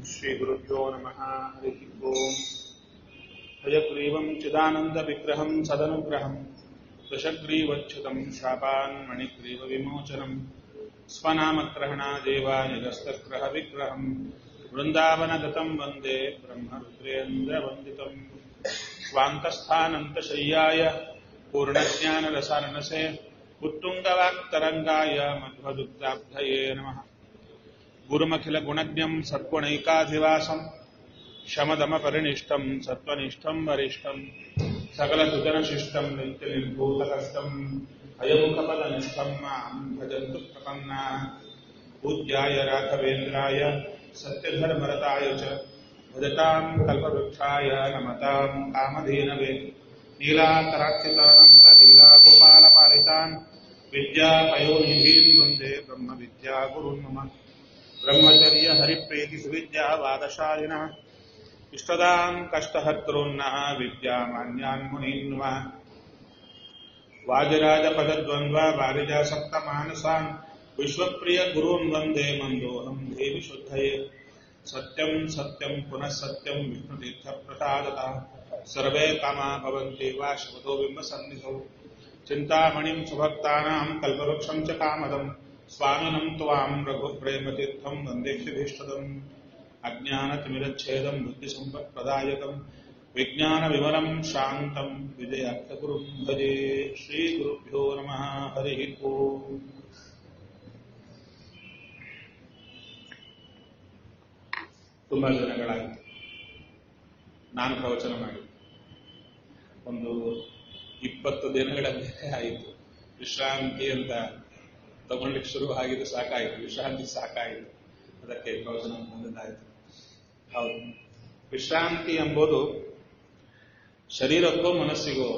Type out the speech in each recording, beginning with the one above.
श्रीगुरुभ्यो नमः हरिः ओम् हयग्रीवम् चिदानन्दविग्रहम् सदनुग्रहम् दशग्रीवच्छुतम् शापान् मणिग्रीवविमोचनम् स्वनामग्रहणादेवानिरस्तग्रहविग्रहम् वृन्दावनगतम् वन्दे ब्रह्मरुद्रेन्द्रवन्दितम् स्वान्तस्थानन्तशय्याय पूर्णज्ञानरसारणसे उत्तुङ्गवाक्तरङ्गाय मध्वदुग्धाब्धये नमः गुरुमखिलगुणज्ञम् सत्त्वनैकाधिवासम् शमदमपरिनिष्टम् सत्त्वनिष्ठम् वरिष्ठम् सकलसुजनशिष्टम् नित्यनिर्भूतकष्टम् अयमुखपदनिष्ठम् माम् भजन्तु प्रपन्नाः पूज्याय राघवेन्द्राय सत्यधर्मरताय च भजताम् कल्पवृक्षाय नमताम् कामधेनवे नीलाकराक्षितानन्तलीलागोपालपालितान् विद्यापयोनिधीन् वन्दे ब्रह्मविद्यागुरुन् मम ब्रह्मचर्य हरिप्रीतिसुविद्यावादशालिनः इष्टदाम् कष्टहर्तॄन्नः विद्यामान्यान् मुनीन् नमः वाजराजपदद्वन्द्व वारिजासक्तमानसान् विश्वप्रियगुरून् वन्दे मन्दोऽहम् देवि शुद्धये सत्यम् सत्यम् पुनः सत्यम् विष्णुतीर्थप्रसादता सर्वे कामा भवन्ति वा शपथो बिम्बसन्निधौ चिन्तामणिम् सुभक्तानाम् कल्पवृक्षम् च कामदम् स्वामिनम् त्वाम् रघुप्रेमतीर्थम् वन्देक्षिभीष्टदम् अज्ञानतिमिरच्छेदम् बुद्धिसम्पत्प्रदायकम् विज्ञानविमलम् शान्तम् विजयार्थगुरुम् भजे श्रीगुरुभ्यो नमः हरिः ओम् ತುಂಬಾ ದಿನಗಳಾಯಿತು ನಾನು ಪ್ರವಚನ ಮಾಡಿ ಒಂದು ಇಪ್ಪತ್ತು ದಿನಗಳ ಮೇಲೆ ಆಯಿತು ವಿಶ್ರಾಂತಿ ಅಂತ ತಗೊಳ್ಳಿಕ್ಕೆ ಶುರು ಆಗಿದೆ ಸಾಕಾಯಿತು ವಿಶ್ರಾಂತಿ ಸಾಕಾಯಿತು ಅದಕ್ಕೆ ಪ್ರವಚನ ಬಂದದ್ದಾಯಿತು ಹೌದು ವಿಶ್ರಾಂತಿ ಎಂಬುದು ಶರೀರಕ್ಕೋ ಮನಸ್ಸಿಗೋ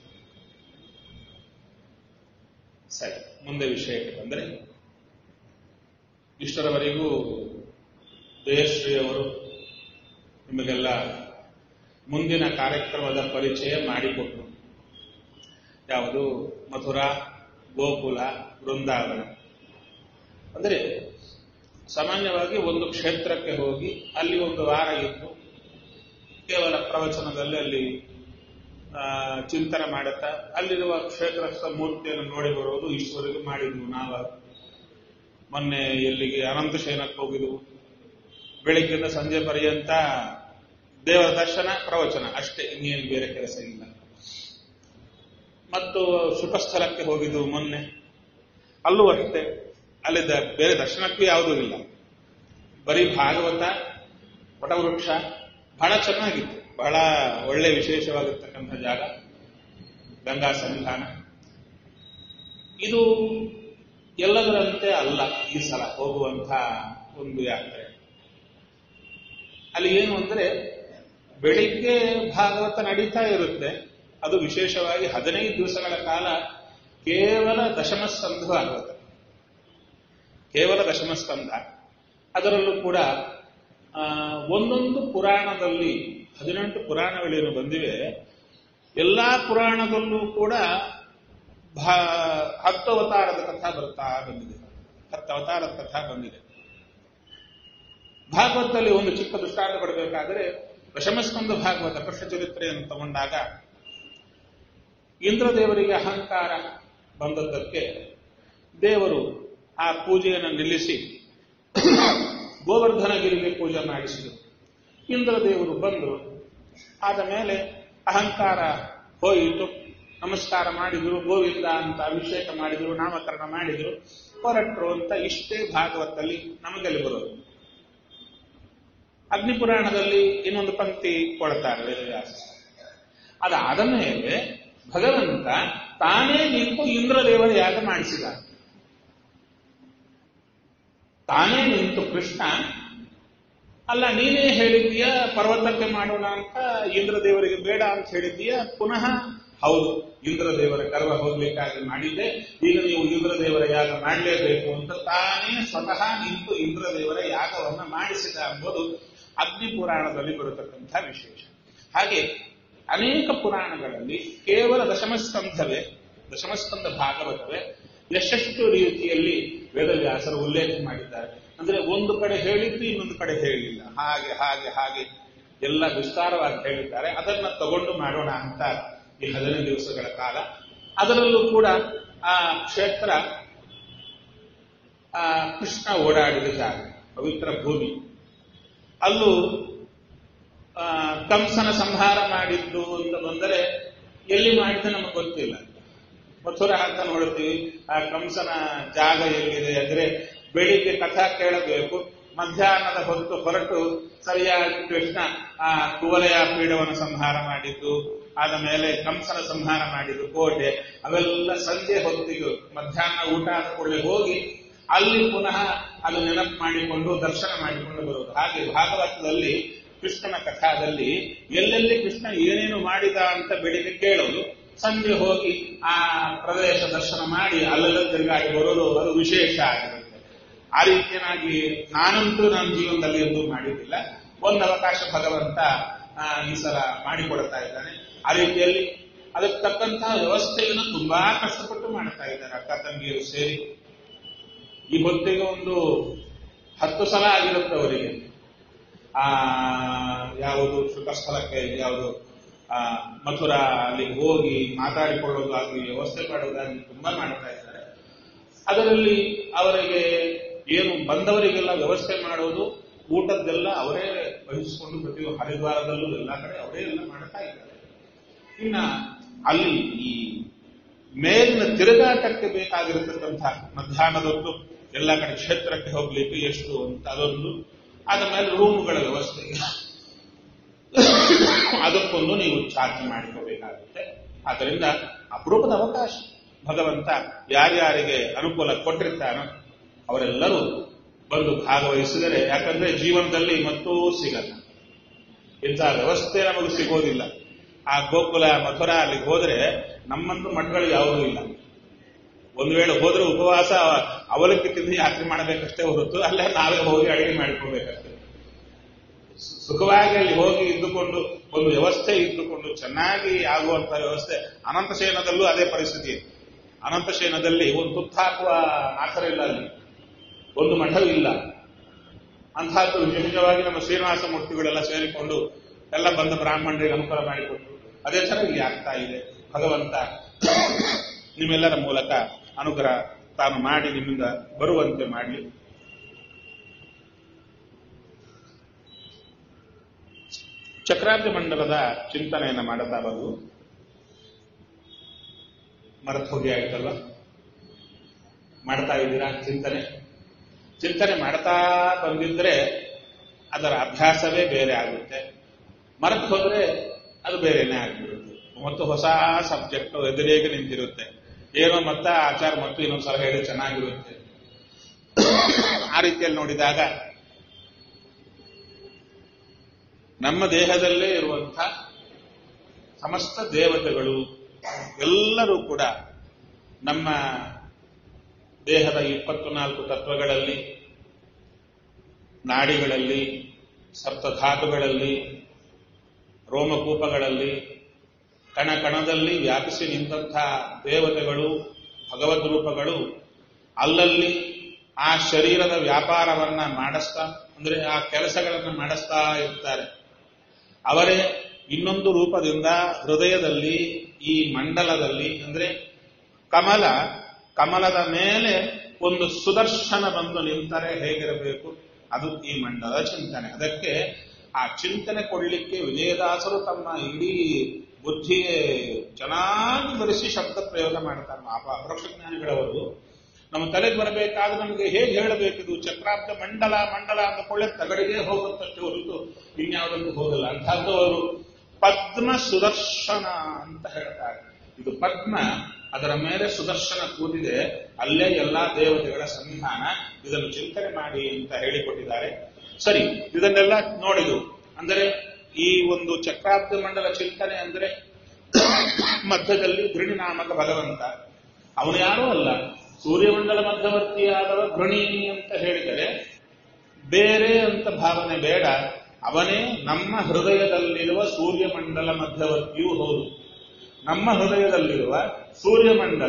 ಸರಿ ಮುಂದೆ ವಿಷಯಕ್ಕೆ ಬಂದರೆ ಇಷ್ಟರವರೆಗೂ ಜಯಶ್ರೀ ಅವರು ನಿಮಗೆಲ್ಲ ಮುಂದಿನ ಕಾರ್ಯಕ್ರಮದ ಪರಿಚಯ ಮಾಡಿಕೊಟ್ರು ಯಾವುದು ಮಥುರಾ ಗೋಕುಲ ವೃಂದಾವನ ಅಂದರೆ ಸಾಮಾನ್ಯವಾಗಿ ಒಂದು ಕ್ಷೇತ್ರಕ್ಕೆ ಹೋಗಿ ಅಲ್ಲಿ ಒಂದು ವಾರ ಇದ್ದು ಕೇವಲ ಪ್ರವಚನದಲ್ಲಿ ಅಲ್ಲಿ ಚಿಂತನೆ ಮಾಡುತ್ತಾ ಅಲ್ಲಿರುವ ಕ್ಷೇತ್ರಸ್ಥ ಮೂರ್ತಿಯನ್ನು ನೋಡಿ ಬರೋದು ಈಶ್ವರಿಗೂ ಮಾಡಿದ್ವು ನಾವು ಮೊನ್ನೆ ಎಲ್ಲಿಗೆ ಅನಂತ ಶಯನಕ್ಕೆ ಹೋಗಿದ್ವು ಬೆಳಿಗ್ಗೆಯಿಂದ ಸಂಜೆ ಪರ್ಯಂತ ದೇವರ ದರ್ಶನ ಪ್ರವಚನ ಅಷ್ಟೇ ಇನ್ನೇನು ಬೇರೆ ಕೆಲಸ ಇಲ್ಲ ಮತ್ತು ಶುಭಸ್ಥಳಕ್ಕೆ ಹೋಗಿದ್ದು ಮೊನ್ನೆ ಅಲ್ಲೂ ಅಷ್ಟೇ ಅಲ್ಲಿ ಬೇರೆ ದರ್ಶನಕ್ಕೂ ಯಾವುದೂ ಇಲ್ಲ ಬರೀ ಭಾಗವತ ವಟವೃಕ್ಷ ಬಹಳ ಚೆನ್ನಾಗಿತ್ತು ಬಹಳ ಒಳ್ಳೆ ವಿಶೇಷವಾಗಿರ್ತಕ್ಕಂಥ ಜಾಗ ಗಂಗಾ ಸನ್ನಿಧಾನ ಇದು ಎಲ್ಲದರಂತೆ ಅಲ್ಲ ಈ ಸಲ ಹೋಗುವಂಥ ಒಂದು ಯಾತ್ರೆ ಅಲ್ಲಿ ಏನು ಅಂದ್ರೆ ಬೆಳಿಗ್ಗೆ ಭಾಗವತ ನಡೀತಾ ಇರುತ್ತೆ ಅದು ವಿಶೇಷವಾಗಿ ಹದಿನೈದು ದಿವಸಗಳ ಕಾಲ ಕೇವಲ ದಶಮಸ್ಕಂಧ ಭಾಗವತ ಕೇವಲ ದಶಮಸ್ಕಂಧ ಅದರಲ್ಲೂ ಕೂಡ ಒಂದೊಂದು ಪುರಾಣದಲ್ಲಿ ಹದಿನೆಂಟು ಪುರಾಣಗಳೇನು ಬಂದಿವೆ ಎಲ್ಲಾ ಪುರಾಣದಲ್ಲೂ ಕೂಡ ಹತ್ತು ಅವತಾರದ ಕಥಾ ಬರ್ತಾ ಬಂದಿದೆ ಹತ್ತು ಅವತಾರದ ಕಥಾ ಬಂದಿದೆ ಭಾಗವತದಲ್ಲಿ ಒಂದು ಚಿಕ್ಕ ದೃಷ್ಟಾಂತ ಕೊಡಬೇಕಾದರೆ ದಶಮಸ್ಕಂದ ಭಾಗವತ ಕೃಷ್ಣ ಚರಿತ್ರೆಯನ್ನು ತಗೊಂಡಾಗ ಇಂದ್ರದೇವರಿಗೆ ಅಹಂಕಾರ ಬಂದದ್ದಕ್ಕೆ ದೇವರು ಆ ಪೂಜೆಯನ್ನು ನಿಲ್ಲಿಸಿ ಗೋವರ್ಧನಗಿರಿಗೆ ಪೂಜೆ ಮಾಡಿಸಿದರು ಇಂದ್ರದೇವರು ಬಂದರು ಆದ ಮೇಲೆ ಅಹಂಕಾರ ಹೋಯಿತು ನಮಸ್ಕಾರ ಮಾಡಿದ್ರು ಗೋವಿಂದ ಅಂತ ಅಭಿಷೇಕ ಮಾಡಿದ್ರು ನಾಮಕರಣ ಮಾಡಿದ್ರು ಹೊರಟ್ರು ಅಂತ ಇಷ್ಟೇ ಭಾಗವತದಲ್ಲಿ ನಮಗಲ್ಲಿ ಬರೋದು ಅಗ್ನಿಪುರಾಣದಲ್ಲಿ ಇನ್ನೊಂದು ಪಂಕ್ತಿ ಕೊಡ್ತಾರೆ ವೇದವ್ಯಾಸ ಅದಾದ ಮೇಲೆ ಭಗವಂತ ತಾನೇ ನಿಂತು ಇಂದ್ರದೇವರ ಯಾಗ ಮಾಡಿಸಿದ ತಾನೇ ನಿಂತು ಕೃಷ್ಣ ಅಲ್ಲ ನೀನೇ ಹೇಳಿದ್ದೀಯ ಪರ್ವತಕ್ಕೆ ಮಾಡೋಣ ಅಂತ ಇಂದ್ರದೇವರಿಗೆ ಬೇಡ ಅಂತ ಹೇಳಿದ್ದೀಯ ಪುನಃ ಹೌದು ಇಂದ್ರದೇವರ ಕರ್ವ ಹೋಗ್ಲಿಕ್ಕಾಗಿ ಮಾಡಿದ್ದೆ ಈಗ ನೀವು ಇಂದ್ರದೇವರ ಯಾಗ ಮಾಡಲೇಬೇಕು ಅಂತ ತಾನೇ ಸ್ವತಃ ನಿಂತು ಇಂದ್ರದೇವರ ಯಾಗವನ್ನ ಮಾಡಿಸಿದ ಎಂಬುದು ಅಗ್ನಿ ಪುರಾಣದಲ್ಲಿ ಬರತಕ್ಕಂಥ ವಿಶೇಷ ಹಾಗೆ ಅನೇಕ ಪುರಾಣಗಳಲ್ಲಿ ಕೇವಲ ದಶಮಸ್ಕಂಧವೇ ದಶಮಸ್ಕಂದ ಭಾಗವತವೇ ಎಷ್ಟೆಷ್ಟು ರೀತಿಯಲ್ಲಿ ವೇದವ್ಯಾಸರು ಉಲ್ಲೇಖ ಮಾಡಿದ್ದಾರೆ ಅಂದ್ರೆ ಒಂದು ಕಡೆ ಹೇಳಿದ್ದು ಇನ್ನೊಂದು ಕಡೆ ಹೇಳಿಲ್ಲ ಹಾಗೆ ಹಾಗೆ ಹಾಗೆ ಎಲ್ಲ ವಿಸ್ತಾರವಾಗಿ ಹೇಳಿದ್ದಾರೆ ಅದನ್ನ ತಗೊಂಡು ಮಾಡೋಣ ಅಂತ ಈ ಹದಿನೈದು ದಿವಸಗಳ ಕಾಲ ಅದರಲ್ಲೂ ಕೂಡ ಆ ಕ್ಷೇತ್ರ ಆ ಕೃಷ್ಣ ಓಡಾಡಿದ ಜಾಗ ಪವಿತ್ರ ಭೂಮಿ ಅಲ್ಲೂ ಆ, ಕಂಸನ ಸಂಹಾರ ಮಾಡಿದ್ದು ಅಂತ ಬಂದರೆ ಎಲ್ಲಿ ಮಾಡಿದ್ದು ನಮಗೆ ಗೊತ್ತಿಲ್ಲ ಮಥುರಾ ಅಂತ ನೋಡ್ತೀವಿ ಆ ಕಂಸನ ಜಾಗ ಎಲ್ಲಿದೆ ಅಂದ್ರೆ ಬೆಳಿಗ್ಗೆ ಕಥಾ ಕೇಳಬೇಕು ಮಧ್ಯಾಹ್ನದ ಹೊತ್ತು ಹೊರಟು ಸರಿಯಾಗಿ ಕೃಷ್ಣ ಆ ಕುವಲಯ ಪೀಠವನ್ನು ಸಂಹಾರ ಮಾಡಿದ್ದು ಆದ ಮೇಲೆ ಕಂಸನ ಸಂಹಾರ ಮಾಡಿದ್ದು ಕೋಟೆ ಅವೆಲ್ಲ ಸಂಜೆ ಹೊತ್ತಿಗೆ ಮಧ್ಯಾಹ್ನ ಊಟ ಆದ ಕೂಡಲೇ ಹೋಗಿ ಅಲ್ಲಿ ಪುನಃ ಅದು ನೆನಪು ಮಾಡಿಕೊಂಡು ದರ್ಶನ ಮಾಡಿಕೊಂಡು ಬರುವುದು ಹಾಗೆ ಭಾಗವತದಲ್ಲಿ ಕೃಷ್ಣನ ಕಥಾದಲ್ಲಿ ಎಲ್ಲೆಲ್ಲಿ ಕೃಷ್ಣ ಏನೇನು ಮಾಡಿದ ಅಂತ ಬೆಳಿಗ್ಗೆ ಕೇಳೋದು ಸಂಜೆ ಹೋಗಿ ಆ ಪ್ರದೇಶ ದರ್ಶನ ಮಾಡಿ ಅಲ್ಲೆಲ್ಲ ತಿರುಗಾಡಿ ಬರೋದು ಅದು ವಿಶೇಷ ಆಗಿರುತ್ತೆ ಆ ರೀತಿಯಾಗಿ ನಾನಂತೂ ನನ್ನ ಜೀವನದಲ್ಲಿ ಎಂದೂ ಮಾಡಿದ್ದಿಲ್ಲ ಒಂದು ಅವಕಾಶ ಭಗವಂತ ಆ, ಈ ಸಲ ಮಾಡಿಕೊಡ್ತಾ ಇದ್ದಾನೆ ಆ ರೀತಿಯಲ್ಲಿ ಅದಕ್ಕೆ ತಕ್ಕಂತಹ ವ್ಯವಸ್ಥೆಯನ್ನು ತುಂಬಾ ಕಷ್ಟಪಟ್ಟು ಮಾಡ್ತಾ ಇದ್ದಾರೆ ಅಕ್ಕ ತಂಗಿಯರು ಸೇರಿ ಈ ಹೊತ್ತಿಗೆ ಒಂದು ಹತ್ತು ಸಲ ಆಗಿರುತ್ತೆ ಅವರಿಗೆ ಆ ಯಾವುದು ಶುಕಸ್ಥಳಕ್ಕೆ ಯಾವುದು ಆ ಮಥುರಾ ಅಲ್ಲಿ ಹೋಗಿ ಮಾತಾಡಿಕೊಳ್ಳೋದಾಗಲಿ ವ್ಯವಸ್ಥೆ ಮಾಡೋದಾಗಲಿ ತುಂಬಾ ಮಾಡ್ತಾ ಇದ್ದಾರೆ ಅದರಲ್ಲಿ ಅವರಿಗೆ ಏನು ಬಂದವರಿಗೆಲ್ಲ ವ್ಯವಸ್ಥೆ ಮಾಡೋದು ಊಟದ್ದೆಲ್ಲ ಅವರೇ ವಹಿಸಿಕೊಂಡು ಪ್ರತಿ ಹರಿದ್ವಾರದಲ್ಲೂ ಎಲ್ಲ ಕಡೆ ಅವರೇ ಎಲ್ಲ ಮಾಡ್ತಾ ಇದ್ದಾರೆ ಇನ್ನ ಅಲ್ಲಿ ಈ ಮೇಲಿನ ತಿರುಗಾಟಕ್ಕೆ ಬೇಕಾಗಿರತಕ್ಕಂಥ ಮಧ್ಯಾಹ್ನದೊತ್ತು ಎಲ್ಲ ಕಡೆ ಕ್ಷೇತ್ರಕ್ಕೆ ಹೋಗ್ಲಿಕ್ಕೆ ಎಷ್ಟು ಅಂತ ಅದೊಂದು ಆದ ಮೇಲೆ ರೂಮ್ಗಳ ವ್ಯವಸ್ಥೆ ಅದಕ್ಕೊಂದು ನೀವು ಚಾರ್ಜ್ ಮಾಡಿಕೋಬೇಕಾಗುತ್ತೆ ಆದ್ದರಿಂದ ಅಪರೂಪದ ಅವಕಾಶ ಭಗವಂತ ಯಾರ್ಯಾರಿಗೆ ಅನುಕೂಲ ಕೊಟ್ಟಿರ್ತಾನೋ ಅವರೆಲ್ಲರೂ ಬಂದು ಭಾಗವಹಿಸಿದರೆ ಯಾಕಂದ್ರೆ ಜೀವನದಲ್ಲಿ ಮತ್ತೂ ಸಿಗಲ್ಲ ಇಂಥ ವ್ಯವಸ್ಥೆ ನಮಗೆ ಸಿಗೋದಿಲ್ಲ ಆ ಗೋಕುಲ ಮಥುರಾ ಅಲ್ಲಿಗೆ ಹೋದ್ರೆ ನಮ್ಮಂತೂ ಮಠಗಳು ಯಾವುದೂ ಇಲ್ಲ ಒಂದು ವೇಳೆ ಹೋದ್ರೆ ಉಪವಾಸ ಅವಲಕ್ಕಿ ತಿಂದು ಯಾತ್ರೆ ಮಾಡಬೇಕಷ್ಟೇ ಹೊರತು ಅಲ್ಲೇ ನಾವೇ ಹೋಗಿ ಅಡಿಗೆ ಮಾಡಿಕೊಳ್ಬೇಕಷ್ಟೇ ಸುಖವಾಗಿ ಅಲ್ಲಿ ಹೋಗಿ ಇದ್ದುಕೊಂಡು ಒಂದು ವ್ಯವಸ್ಥೆ ಇದ್ದುಕೊಂಡು ಚೆನ್ನಾಗಿ ಆಗುವಂತ ವ್ಯವಸ್ಥೆ ಅನಂತಶಯನದಲ್ಲೂ ಅದೇ ಪರಿಸ್ಥಿತಿ ಅನಂತಶಯನದಲ್ಲಿ ಒಂದು ತುತ್ತಾಕುವ ಆಸರ ಇಲ್ಲ ಅಲ್ಲಿ ಒಂದು ಮಠವಿಲ್ಲ ಅಂತಹದ್ದು ನಿಜ ನಿಜವಾಗಿ ನಮ್ಮ ಶ್ರೀನಿವಾಸ ಮೂರ್ತಿಗಳೆಲ್ಲ ಸೇರಿಕೊಂಡು ಎಲ್ಲ ಬಂದ ಬ್ರಾಹ್ಮಣರಿಗೆ ಅನುಕೂಲ ಮಾಡಿಕೊಟ್ಟು ಅದೇ ತರ ಇಲ್ಲಿ ಆಗ್ತಾ ಇದೆ ಭಗವಂತ ನಿಮ್ಮೆಲ್ಲರ ಮೂಲಕ ಅನುಗ್ರಹ ತಾನು ಮಾಡಿ ನಿಮ್ಮಿಂದ ಬರುವಂತೆ ಮಾಡಲಿ ಚಕ್ರಾಬ್ಜ ಮಂಡಲದ ಚಿಂತನೆಯನ್ನು ಮಾಡುತ್ತಾ ಬಂದು ಮರೆತು ಹೋಗಿ ಆಯ್ತಲ್ವ ಮಾಡ್ತಾ ಇದ್ದೀರಾ ಚಿಂತನೆ ಚಿಂತನೆ ಮಾಡ್ತಾ ಬಂದಿದ್ರೆ ಅದರ ಅಭ್ಯಾಸವೇ ಬೇರೆ ಆಗುತ್ತೆ ಮರೆತು ಹೋದ್ರೆ ಅದು ಬೇರೆನೇ ಆಗಿಬಿಡುತ್ತೆ ಮತ್ತು ಹೊಸ ಸಬ್ಜೆಕ್ಟ್ ಎದುರಿಗೆ ನಿಂತಿರುತ್ತೆ ಏನೋ ಮತ್ತ ಆಚಾರ ಮತ್ತು ಇನ್ನೊಂದ್ಸಲ ಹೇಳಿ ಚೆನ್ನಾಗಿರುತ್ತೆ ಆ ರೀತಿಯಲ್ಲಿ ನೋಡಿದಾಗ ನಮ್ಮ ದೇಹದಲ್ಲೇ ಇರುವಂಥ ಸಮಸ್ತ ದೇವತೆಗಳು ಎಲ್ಲರೂ ಕೂಡ ನಮ್ಮ ದೇಹದ ಇಪ್ಪತ್ತು ನಾಲ್ಕು ತತ್ವಗಳಲ್ಲಿ ನಾಡಿಗಳಲ್ಲಿ ಸಪ್ತಧಾತುಗಳಲ್ಲಿ ರೋಮಕೂಪಗಳಲ್ಲಿ ಕಣ ಕಣದಲ್ಲಿ ವ್ಯಾಪಿಸಿ ನಿಂತಹ ದೇವತೆಗಳು ಭಗವದ್ ರೂಪಗಳು ಅಲ್ಲಲ್ಲಿ ಆ ಶರೀರದ ವ್ಯಾಪಾರವನ್ನ ಮಾಡಿಸ್ತಾ ಅಂದ್ರೆ ಆ ಕೆಲಸಗಳನ್ನ ಮಾಡಿಸ್ತಾ ಇರ್ತಾರೆ ಅವರೇ ಇನ್ನೊಂದು ರೂಪದಿಂದ ಹೃದಯದಲ್ಲಿ ಈ ಮಂಡಲದಲ್ಲಿ ಅಂದ್ರೆ ಕಮಲ ಕಮಲದ ಮೇಲೆ ಒಂದು ಸುದರ್ಶನ ಬಂದು ನಿಂತರೆ ಹೇಗಿರಬೇಕು ಅದು ಈ ಮಂಡಲದ ಚಿಂತನೆ ಅದಕ್ಕೆ ಆ ಚಿಂತನೆ ಕೊಡ್ಲಿಕ್ಕೆ ವಿಜಯದಾಸರು ತಮ್ಮ ಇಡೀ ಬುದ್ಧಿಗೆ ಚೆನ್ನಾಗಿ ಬರೆಸಿ ಶಬ್ದ ಪ್ರಯೋಗ ಮಾಡ್ತಾರೆ ಅಪರೋಕ್ಷ ಜ್ಞಾನಿಗಳವರು ನಮ್ಮ ತಲೆಗೆ ಬರಬೇಕಾದ್ರೆ ನಮಗೆ ಹೇಗೆ ಹೇಳಬೇಕಿದು ಚಕ್ರಾಬ್ದ ಮಂಡಲ ಮಂಡಲ ಅಂದಕೊಳ್ಳೆ ತಗಡಿಗೆ ಹೋಗುತ್ತಷ್ಟೇ ಹೊರತು ಇನ್ಯಾವುದಕ್ಕೂ ಹೋಗಲ್ಲ ಅಂತಹದ್ದು ಅವರು ಪದ್ಮ ಸುದರ್ಶನ ಅಂತ ಹೇಳ್ತಾರೆ ಇದು ಪದ್ಮ ಅದರ ಮೇಲೆ ಸುದರ್ಶನ ಕೂತಿದೆ ಅಲ್ಲೇ ಎಲ್ಲಾ ದೇವತೆಗಳ ಸನ್ನಿಧಾನ ಇದನ್ನು ಚಿಂತನೆ ಮಾಡಿ ಅಂತ ಹೇಳಿಕೊಟ್ಟಿದ್ದಾರೆ ಸರಿ ಇದನ್ನೆಲ್ಲ ನೋಡಿದು ಅಂದರೆ ಈ ಒಂದು ಚಕ್ರಾಬ್ದ ಮಂಡಲ ಚಿಂತನೆ ಅಂದ್ರೆ ಮಧ್ಯದಲ್ಲಿ ಗೃಣಿನಾಮಕ ಭಗವಂತ ಅವನು ಯಾರೂ ಅಲ್ಲ ಸೂರ್ಯಮಂಡಲ ಮಧ್ಯವರ್ತಿಯಾದವ ಗೃಣಿ ಅಂತ ಹೇಳಿದರೆ ಬೇರೆ ಅಂತ ಭಾವನೆ ಬೇಡ ಅವನೇ ನಮ್ಮ ಹೃದಯದಲ್ಲಿರುವ ಸೂರ್ಯಮಂಡಲ ಮಧ್ಯವರ್ತಿಯೂ ಹೌದು ನಮ್ಮ ಹೃದಯದಲ್ಲಿರುವ ಸೂರ್ಯಮಂಡಲ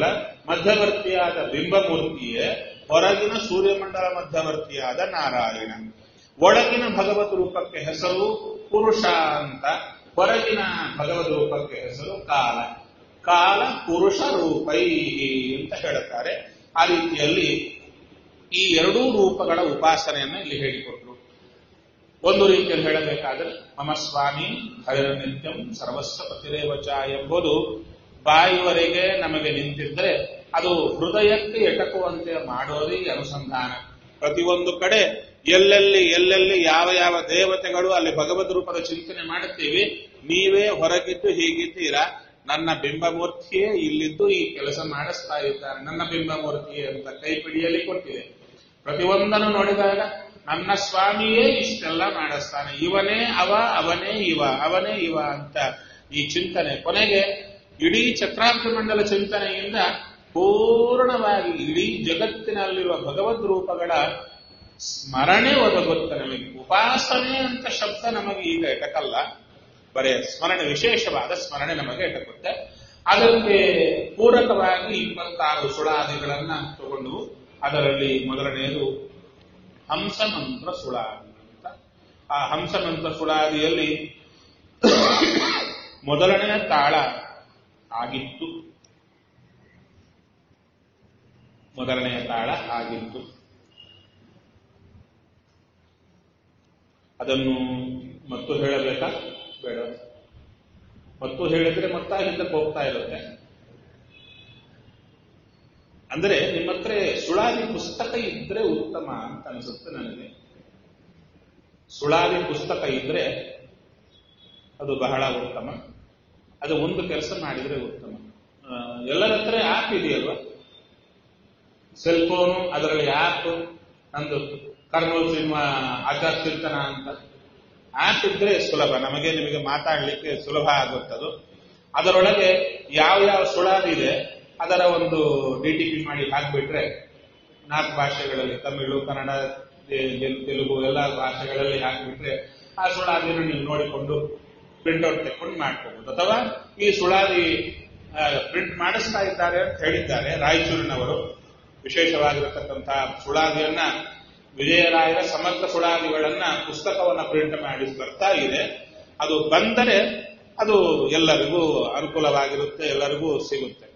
ಮಧ್ಯವರ್ತಿಯಾದ ಬಿಂಬಮೂರ್ತಿಯೇ ಹೊರಗಿನ ಸೂರ್ಯಮಂಡಲ ಮಧ್ಯವರ್ತಿಯಾದ ನಾರಾಯಣ ಒಳಗಿನ ಭಗವತ್ ರೂಪಕ್ಕೆ ಹೆಸರು ಪುರುಷ ಅಂತ ಹೊರಗಿನ ಭಗವದ್ ರೂಪಕ್ಕೆ ಹೆಸರು ಕಾಲ ಕಾಲ ಪುರುಷ ರೂಪೈ ಅಂತ ಹೇಳುತ್ತಾರೆ ಆ ರೀತಿಯಲ್ಲಿ ಈ ಎರಡೂ ರೂಪಗಳ ಉಪಾಸನೆಯನ್ನು ಇಲ್ಲಿ ಹೇಳಿಕೊಟ್ರು ಒಂದು ರೀತಿಯಲ್ಲಿ ಹೇಳಬೇಕಾದರೆ ಮಮ ಸ್ವಾಮಿ ಹರಿನಿತ್ಯಂ ಸರ್ವಸ್ವ ಪತಿರೇವಚ ಎಂಬುದು ಬಾಯಿವರೆಗೆ ನಮಗೆ ನಿಂತಿದ್ರೆ ಅದು ಹೃದಯಕ್ಕೆ ಎಟಕುವಂತೆ ಮಾಡೋದೇ ಈ ಅನುಸಂಧಾನ ಪ್ರತಿಯೊಂದು ಕಡೆ ಎಲ್ಲೆಲ್ಲಿ ಎಲ್ಲೆಲ್ಲಿ ಯಾವ ಯಾವ ದೇವತೆಗಳು ಅಲ್ಲಿ ಭಗವದ್ ರೂಪದ ಚಿಂತನೆ ಮಾಡುತ್ತೀವಿ ನೀವೇ ಹೊರಗಿದ್ದು ಹೀಗಿದ್ದೀರಾ ನನ್ನ ಬಿಂಬಮೂರ್ತಿಯೇ ಇಲ್ಲಿದ್ದು ಈ ಕೆಲಸ ಮಾಡಿಸ್ತಾ ಇದ್ದಾರೆ ನನ್ನ ಬಿಂಬಮೂರ್ತಿಯೇ ಅಂತ ಕೈ ಪಿಡಿಯಲ್ಲಿ ಕೊಟ್ಟಿದೆ ಪ್ರತಿಯೊಂದನ್ನು ನೋಡಿದಾಗ ನನ್ನ ಸ್ವಾಮಿಯೇ ಇಷ್ಟೆಲ್ಲ ಮಾಡಿಸ್ತಾನೆ ಇವನೇ ಅವ ಅವನೇ ಇವ ಅವನೇ ಇವ ಅಂತ ಈ ಚಿಂತನೆ ಕೊನೆಗೆ ಇಡೀ ಚಕ್ರಾಂತ ಮಂಡಲ ಚಿಂತನೆಯಿಂದ ಪೂರ್ಣವಾಗಿ ಇಡೀ ಜಗತ್ತಿನಲ್ಲಿರುವ ಭಗವದ್ ರೂಪಗಳ ಸ್ಮರಣೆ ಒದಗುತ್ತೆ ನಮಗೆ ಉಪಾಸನೆ ಅಂತ ಶಬ್ದ ನಮಗೆ ಈಗ ಎಟಕಲ್ಲ ಬರೇ ಸ್ಮರಣೆ ವಿಶೇಷವಾದ ಸ್ಮರಣೆ ನಮಗೆ ಎಟಕುತ್ತೆ ಅದಕ್ಕೆ ಪೂರಕವಾಗಿ ಇಪ್ಪತ್ತಾರು ಸುಳಾದಿಗಳನ್ನ ತಗೊಂಡು ಅದರಲ್ಲಿ ಮೊದಲನೆಯದು ಹಂಸಮಂತ್ರ ಸುಳಾದಿ ಅಂತ ಆ ಹಂಸಮಂತ್ರ ಸುಳಾದಿಯಲ್ಲಿ ಮೊದಲನೆಯ ತಾಳ ಆಗಿತ್ತು ಮೊದಲನೆಯ ತಾಳ ಆಗಿತ್ತು ಅದನ್ನು ಮತ್ತು ಹೇಳಬೇಕಾ ಬೇಡ ಮತ್ತು ಹೇಳಿದ್ರೆ ಮತ್ತ ಹಿಂದಕ್ಕೆ ಹೋಗ್ತಾ ಇರುತ್ತೆ ಅಂದ್ರೆ ನಿಮ್ಮ ಹತ್ರ ಸುಳಾದಿ ಪುಸ್ತಕ ಇದ್ರೆ ಉತ್ತಮ ಅಂತ ಅನಿಸುತ್ತೆ ನನಗೆ ಸುಳಾದಿ ಪುಸ್ತಕ ಇದ್ರೆ ಅದು ಬಹಳ ಉತ್ತಮ ಅದು ಒಂದು ಕೆಲಸ ಮಾಡಿದ್ರೆ ಉತ್ತಮ ಆ, ಎಲ್ಲರ ಹತ್ರ ಆ್ಯಪ್ ಇದೆಯಲ್ವಾ ಸೆಲ್ ಫೋನು ಅದರಲ್ಲಿ ಆ್ಯಪ್ ನಂದು ಕರ್ನೂಲ್ ಸಿನಿಮಾ ಆಚಾರ ಚಿಂತನ ಅಂತ ಆ್ಯಪ್ ಇದ್ರೆ ಸುಲಭ ನಮಗೆ ನಿಮಗೆ ಮಾತಾಡ್ಲಿಕ್ಕೆ ಸುಲಭ ಆಗುತ್ತದು ಅದರೊಳಗೆ ಯಾವ ಯಾವ ಸುಳಾದಿದೆ ಅದರ ಒಂದು ಡಿ ಟಿ ಪಿ ಮಾಡಿ ಹಾಕ್ಬಿಟ್ರೆ ನಾಲ್ಕು ಭಾಷೆಗಳಲ್ಲಿ ತಮಿಳು ಕನ್ನಡ ತೆ- ತೆಲು- ತೆಲುಗು ಎಲ್ಲ ಭಾಷೆಗಳಲ್ಲಿ ಹಾಕಿಬಿಟ್ರೆ ಆ ಸುಳಾದಿಯನ್ನು ನೀವು ನೋಡಿಕೊಂಡು ಪ್ರಿಂಟ್ಔಟ್ ತೆಕ್ಕೊಂಡು ಮಾಡ್ಕೋಬಹುದು ಅಥವಾ ಈ ಸುಳಾದಿ ಪ್ರಿಂಟ್ ಮಾಡಿಸ್ತಾ ಇದ್ದಾರೆ ಅಂತ ಹೇಳಿದ್ದಾರೆ ರಾಯಚೂರಿನವರು ವಿಶೇಷವಾಗಿರತಕ್ಕಂತಹ ಸುಳಾದಿಯನ್ನ ವಿಜಯರಾಯರ ಸಮಗ್ರ ಸುಳಾದಿಗಳನ್ನ ಪುಸ್ತಕವನ್ನ ಪ್ರಿಂಟ್ ಮಾಡಿ ಬರ್ತಾ ಇದೆ ಅದು ಬಂದರೆ ಅದು ಎಲ್ಲರಿಗೂ ಅನುಕೂಲವಾಗಿರುತ್ತೆ ಎಲ್ಲರಿಗೂ ಸಿಗುತ್ತೆ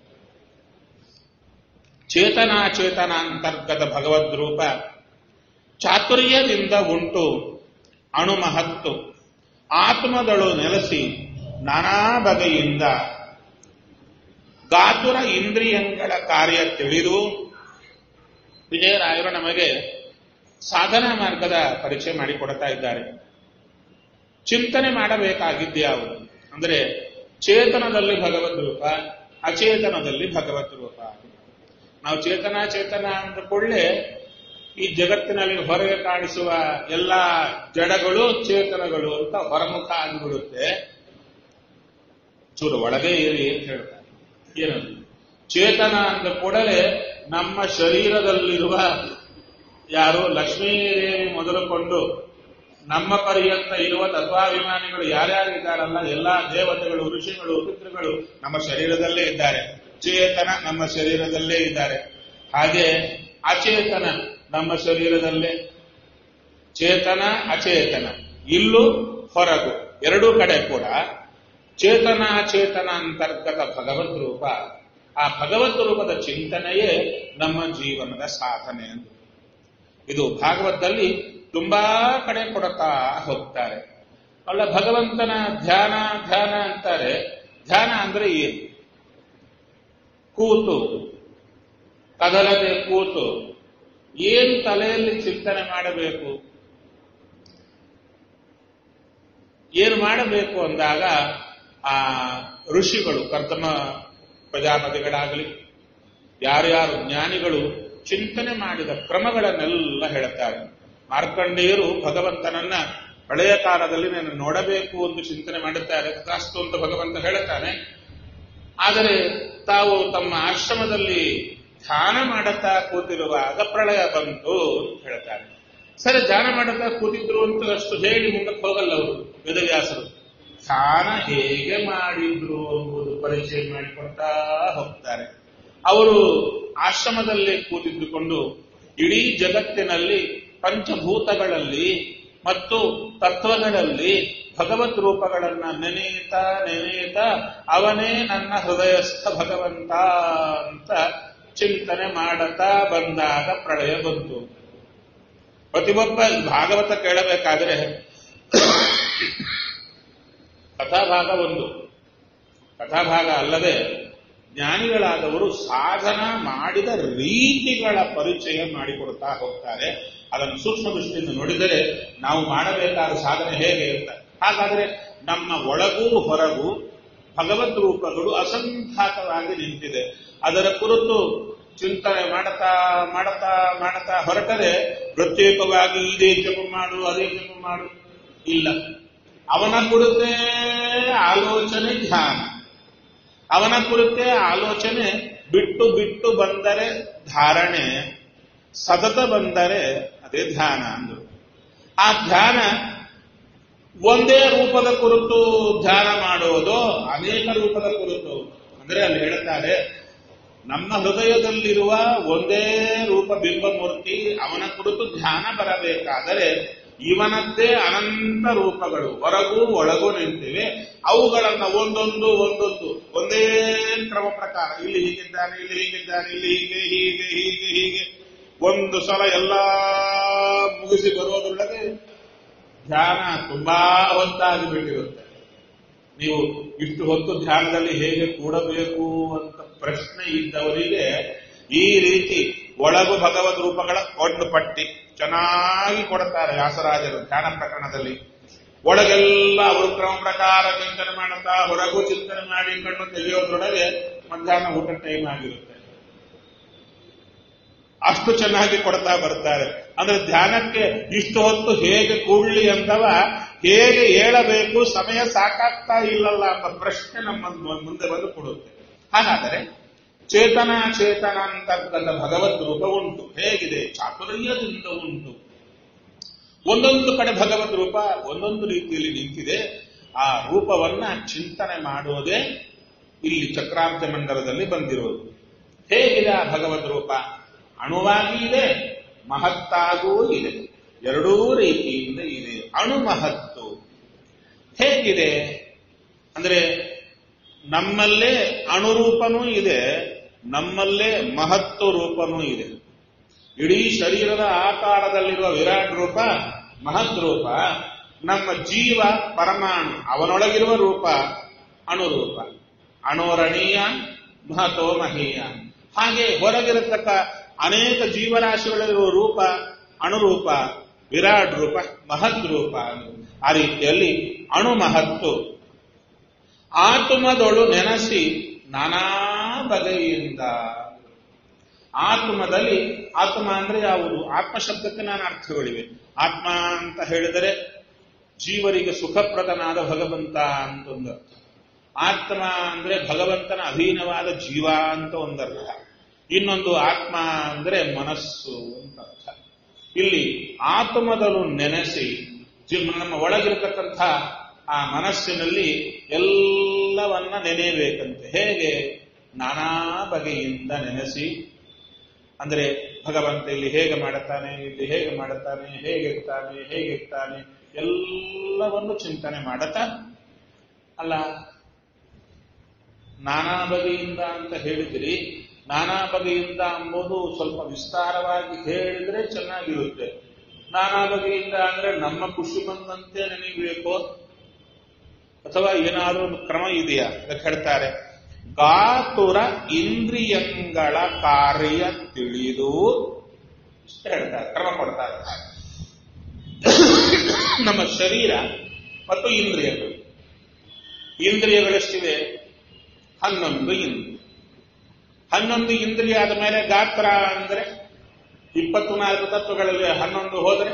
ಚೇತನಾಚೇತನಾಂತರ್ಗತ ಭಗವದ್ರೂಪ ಚಾತುರ್ಯದಿಂದ ಉಂಟು ಅಣುಮಹತ್ತು ಆತ್ಮದಳು ನೆಲೆಸಿ ನಾನಾ ಬಗೆಯಿಂದ ಗಾತುರ ಇಂದ್ರಿಯಗಳ ಕಾರ್ಯ ತಿಳಿದು ವಿಜಯರಾಯರು ನಮಗೆ ಸಾಧನಾ ಮಾರ್ಗದ ಪರಿಚಯ ಮಾಡಿಕೊಡ್ತಾ ಇದ್ದಾರೆ ಚಿಂತನೆ ಮಾಡಬೇಕಾಗಿದ್ದ್ಯಾವುದು ಅಂದರೆ ಚೇತನದಲ್ಲಿ ಭಗವದ್ ರೂಪ ಅಚೇತನದಲ್ಲಿ ಭಗವದ್ ರೂಪ ನಾವು ಚೇತನ ಚೇತನ ಅಂದ ಕೂಡಲೇ ಈ ಜಗತ್ತಿನಲ್ಲಿ ಹೊರಗೆ ಕಾಣಿಸುವ ಎಲ್ಲ ಜಡಗಳು ಚೇತನಗಳು ಅಂತ ಹೊರಮುಖ ಆಗಿಬಿಡುತ್ತೆ ಚೂರು ಒಳಗೆ ಇರಿ ಅಂತ ಹೇಳ್ತಾರೆ ಏನದು ಚೇತನ ಅಂದ ಕೂಡಲೇ ನಮ್ಮ ಶರೀರದಲ್ಲಿರುವ ಯಾರು ಲಕ್ಷ್ಮೀದೇವಿ ಮೊದಲುಕೊಂಡು ನಮ್ಮ ಪರ್ಯಂತ ಇರುವ ತತ್ವಾಭಿಮಾನಿಗಳು ಯಾರ್ಯಾರಿದ್ದಾರಲ್ಲ ಎಲ್ಲಾ ದೇವತೆಗಳು ಋಷಿಗಳು ಪಿತೃಗಳು ನಮ್ಮ ಶರೀರದಲ್ಲೇ ಇದ್ದಾರೆ ಚೇತನ ನಮ್ಮ ಶರೀರದಲ್ಲೇ ಇದ್ದಾರೆ ಹಾಗೆ ಅಚೇತನ ನಮ್ಮ ಶರೀರದಲ್ಲೇ ಚೇತನ ಅಚೇತನ ಇಲ್ಲೂ ಹೊರಗು ಎರಡೂ ಕಡೆ ಕೂಡ ಚೇತನ ಅಚೇತನ ಅಂತರ್ಗತ ಭಗವದ್ ರೂಪ ಆ ಭಗವದ್ ರೂಪದ ಚಿಂತನೆಯೇ ನಮ್ಮ ಜೀವನದ ಸಾಧನೆ ಎಂದು ಇದು ಭಾಗವತದಲ್ಲಿ ತುಂಬಾ ಕಡೆ ಕೊಡುತ್ತಾ ಹೋಗ್ತಾರೆ ಅಲ್ಲ ಭಗವಂತನ ಧ್ಯಾನ ಧ್ಯಾನ ಅಂತಾರೆ ಧ್ಯಾನ ಅಂದ್ರೆ ಏನು ಕೂತು ಕದಲದೆ ಕೂತು ಏನು ತಲೆಯಲ್ಲಿ ಚಿಂತನೆ ಮಾಡಬೇಕು ಏನು ಮಾಡಬೇಕು ಅಂದಾಗ ಆ ಋಷಿಗಳು ಕರ್ತಮ ಪ್ರಜಾಪತಿಗಳಾಗಲಿ ಯಾರ್ಯಾರು ಜ್ಞಾನಿಗಳು ಚಿಂತನೆ ಮಾಡಿದ ಕ್ರಮಗಳನ್ನೆಲ್ಲ ಹೇಳುತ್ತಾರೆ ಮಾರ್ಕಂಡೇಯರು ಭಗವಂತನನ್ನ ಹಳೆಯ ಕಾಲದಲ್ಲಿ ನಾನು ನೋಡಬೇಕು ಎಂದು ಚಿಂತನೆ ಮಾಡುತ್ತಾರೆ ತಥಾಸ್ತು ಅಂತ ಭಗವಂತ ಹೇಳುತ್ತಾನೆ ಆದರೆ ತಾವು ತಮ್ಮ ಆಶ್ರಮದಲ್ಲಿ ಧ್ಯಾನ ಮಾಡುತ್ತಾ ಕೂತಿರುವಾಗ ಪ್ರಳಯ ಬಂತು ಅಂತ ಹೇಳ್ತಾರೆ ಸರಿ ಧ್ಯಾನ ಮಾಡುತ್ತಾ ಕೂತಿದ್ರು ಅಂತ ಅಷ್ಟು ಹೇಳಿ ಮುಂದಕ್ಕೆ ಹೋಗಲ್ಲ ಅವರು ವೇದವ್ಯಾಸರು ಧ್ಯಾನ ಹೇಗೆ ಮಾಡಿದ್ರು ಎಂಬುದು ಪರಿಚಯ ಮಾಡಿಕೊಡ್ತಾ ಹೋಗ್ತಾರೆ ಅವರು ಆಶ್ರಮದಲ್ಲೇ ಕೂತಿದ್ದುಕೊಂಡು ಇಡೀ ಜಗತ್ತಿನಲ್ಲಿ ಪಂಚಭೂತಗಳಲ್ಲಿ ಮತ್ತು ತತ್ವಗಳಲ್ಲಿ ಭಗವತ್ ರೂಪಗಳನ್ನ ನೆನೆಯುತ್ತಾ ನೆನೆಯುತ್ತಾ ಅವನೇ ನನ್ನ ಹೃದಯಸ್ಥ ಭಗವಂತ ಅಂತ ಚಿಂತನೆ ಮಾಡತಾ ಬಂದಾಗ ಪ್ರಳಯ ಬಂತು ಪ್ರತಿಯೊಬ್ಬ ಭಾಗವತ ಕೇಳಬೇಕಾದ್ರೆ ಕಥಾಭಾಗ ಒಂದು ಕಥಾಭಾಗ ಅಲ್ಲದೆ ಜ್ಞಾನಿಗಳಾದವರು ಸಾಧನ ಮಾಡಿದ ರೀತಿಗಳ ಪರಿಚಯ ಮಾಡಿಕೊಡ್ತಾ ಹೋಗ್ತಾರೆ ಅದನ್ನು ಸೂಕ್ಷ್ಮ ದೃಷ್ಟಿಯಿಂದ ನೋಡಿದರೆ ನಾವು ಮಾಡಬೇಕಾದ ಸಾಧನೆ ಹೇಗೆ ಅಂತ ಹಾಗಾದರೆ ನಮ್ಮ ಒಳಗೂ ಹೊರಗೂ ಭಗವದ್ ರೂಪಗಳು ಅಸಂಖ್ಯಾತವಾಗಿ ನಿಂತಿದೆ ಅದರ ಕುರಿತು ಚಿಂತನೆ ಮಾಡುತ್ತಾ ಮಾಡುತ್ತಾ ಮಾಡುತ್ತಾ ಹೊರಟರೆ ಪ್ರತ್ಯೇಕವಾಗಿ ಇದೇ ಜಪ ಮಾಡು ಅದೇ ಜಪ ಮಾಡು ಇಲ್ಲ ಅವನ ಕುರಿತೇ ಆಲೋಚನೆ ಧ್ಯಾನ ಅವನ ಕುರಿತೇ ಆಲೋಚನೆ ಬಿಟ್ಟು ಬಿಟ್ಟು ಬಂದರೆ ಧಾರಣೆ ಸತತ ಬಂದರೆ ಅದೇ ಧ್ಯಾನ ಅಂದರು ಆ ಧ್ಯಾನ ಒಂದೇ ರೂಪದ ಕುರಿತು ಧ್ಯಾನ ಮಾಡುವುದು ಅನೇಕ ರೂಪದ ಕುರಿತು ಅಂದ್ರೆ ಅಲ್ಲಿ ಹೇಳ್ತಾರೆ ನಮ್ಮ ಹೃದಯದಲ್ಲಿರುವ ಒಂದೇ ರೂಪ ಬಿಂಬಮೂರ್ತಿ ಅವನ ಕುರಿತು ಧ್ಯಾನ ಬರಬೇಕಾದರೆ ಇವನದ್ದೇ ಅನಂತ ರೂಪಗಳು ಹೊರಗೂ ಒಳಗೂ ನಿಂತಿವೆ ಅವುಗಳನ್ನ ಒಂದೊಂದು ಒಂದೊಂದು ಒಂದೇ ಕ್ರಮ ಪ್ರಕಾರ ಇಲ್ಲಿ ಹೀಗಿದ್ದಾನೆ ಇಲ್ಲಿ ಹೀಗಿದ್ದಾನೆ ಇಲ್ಲಿ ಹೀಗೆ ಹೀಗೆ ಹೀಗೆ ಹೀಗೆ ಒಂದು ಸಲ ಎಲ್ಲ ಮುಗಿಸಿ ಬರೋದ್ರೊಳಗೆ ಧ್ಯಾನ ತುಂಬಾ ಹೊತ್ತಾಗಿ ಬಿಟ್ಟಿರುತ್ತೆ ನೀವು ಇಷ್ಟು ಹೊತ್ತು ಧ್ಯಾನದಲ್ಲಿ ಹೇಗೆ ಕೂಡಬೇಕು ಅಂತ ಪ್ರಶ್ನೆ ಇದ್ದವರಿಗೆ ಈ ರೀತಿ ಒಳಗು ಭಗವದ್ ರೂಪಗಳ ಒಂದು ಪಟ್ಟಿ ಚೆನ್ನಾಗಿ ಕೊಡುತ್ತಾರೆ ವ್ಯಾಸರಾಜರು ಧ್ಯಾನ ಪ್ರಕರಣದಲ್ಲಿ ಒಳಗೆಲ್ಲ ಅವರು ಕ್ರಮ ಪ್ರಕಾರ ಚಿಂತನೆ ಮಾಡುತ್ತಾ ಹೊರಗೂ ಚಿಂತನೆ ಮಾಡಿ ಕಣ್ಣು ತೆಗೆಯೋದ್ರೊಳಗೆ ಮಧ್ಯಾಹ್ನ ಊಟ ಟೈಮ್ ಆಗಿರುತ್ತೆ ಅಷ್ಟು ಚೆನ್ನಾಗಿ ಕೊಡ್ತಾ ಬರ್ತಾರೆ ಅಂದ್ರೆ ಧ್ಯಾನಕ್ಕೆ ಇಷ್ಟು ಹೊತ್ತು ಹೇಗೆ ಕೂಡ್ಲಿ ಅಂತವ ಹೇಗೆ ಹೇಳಬೇಕು ಸಮಯ ಸಾಕಾಗ್ತಾ ಇಲ್ಲಲ್ಲ ಎಂಬ ಪ್ರಶ್ನೆ ನಮ್ಮ ಮುಂದೆ ಬಂದು ಕೊಡುತ್ತೆ ಹಾಗಾದರೆ ಚೇತನ ಚೇತನ ಅಂತಕ್ಕಂಥ ಭಗವದ್ ರೂಪ ಉಂಟು ಹೇಗಿದೆ ಚಾತುರ್ಯದಿಂದ ಉಂಟು ಒಂದೊಂದು ಕಡೆ ಭಗವದ್ ರೂಪ ಒಂದೊಂದು ರೀತಿಯಲ್ಲಿ ನಿಂತಿದೆ ಆ ರೂಪವನ್ನ ಚಿಂತನೆ ಮಾಡುವುದೇ ಇಲ್ಲಿ ಚಕ್ರಾಂತ ಮಂಡಲದಲ್ಲಿ ಬಂದಿರುವುದು ಹೇಗಿದೆ ಆ ಭಗವದ್ ರೂಪ ಅಣುವಾಗಿ ಇದೆ ಮಹತ್ತಾಗೂ ಇದೆ ಎರಡೂ ರೀತಿಯಿಂದ ಇದೆ ಅಣು ಮಹತ್ತು ಹೇಗಿದೆ ಅಂದ್ರೆ ನಮ್ಮಲ್ಲೇ ಅಣುರೂಪನೂ ಇದೆ ನಮ್ಮಲ್ಲೇ ಮಹತ್ವ ರೂಪನೂ ಇದೆ ಇಡೀ ಶರೀರದ ಆಕಾರದಲ್ಲಿರುವ ವಿರಾಟ್ ರೂಪ ಮಹತ್ ರೂಪ ನಮ್ಮ ಜೀವ ಪರಮಾಣು ಅವನೊಳಗಿರುವ ರೂಪ ಅಣುರೂಪ ಅಣೋರಣೀಯ ಮಹತೋ ಮಹೀಯ ಹಾಗೆ ಹೊರಗಿರತಕ್ಕ ಅನೇಕ ಜೀವರಾಶಿಗಳಿರುವ ರೂಪ ಅಣುರೂಪ ವಿರಾಟ್ ರೂಪ ಮಹತ್ ರೂಪ ಆ ರೀತಿಯಲ್ಲಿ ಅಣು ಮಹತ್ತು ಆತ್ಮದೊಳು ನೆನೆಸಿ ನಾನಾ ಬಗೆಯಿಂದ ಆತ್ಮದಲ್ಲಿ ಆತ್ಮ ಅಂದ್ರೆ ಯಾವುದು ಆತ್ಮ ಶಬ್ದಕ್ಕೆ ನಾನು ಅರ್ಥಗಳಿವೆ ಆತ್ಮ ಅಂತ ಹೇಳಿದರೆ ಜೀವರಿಗೆ ಸುಖಪ್ರದನಾದ ಭಗವಂತ ಅಂತ ಒಂದು ಅರ್ಥ ಆತ್ಮ ಅಂದ್ರೆ ಭಗವಂತನ ಅಧೀನವಾದ ಜೀವ ಅಂತ ಒಂದರ್ಥ ಇನ್ನೊಂದು ಆತ್ಮ ಅಂದ್ರೆ ಮನಸ್ಸು ಅಂತ ಅರ್ಥ ಇಲ್ಲಿ ಆತ್ಮದಲು ನೆನೆಸಿ ನಮ್ಮ ಒಳಗಿರತಕ್ಕಂಥ ಆ ಮನಸ್ಸಿನಲ್ಲಿ ಎಲ್ಲವನ್ನ ನೆನೆಯಬೇಕಂತೆ ಹೇಗೆ ನಾನಾ ಬಗೆಯಿಂದ ನೆನೆಸಿ ಅಂದ್ರೆ ಭಗವಂತ ಇಲ್ಲಿ ಹೇಗೆ ಮಾಡುತ್ತಾನೆ ಇಲ್ಲಿ ಹೇಗೆ ಮಾಡುತ್ತಾನೆ ಹೇಗಿರ್ತಾನೆ ಹೇಗಿರ್ತಾನೆ ಎಲ್ಲವನ್ನು ಚಿಂತನೆ ಮಾಡತಾ ಅಲ್ಲ ನಾನಾ ಬಗೆಯಿಂದ ಅಂತ ಹೇಳಿದ್ರಿ ನಾನಾ ಬಗೆಯಿಂದ ಎಂಬುದು ಸ್ವಲ್ಪ ವಿಸ್ತಾರವಾಗಿ ಹೇಳಿದ್ರೆ ಚೆನ್ನಾಗಿರುತ್ತೆ ನಾನಾ ಬಗೆಯಿಂದ ಅಂದ್ರೆ ನಮ್ಮ ಖುಷಿ ಬಂದಂತೆ ನೆನೀಬೇಕು ಅಥವಾ ಏನಾದರೂ ಒಂದು ಕ್ರಮ ಇದೆಯಾ ಅದಕ್ಕೆ ಹೇಳ್ತಾರೆ ಗಾತುರ ಇಂದ್ರಿಯಗಳ ಕಾರ್ಯ ತಿಳಿದು ಇಷ್ಟ ಹೇಳ್ತಾರೆ ಕ್ರಮ ಕೊಡ್ತಾರೆ ನಮ್ಮ ಶರೀರ ಮತ್ತು ಇಂದ್ರಿಯಗಳು ಇಂದ್ರಿಯಗಳೆಷ್ಟಿವೆ ಹನ್ನೊಂದು ಇಂದ್ರಿಯ ಹನ್ನೊಂದು ಇಂದ್ರಿಯ ಆದ ಮೇಲೆ ಗಾತ್ರ ಅಂದ್ರೆ ಇಪ್ಪತ್ತು ನಾಲ್ಕು ತತ್ವಗಳಲ್ಲಿ ಹನ್ನೊಂದು ಹೋದರೆ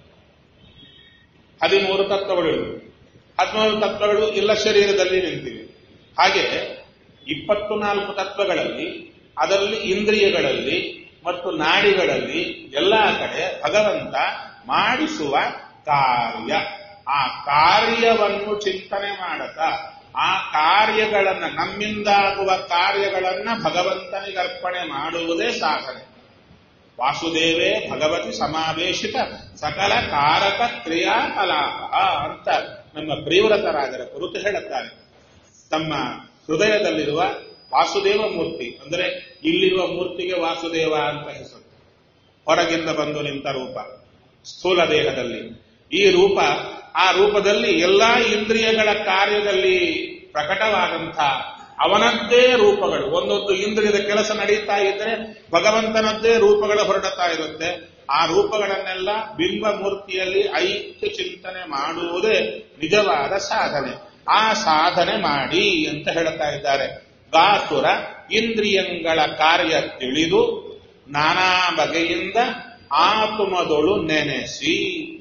ಹದಿಮೂರು ತತ್ವಗಳು ಹದಿಮೂರು ತತ್ವಗಳು ಎಲ್ಲ ಶರೀರದಲ್ಲಿ ನಿಂತಿವೆ ಹಾಗೆ ಇಪ್ಪತ್ತು ನಾಲ್ಕು ತತ್ವಗಳಲ್ಲಿ ಅದರಲ್ಲಿ ಇಂದ್ರಿಯಗಳಲ್ಲಿ ಮತ್ತು ನಾಡಿಗಳಲ್ಲಿ ಎಲ್ಲ ಕಡೆ ಭಗವಂತ ಮಾಡಿಸುವ ಕಾರ್ಯ ಆ ಕಾರ್ಯವನ್ನು ಚಿಂತನೆ ಮಾಡತಾ ಆ ಕಾರ್ಯಗಳನ್ನ ನಮ್ಮಿಂದಾಗುವ ಕಾರ್ಯಗಳನ್ನ ಭಗವಂತನಿಗೆ ಅರ್ಪಣೆ ಮಾಡುವುದೇ ಸಾಧನೆ ವಾಸುದೇವೇ ಭಗವತಿ ಸಮಾವೇಶಿತ ಸಕಲ ಕಾರಕ ಕ್ರಿಯಾಕಲಾಪ ಅಂತ ನಮ್ಮ ಪ್ರಿಯವ್ರತರಾಜರ ಕುರಿತು ಹೇಳುತ್ತಾರೆ ತಮ್ಮ ಹೃದಯದಲ್ಲಿರುವ ವಾಸುದೇವ ಮೂರ್ತಿ ಅಂದರೆ ಇಲ್ಲಿರುವ ಮೂರ್ತಿಗೆ ವಾಸುದೇವ ಅಂತ ಹೆಸರು ಹೊರಗಿಂದ ಬಂದು ನಿಂತ ರೂಪ ಸ್ಥೂಲ ದೇಹದಲ್ಲಿ ಈ ರೂಪ ಆ ರೂಪದಲ್ಲಿ ಎಲ್ಲಾ ಇಂದ್ರಿಯಗಳ ಕಾರ್ಯದಲ್ಲಿ ಪ್ರಕಟವಾದಂಥ ಅವನದ್ದೇ ರೂಪಗಳು ಒಂದೊಂದು ಇಂದ್ರಿಯದ ಕೆಲಸ ನಡೀತಾ ಇದ್ರೆ ಭಗವಂತನದ್ದೇ ರೂಪಗಳು ಹೊರಡುತ್ತಾ ಇರುತ್ತೆ ಆ ರೂಪಗಳನ್ನೆಲ್ಲ ಬಿಂಬ ಮೂರ್ತಿಯಲ್ಲಿ ಐಕ್ಯ ಚಿಂತನೆ ಮಾಡುವುದೇ ನಿಜವಾದ ಸಾಧನೆ ಆ ಸಾಧನೆ ಮಾಡಿ ಅಂತ ಹೇಳ್ತಾ ಇದ್ದಾರೆ ಗಾಸುರ ಇಂದ್ರಿಯಗಳ ಕಾರ್ಯ ತಿಳಿದು ನಾನಾ ಬಗೆಯಿಂದ ಆತುಮದೊಳು ನೆನೆಸಿ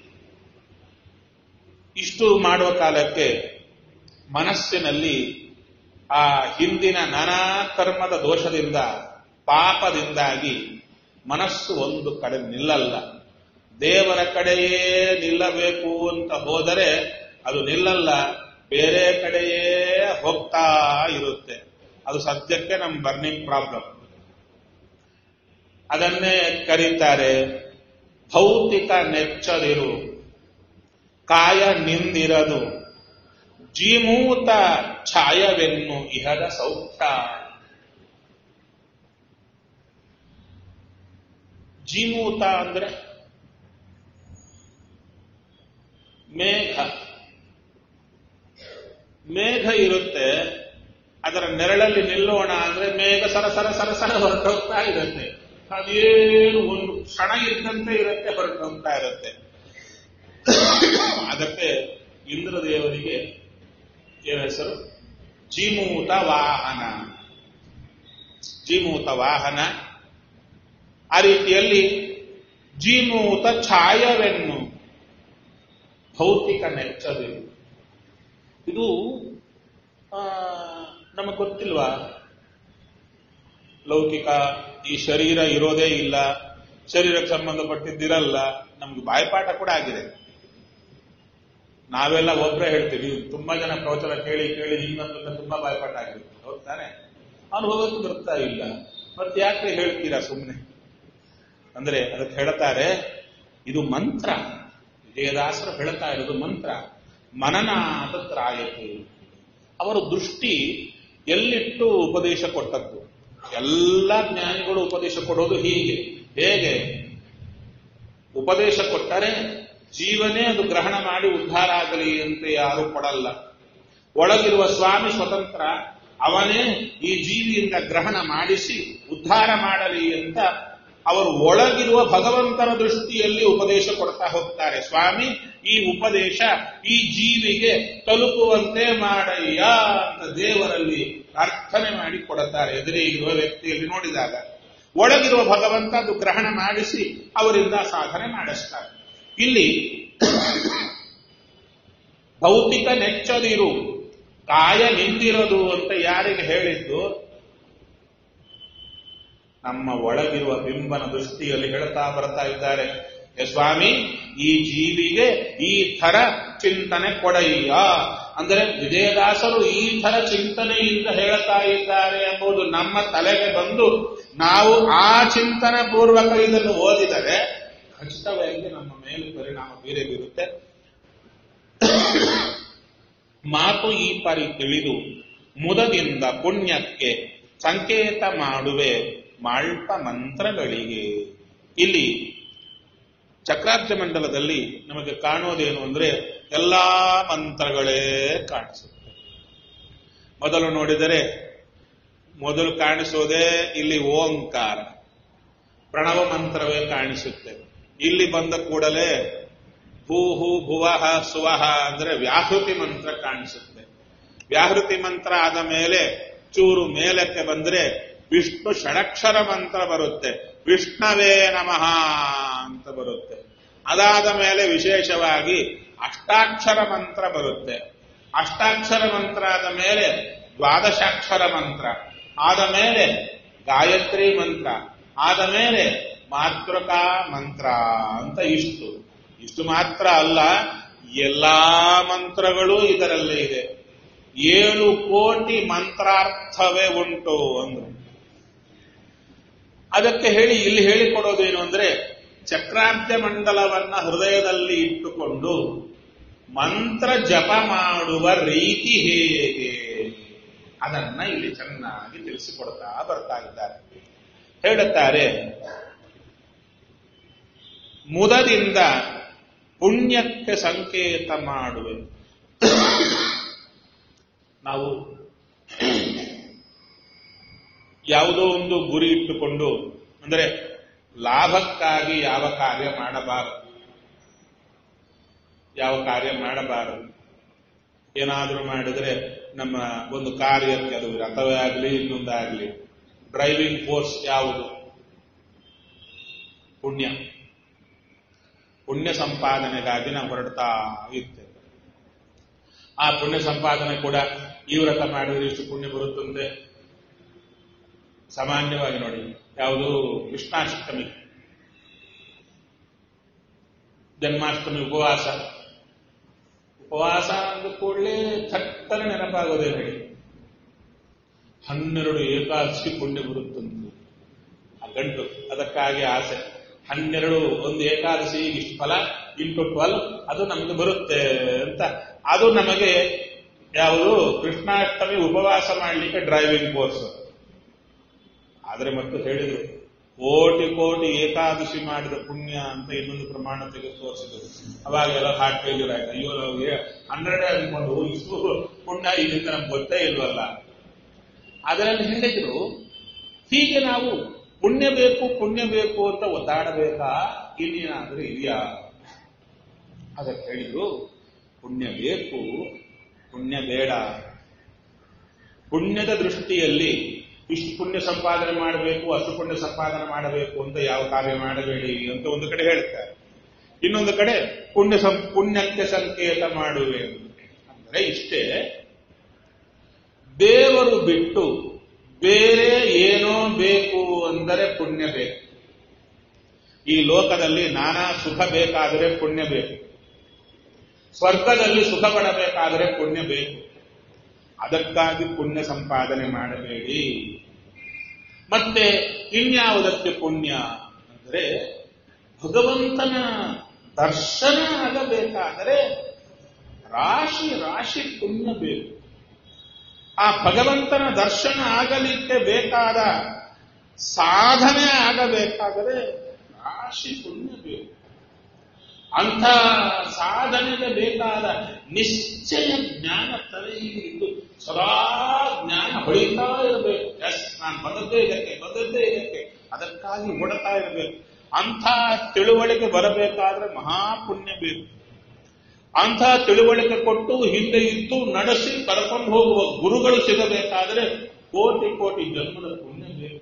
ಇಷ್ಟು ಮಾಡುವ ಕಾಲಕ್ಕೆ ಮನಸ್ಸಿನಲ್ಲಿ ಆ ಹಿಂದಿನ ನಾನಾ ಕರ್ಮದ ದೋಷದಿಂದ ಪಾಪದಿಂದಾಗಿ ಮನಸ್ಸು ಒಂದು ಕಡೆ ನಿಲ್ಲಲ್ಲ ದೇವರ ಕಡೆಯೇ ನಿಲ್ಲಬೇಕು ಅಂತ ಹೋದರೆ ಅದು ನಿಲ್ಲಲ್ಲ ಬೇರೆ ಕಡೆಯೇ ಹೋಗ್ತಾ ಇರುತ್ತೆ ಅದು ಸದ್ಯಕ್ಕೆ ನಮ್ಮ ಬರ್ನಿಂಗ್ ಪ್ರಾಬ್ಲಮ್ ಅದನ್ನೇ ಕರೀತಾರೆ ಭೌತಿಕ ನೆಚ್ಚದಿರು ಕಾಯ ನಿಂದಿರದು ಜೀಮೂತ ಛಾಯವೆನ್ನು ಇಹದ ಸೌಖ್ಯ ಜೀಮೂತ ಅಂದ್ರೆ ಮೇಘ ಮೇಘ ಇರುತ್ತೆ ಅದರ ನೆರಳಲ್ಲಿ ನಿಲ್ಲೋಣ ಅಂದ್ರೆ ಮೇಘ ಸರ ಸರ ಸರ ಸರ ಹೊರಟೋಗ್ತಾ ಇರುತ್ತೆ ಅದೇನು ಒಂದು ಕ್ಷಣ ಇದ್ದಂತೆ ಇರುತ್ತೆ ಹೊರಟೋಗ್ತಾ ಇರುತ್ತೆ ಅದಕ್ಕೆ ಇಂದ್ರದೇವರಿಗೆ ಏನು ಹೆಸರು ಜೀಮೂತ ವಾಹನ ಜೀಮೂತ ವಾಹನ ಆ ರೀತಿಯಲ್ಲಿ ಜೀಮೂತ ಛಾಯವೆನ್ನು ಭೌತಿಕ ನೆಚ್ಚದು ಇದು ನಮಗೆ ಗೊತ್ತಿಲ್ವಾ ಲೌಕಿಕ ಈ ಶರೀರ ಇರೋದೇ ಇಲ್ಲ ಶರೀರಕ್ಕೆ ಸಂಬಂಧಪಟ್ಟಿದ್ದಿರಲ್ಲ ನಮ್ಗೆ ಬಾಯ್ಪಾಠ ಕೂಡ ಆಗಿದೆ ನಾವೆಲ್ಲ ಒಬ್ಬರೇ ಹೇಳ್ತೀವಿ ತುಂಬಾ ಜನ ಪ್ರವಚನ ಕೇಳಿ ಕೇಳಿ ಇನ್ನೊಂದನ್ನ ತುಂಬಾ ಬಾಯ್ಪಾಠ ಆಗಿರುತ್ತೆ ಹೌದ್ ತಾನೆ ಅನುಭವಕ್ಕೆ ಬರ್ತಾ ಇಲ್ಲ ಮತ್ತೆ ಯಾಕೆ ಹೇಳ್ತೀರಾ ಸುಮ್ಮನೆ ಅಂದ್ರೆ ಅದಕ್ಕೆ ಹೇಳ್ತಾರೆ ಇದು ಮಂತ್ರ ವಿಜಯದಾಸರು ಹೇಳ್ತಾ ಇರೋದು ಮಂತ್ರ ಮನನಾದ ತ್ರಾಯತು ಅವರ ದೃಷ್ಟಿ ಎಲ್ಲಿಟ್ಟು ಉಪದೇಶ ಕೊಟ್ಟದ್ದು ಎಲ್ಲ ಜ್ಞಾನಿಗಳು ಉಪದೇಶ ಕೊಡೋದು ಹೀಗೆ ಹೇಗೆ ಉಪದೇಶ ಕೊಟ್ಟರೆ ಜೀವನೇ ಅದು ಗ್ರಹಣ ಮಾಡಿ ಉದ್ಧಾರ ಆಗಲಿ ಅಂತ ಯಾರು ಕೊಡಲ್ಲ ಒಳಗಿರುವ ಸ್ವಾಮಿ ಸ್ವತಂತ್ರ ಅವನೇ ಈ ಜೀವಿಯಿಂದ ಗ್ರಹಣ ಮಾಡಿಸಿ ಉದ್ಧಾರ ಮಾಡಲಿ ಅಂತ ಅವರು ಒಳಗಿರುವ ಭಗವಂತನ ದೃಷ್ಟಿಯಲ್ಲಿ ಉಪದೇಶ ಕೊಡ್ತಾ ಹೋಗ್ತಾರೆ ಸ್ವಾಮಿ ಈ ಉಪದೇಶ ಈ ಜೀವಿಗೆ ತಲುಪುವಂತೆ ಮಾಡಯ್ಯ ಅಂತ ದೇವರಲ್ಲಿ ಪ್ರಾರ್ಥನೆ ಮಾಡಿ ಕೊಡುತ್ತಾರೆ ಎದುರಿಗಿರುವ ವ್ಯಕ್ತಿಯಲ್ಲಿ ನೋಡಿದಾಗ ಒಳಗಿರುವ ಭಗವಂತ ಅದು ಗ್ರಹಣ ಮಾಡಿಸಿ ಅವರಿಂದ ಸಾಧನೆ ಮಾಡಿಸ್ತಾರೆ ಇಲ್ಲಿ ಭೌತಿಕ ನೆಚ್ಚದಿರು ಕಾಯ ನಿಂದಿರೋದು ಅಂತ ಯಾರಿಗೆ ಹೇಳಿದ್ದು ನಮ್ಮ ಒಳಗಿರುವ ಬಿಂಬನ ದೃಷ್ಟಿಯಲ್ಲಿ ಹೇಳ್ತಾ ಬರ್ತಾ ಇದ್ದಾರೆ "ಹೇ ಸ್ವಾಮಿ ಈ ಜೀವಿಗೆ ಈ ಥರ ಚಿಂತನೆ ಕೊಡಯ್ಯ ಅಂದರೆ ವಿಜಯದಾಸರು ಈ ಥರ ಚಿಂತನೆಯಿಂದ ಹೇಳ್ತಾ ಇದ್ದಾರೆ ಎಂಬುದು ನಮ್ಮ ತಲೆಗೆ ಬಂದು ನಾವು ಆ ಚಿಂತನೆ ಪೂರ್ವಕ ಇದನ್ನು ಓದಿದರೆ ಖಚಿತವಾಗಿ ನಮ್ಮ ಮೇಲೆ ಪರಿಣಾಮ ಬೀರೇ ಬೀರುತ್ತೆ ಮಾತು ಈ ಪರಿ ತಿಳಿದು ಮುದದಿಂದ ಪುಣ್ಯಕ್ಕೆ ಸಂಕೇತ ಮಾಡುವೆ ಮಾಳ್ಪ ಮಂತ್ರಗಳಿಗೆ ಇಲ್ಲಿ ಚಕ್ರಾರ್ಥ ಮಂಡಲದಲ್ಲಿ ನಮಗೆ ಕಾಣೋದೇನು ಅಂದ್ರೆ ಎಲ್ಲಾ ಮಂತ್ರಗಳೇ ಕಾಣಿಸುತ್ತೆ ಮೊದಲು ನೋಡಿದರೆ ಮೊದಲು ಕಾಣಿಸೋದೇ ಇಲ್ಲಿ ಓಂಕಾರ ಪ್ರಣವ ಮಂತ್ರವೇ ಕಾಣಿಸುತ್ತೆ ಇಲ್ಲಿ ಬಂದ ಕೂಡಲೇ ಭೂಹು ಭುವಹ ಸುವಹ ಅಂದ್ರೆ ವ್ಯಾಹೃತಿ ಮಂತ್ರ ಕಾಣಿಸುತ್ತೆ ವ್ಯಾಹೃತಿ ಮಂತ್ರ ಆದ ಮೇಲೆ ಚೂರು ಮೇಲಕ್ಕೆ ಬಂದ್ರೆ ವಿಷ್ಣು ಷಡಕ್ಷರ ಮಂತ್ರ ಬರುತ್ತೆ ವಿಷ್ಣವೇ ನಮಃ ಅಂತ ಬರುತ್ತೆ ಅದಾದ ಮೇಲೆ ವಿಶೇಷವಾಗಿ ಅಷ್ಟಾಕ್ಷರ ಮಂತ್ರ ಬರುತ್ತೆ ಅಷ್ಟಾಕ್ಷರ ಮಂತ್ರ ಆದ ಮೇಲೆ ದ್ವಾದಶಾಕ್ಷರ ಮಂತ್ರ ಆದ ಮೇಲೆ ಗಾಯತ್ರಿ ಮಂತ್ರ ಆದ ಮೇಲೆ ಮಾತೃಕಾ ಮಂತ್ರ ಅಂತ ಇಷ್ಟು ಇಷ್ಟು ಮಾತ್ರ ಅಲ್ಲ ಎಲ್ಲಾ ಮಂತ್ರಗಳು ಇದರಲ್ಲೇ ಇದೆ ಏಳು ಕೋಟಿ ಮಂತ್ರಾರ್ಥವೇ ಉಂಟು ಅಂದ್ರು ಅದಕ್ಕೆ ಹೇಳಿ ಇಲ್ಲಿ ಹೇಳಿಕೊಡೋದೇನು ಅಂದ್ರೆ ಚಕ್ರಾಂತ್ಯ ಮಂಡಲವನ್ನ ಹೃದಯದಲ್ಲಿ ಇಟ್ಟುಕೊಂಡು ಮಂತ್ರ ಜಪ ಮಾಡುವ ರೀತಿ ಹೇಗೆ ಅದನ್ನ ಇಲ್ಲಿ ಚೆನ್ನಾಗಿ ತಿಳಿಸಿಕೊಡ್ತಾ ಬರ್ತಾ ಇದ್ದಾರೆ ಹೇಳುತ್ತಾರೆ ಮುದದಿಂದ ಪುಣ್ಯಕ್ಕೆ ಸಂಕೇತ ಮಾಡುವೆ ನಾವು ಯಾವುದೋ ಒಂದು ಗುರಿ ಇಟ್ಟುಕೊಂಡು ಅಂದರೆ ಲಾಭಕ್ಕಾಗಿ ಯಾವ ಕಾರ್ಯ ಮಾಡಬಾರದು ಯಾವ ಕಾರ್ಯ ಮಾಡಬಾರದು ಏನಾದರೂ ಮಾಡಿದ್ರೆ ನಮ್ಮ ಒಂದು ಕಾರ್ಯಕ್ಕೆ ಅದು ರಥವೇ ಆಗಲಿ ಇನ್ನೊಂದಾಗಲಿ ಡ್ರೈವಿಂಗ್ ಫೋರ್ಸ್ ಯಾವುದು ಪುಣ್ಯ ಪುಣ್ಯ ಸಂಪಾದನೆಗಾಗಿ ನಾವು ಹೊರಡ್ತಾ ಇರ್ತೇವೆ ಆ ಪುಣ್ಯ ಸಂಪಾದನೆ ಕೂಡ ಈ ವ್ರತ ಮಾಡಿದ್ರೆ ಇಷ್ಟು ಪುಣ್ಯ ಬರುತ್ತಂತೆ ಸಾಮಾನ್ಯವಾಗಿ ನೋಡಿ ಯಾವುದು ಕೃಷ್ಣಾಷ್ಟಮಿ ಜನ್ಮಾಷ್ಟಮಿ ಉಪವಾಸ ಉಪವಾಸ ಅಂದ ಕೂಡಲೇ ಥಟ್ಟನೆ ನೆನಪಾಗೋದೇ ಹೇಳಿ ಹನ್ನೆರಡು ಏಕಾದಶಿ ಪುಣ್ಯ ಬರುತ್ತಂತೆ ಆ ಗಂಟು ಅದಕ್ಕಾಗಿ ಆಸೆ ಹನ್ನೆರಡು ಒಂದು ಏಕಾದಶಿ ಇಷ್ಟು ಫಲ ಇಂಟು ಟ್ವೆಲ್ ಅದು ನಮಗೆ ಬರುತ್ತೆ ಅಂತ ಅದು ನಮಗೆ ಯಾವುದು ಕೃಷ್ಣಾಷ್ಟಮಿ ಉಪವಾಸ ಮಾಡಲಿಕ್ಕೆ ಡ್ರೈವಿಂಗ್ ಕೋರ್ಸ್ ಆದರೆ ಮತ್ತು ಹೇಳಿದ್ರು ಕೋಟಿ ಕೋಟಿ ಏಕಾದಶಿ ಮಾಡಿದ ಪುಣ್ಯ ಅಂತ ಇನ್ನೊಂದು ಪ್ರಮಾಣ ತೆಗೆದು ತೋರಿಸಿದ್ರು ಅವಾಗ ಎಲ್ಲ ಹಾರ್ಟ್ ಫೇಲ್ಯೂರ್ ಆಯ್ತು ಅಯ್ಯೋ ನಮಗೆ ಹಂಡ್ರೆಡ್ ಅನ್ಕೊಂಡು ಇಷ್ಟು ಪುಣ್ಯ ಇದರಿಂದ ನಮ್ಗೆ ಗೊತ್ತೇ ಇಲ್ವಲ್ಲ ಅದರಲ್ಲಿ ಹೇಳಿದ್ರು ಹೀಗೆ ನಾವು ಪುಣ್ಯ ಬೇಕು ಪುಣ್ಯ ಬೇಕು ಅಂತ ಒದ್ದಾಡಬೇಕಾ ಇನ್ನೇನಾದ್ರೂ ಇದೆಯಾ ಅದಕ್ಕೆ ಹೇಳಿದ್ರು ಪುಣ್ಯ ಬೇಕು ಪುಣ್ಯ ಬೇಡ ಪುಣ್ಯದ ದೃಷ್ಟಿಯಲ್ಲಿ ಇಷ್ಟು ಪುಣ್ಯ ಸಂಪಾದನೆ ಮಾಡಬೇಕು ಅಷ್ಟು ಪುಣ್ಯ ಸಂಪಾದನೆ ಮಾಡಬೇಕು ಅಂತ ಯಾವ ಕಾರ್ಯ ಮಾಡಬೇಡಿ ಅಂತ ಒಂದು ಕಡೆ ಹೇಳ್ತಾರೆ ಇನ್ನೊಂದು ಕಡೆ ಪುಣ್ಯ ಸಂ ಪುಣ್ಯಕ್ಕೆ ಸಂಕೇತ ಮಾಡುವೆ ಅಂದ್ರೆ ಇಷ್ಟೇ ದೇವರು ಬಿಟ್ಟು ಬೇರೆ ಏನೋ ಬೇಕು ಅಂದರೆ ಪುಣ್ಯ ಬೇಕು ಈ ಲೋಕದಲ್ಲಿ ನಾನಾ ಸುಖ ಬೇಕಾದರೆ ಪುಣ್ಯ ಬೇಕು ಸ್ವರ್ಗದಲ್ಲಿ ಸುಖ ಪಡಬೇಕಾದರೆ ಪುಣ್ಯ ಬೇಕು ಅದಕ್ಕಾಗಿ ಪುಣ್ಯ ಸಂಪಾದನೆ ಮಾಡಬೇಡಿ ಮತ್ತೆ ಇನ್ಯಾವುದಕ್ಕೆ ಪುಣ್ಯ ಅಂದರೆ ಭಗವಂತನ ದರ್ಶನ ಆಗಬೇಕಾದರೆ ರಾಶಿ ರಾಶಿ ಪುಣ್ಯ ಬೇಕು ಆ ಭಗವಂತನ ದರ್ಶನ ಆಗಲಿಕ್ಕೆ ಬೇಕಾದ ಸಾಧನೆ ಆಗಬೇಕಾದರೆ ರಾಶಿ ಪುಣ್ಯ ಬೇಕು ಅಂಥ ಸಾಧನೆಗೆ ಬೇಕಾದ ನಿಶ್ಚಯ ಜ್ಞಾನ ತಲೆಯಲ್ಲಿ ಇದ್ದು ಸದಾ ಜ್ಞಾನ ಹೊಳಿತಾ ಇರಬೇಕು ಎಸ್ ನಾನು ಬಂದದ್ದೇ ಇದಕ್ಕೆ ಬಂದದ್ದೇ ಇದಕ್ಕೆ ಅದಕ್ಕಾಗಿ ಓಡುತ್ತಾ ಇರಬೇಕು ಅಂಥ ತಿಳುವಳಿಕೆ ಬರಬೇಕಾದ್ರೆ ಮಹಾಪುಣ್ಯ ಬೇಕು ಅಂಥ ತಿಳುವಳಿಕೆ ಕೊಟ್ಟು ಹಿಂದೆ ಇದ್ದು ನಡೆಸಿ ಕರ್ಕೊಂಡು ಹೋಗುವ ಗುರುಗಳು ಸಿಗಬೇಕಾದರೆ ಕೋಟಿ ಕೋಟಿ ಜನ್ಮದ ಪುಣ್ಯ ಬೇಕು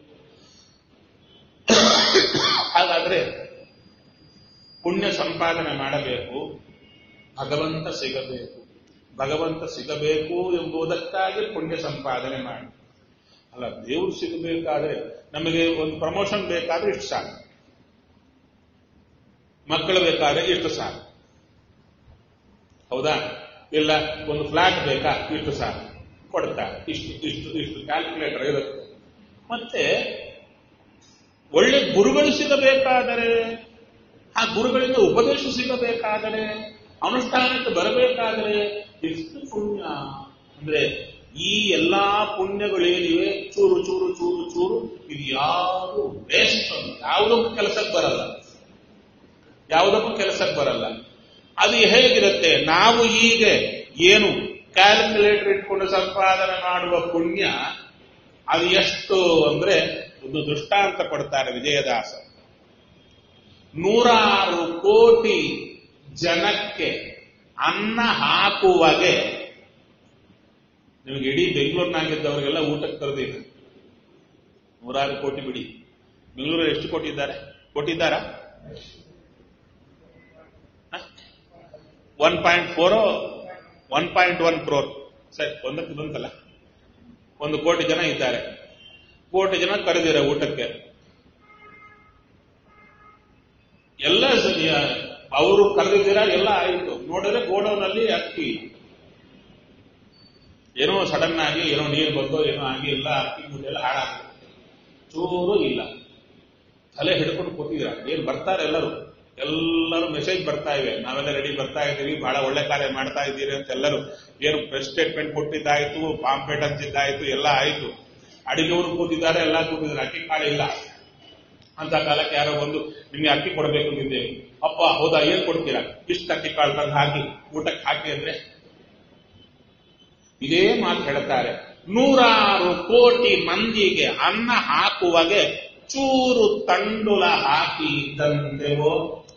ಹಾಗಾದ್ರೆ ಪುಣ್ಯ ಸಂಪಾದನೆ ಮಾಡಬೇಕು ಭಗವಂತ ಸಿಗಬೇಕು ಭಗವಂತ ಸಿಗಬೇಕು ಎಂಬುದಕ್ಕಾಗಿ ಪುಣ್ಯ ಸಂಪಾದನೆ ಮಾಡಿ ಅಲ್ಲ ದೇವರು ಸಿಗಬೇಕಾದ್ರೆ ನಮಗೆ ಒಂದು ಪ್ರಮೋಷನ್ ಬೇಕಾದ್ರೆ ಇಷ್ಟು ಸಾಕು ಮಕ್ಕಳು ಬೇಕಾದ್ರೆ ಇಷ್ಟು ಸಾಕು ಹೌದಾ ಇಲ್ಲ ಒಂದು ಫ್ಲಾಟ್ ಬೇಕಾ ಇಷ್ಟು ಸಾಕು ಕೊಡ್ತಾರೆ ಇಷ್ಟು ಇಷ್ಟು ಇಷ್ಟು ಕ್ಯಾಲ್ಕುಲೇಟರ್ ಇರುತ್ತೆ ಮತ್ತೆ ಒಳ್ಳೆ ಗುರುಗಳು ಸಿಗಬೇಕಾದರೆ ಆ ಗುರುಗಳಿಂದ ಉಪದೇಶ ಸಿಗಬೇಕಾದರೆ ಅನುಷ್ಠಾನಕ್ಕೆ ಬರಬೇಕಾದರೆ ಎಷ್ಟು ಪುಣ್ಯ ಅಂದ್ರೆ ಈ ಎಲ್ಲಾ ಪುಣ್ಯಗಳೇನಿವೆ ಚೂರು ಚೂರು ಚೂರು ಚೂರು ಇದು ಯಾವುದು ವೇಸ್ಟ್ ಯಾವುದಕ್ಕೂ ಕೆಲಸಕ್ಕೆ ಬರಲ್ಲ ಯಾವುದಕ್ಕೂ ಕೆಲಸಕ್ಕೆ ಬರಲ್ಲ ಅದು ಹೇಗಿರುತ್ತೆ ನಾವು ಈಗ ಏನು ಕ್ಯಾಲ್ಕುಲೇಟರ್ ಇಟ್ಕೊಂಡು ಸಂಪಾದನೆ ಮಾಡುವ ಪುಣ್ಯ ಅದು ಎಷ್ಟು ಅಂದ್ರೆ ಒಂದು ದೃಷ್ಟಾಂತ ಕೊಡ್ತಾರೆ ವಿಜಯದಾಸ ನೂರಾರು ಕೋಟಿ ಜನಕ್ಕೆ ಅನ್ನ ಹಾಕುವಾಗೆ ನಿಮಗೆ ಇಡೀ ಬೆಂಗಳೂರಿನಾಗಿದ್ದವರಿಗೆಲ್ಲ ಊಟಕ್ಕೆ ಕರೆದಿದೆ ನೂರಾರು ಕೋಟಿ ಬಿಡಿ ಬೆಂಗಳೂರಲ್ಲಿ ಎಷ್ಟು ಕೋಟಿ ಇದ್ದಾರೆ ಕೊಟ್ಟಿದ್ದಾರಾ one point four one point one crore ಸರಿ ಒಂದಕ್ಕೆ ಬಂತಲ್ಲ ಒಂದು ಕೋಟಿ ಜನ ಇದ್ದಾರೆ ಕೋಟಿ ಜನ ಕರೆದಿರ ಊಟಕ್ಕೆ ಎಲ್ಲ ಅವರು ಕರೆದಿದ್ದೀರಾ ಎಲ್ಲ ಆಯಿತು ನೋಡಿದ್ರೆ ಗೋಡೌನಲ್ಲಿ ಅಕ್ಕಿ ಏನೋ ಸಡನ್ ಆಗಿ ಏನೋ ನೀರು ಬಂದೋ ಏನೋ ಆಗಿ ಎಲ್ಲ ಅಕ್ಕಿ ಮುದ್ದೆಲ್ಲ ಹಾಳಾಗ್ತದೆ ಚೂರು ಇಲ್ಲ ತಲೆ ಹಿಡ್ಕೊಂಡು ಕೂತಿದ್ರ ಏನ್ ಬರ್ತಾರೆ ಎಲ್ಲರೂ ಎಲ್ಲರೂ ಮೆಸೇಜ್ ಬರ್ತಾ ಇವೆ ನಾವೆಲ್ಲ ರೆಡಿ ಬರ್ತಾ ಇದ್ದೀವಿ ಬಹಳ ಒಳ್ಳೆ ಕಾರ್ಯ ಮಾಡ್ತಾ ಇದ್ದೀರಿ ಅಂತ ಎಲ್ಲರೂ ಏನು ಪ್ರೆಸ್ ಸ್ಟೇಟ್ಮೆಂಟ್ ಕೊಟ್ಟಿದ್ದಾಯ್ತು ಪಾಂಪೇಟ್ ಹಂಚಿದ್ದಾಯ್ತು ಎಲ್ಲ ಆಯ್ತು ಅಡಿಗೆವರು ಕೂತಿದ್ದಾರೆ ಎಲ್ಲ ಕೂತಿದ್ದಾರೆ ಅಕ್ಕಿ ಕಾಳು ಇಲ್ಲ ಅಂತ ಕಾಲಕ್ಕೆ ಯಾರೋ ಬಂದು ನಿಮ್ಗೆ ಅಕ್ಕಿ ಕೊಡಬೇಕು ಅಂದಿದ್ದೇವೆ ಅಪ್ಪ ಹೌದಾ ಏನ್ ಕೊಡ್ತೀರಾ ಇಷ್ಟು ಅಕ್ಕಿ ಕಾಳು ತಂದು ಹಾಕಿ ಊಟಕ್ಕೆ ಹಾಕಿ ಅಂದ್ರೆ ಇದೇ ಮಾತು ಹೇಳ್ತಾರೆ ನೂರಾರು ಕೋಟಿ ಮಂದಿಗೆ ಅನ್ನ ಹಾಕುವಗೆ ಚೂರು ತಂಡುಲ ಹಾಕಿ ಇದ್ದಂತೆವೋ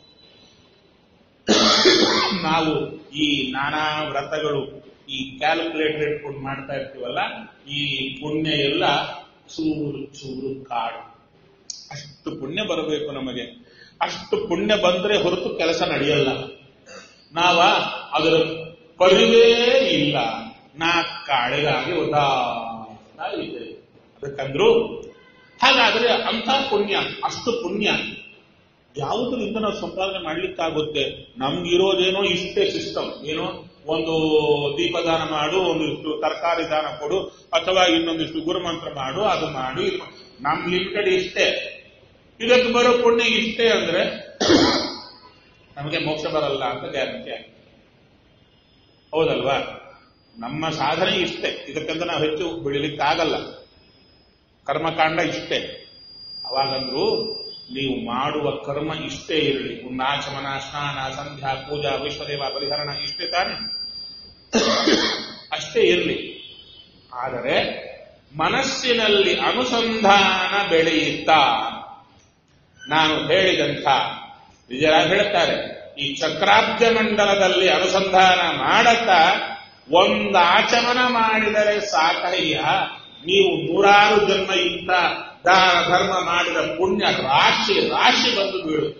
ನಾವು ಈ ನಾನಾ ವ್ರತಗಳು ಈ ಕ್ಯಾಲ್ಕುಲೇಟರ್ ಇಟ್ಕೊಂಡು ಮಾಡ್ತಾ ಇರ್ತೀವಲ್ಲ ಈ ಪುಣ್ಯ ಎಲ್ಲ ಚೂರು ಚೂರು ಕಾಡು ಅಷ್ಟು ಪುಣ್ಯ ಬರಬೇಕು ನಮಗೆ ಅಷ್ಟು ಪುಣ್ಯ ಬಂದ್ರೆ ಹೊರತು ಕೆಲಸ ನಡೆಯಲ್ಲ ನಾವ ಅದರ ಪರಿವೇ ಇಲ್ಲ ನಾ ಕಾಳಿಗಾಗಿ ಒದ್ದಾಡ್ತಾ ಇದೆ ಅದಕ್ಕಂದ್ರು ಹಾಗಾದ್ರೆ ಅಂತ ಪುಣ್ಯ ಅಷ್ಟು ಪುಣ್ಯ ಯಾವುದರಿಂದ ನಾವು ಸಂಪಾದನೆ ಮಾಡ್ಲಿಕ್ಕಾಗುತ್ತೆ ನಮ್ಗಿರೋದೇನೋ ಇಷ್ಟೇ ಸಿಸ್ಟಮ್ ಏನೋ ಒಂದು ದೀಪದಾನ ಮಾಡು ಒಂದಿಷ್ಟು ತರಕಾರಿ ದಾನ ಕೊಡು ಅಥವಾ ಇನ್ನೊಂದಿಷ್ಟು ಗುರುಮಂತ್ರ ಮಾಡು ಅದು ಮಾಡು ಇದು ಮಾಡು. ನಮ್ ಲಿಮಿಟೆಡ್ ಇಷ್ಟೇ ಇದಕ್ಕೆ ಬರೋ ಪುಣ್ಯ ಇಷ್ಟೇ ಅಂದ್ರೆ ನಮಗೆ ಮೋಕ್ಷ ಬರಲ್ಲ ಅಂತ ಗ್ಯಾರಂಟಿ ಆಗಿದೆ ಹೌದಲ್ವಾ ನಮ್ಮ ಸಾಧನೆ ಇಷ್ಟೇ ಇದಕ್ಕಿಂತ ನಾವು ಹೆಚ್ಚು ಬೆಳಿಲಿಕ್ಕಾಗಲ್ಲ ಕರ್ಮಕಾಂಡ ಇಷ್ಟೇ ಅವಾಗಂದ್ರು ನೀವು ಮಾಡುವ ಕರ್ಮ ಇಷ್ಟೇ ಇರಲಿ ಉನ್ನಾಚಮನ ಸ್ನಾನ ಸಂಧ್ಯಾ ಪೂಜಾ ವಿಶ್ವದೇವ ಪರಿಹರಣ ಇಷ್ಟೇ ತಾನೆ ಅಷ್ಟೇ ಇರಲಿ ಆದರೆ ಮನಸ್ಸಿನಲ್ಲಿ ಅನುಸಂಧಾನ ಬೆಳೆಯುತ್ತಾ ನಾನು ಹೇಳಿದಂಥ ವಿಜಯರಾಜ್ ಹೇಳ್ತಾರೆ ಈ ಚಕ್ರಾಬ್ಜ ಮಂಡಲದಲ್ಲಿ ಅನುಸಂಧಾನ ಮಾಡತಾ ಒಂದು ಆಚಮನ ಮಾಡಿದರೆ ಸಾಕಯ್ಯ ನೀವು ನೂರಾರು ಜನ್ಮ ಇಂಥ ದಾನ ಧರ್ಮ ಮಾಡಿದ ಪುಣ್ಯ ರಾಶಿ ರಾಶಿ ಬಂದು ಬೀಳುತ್ತೆ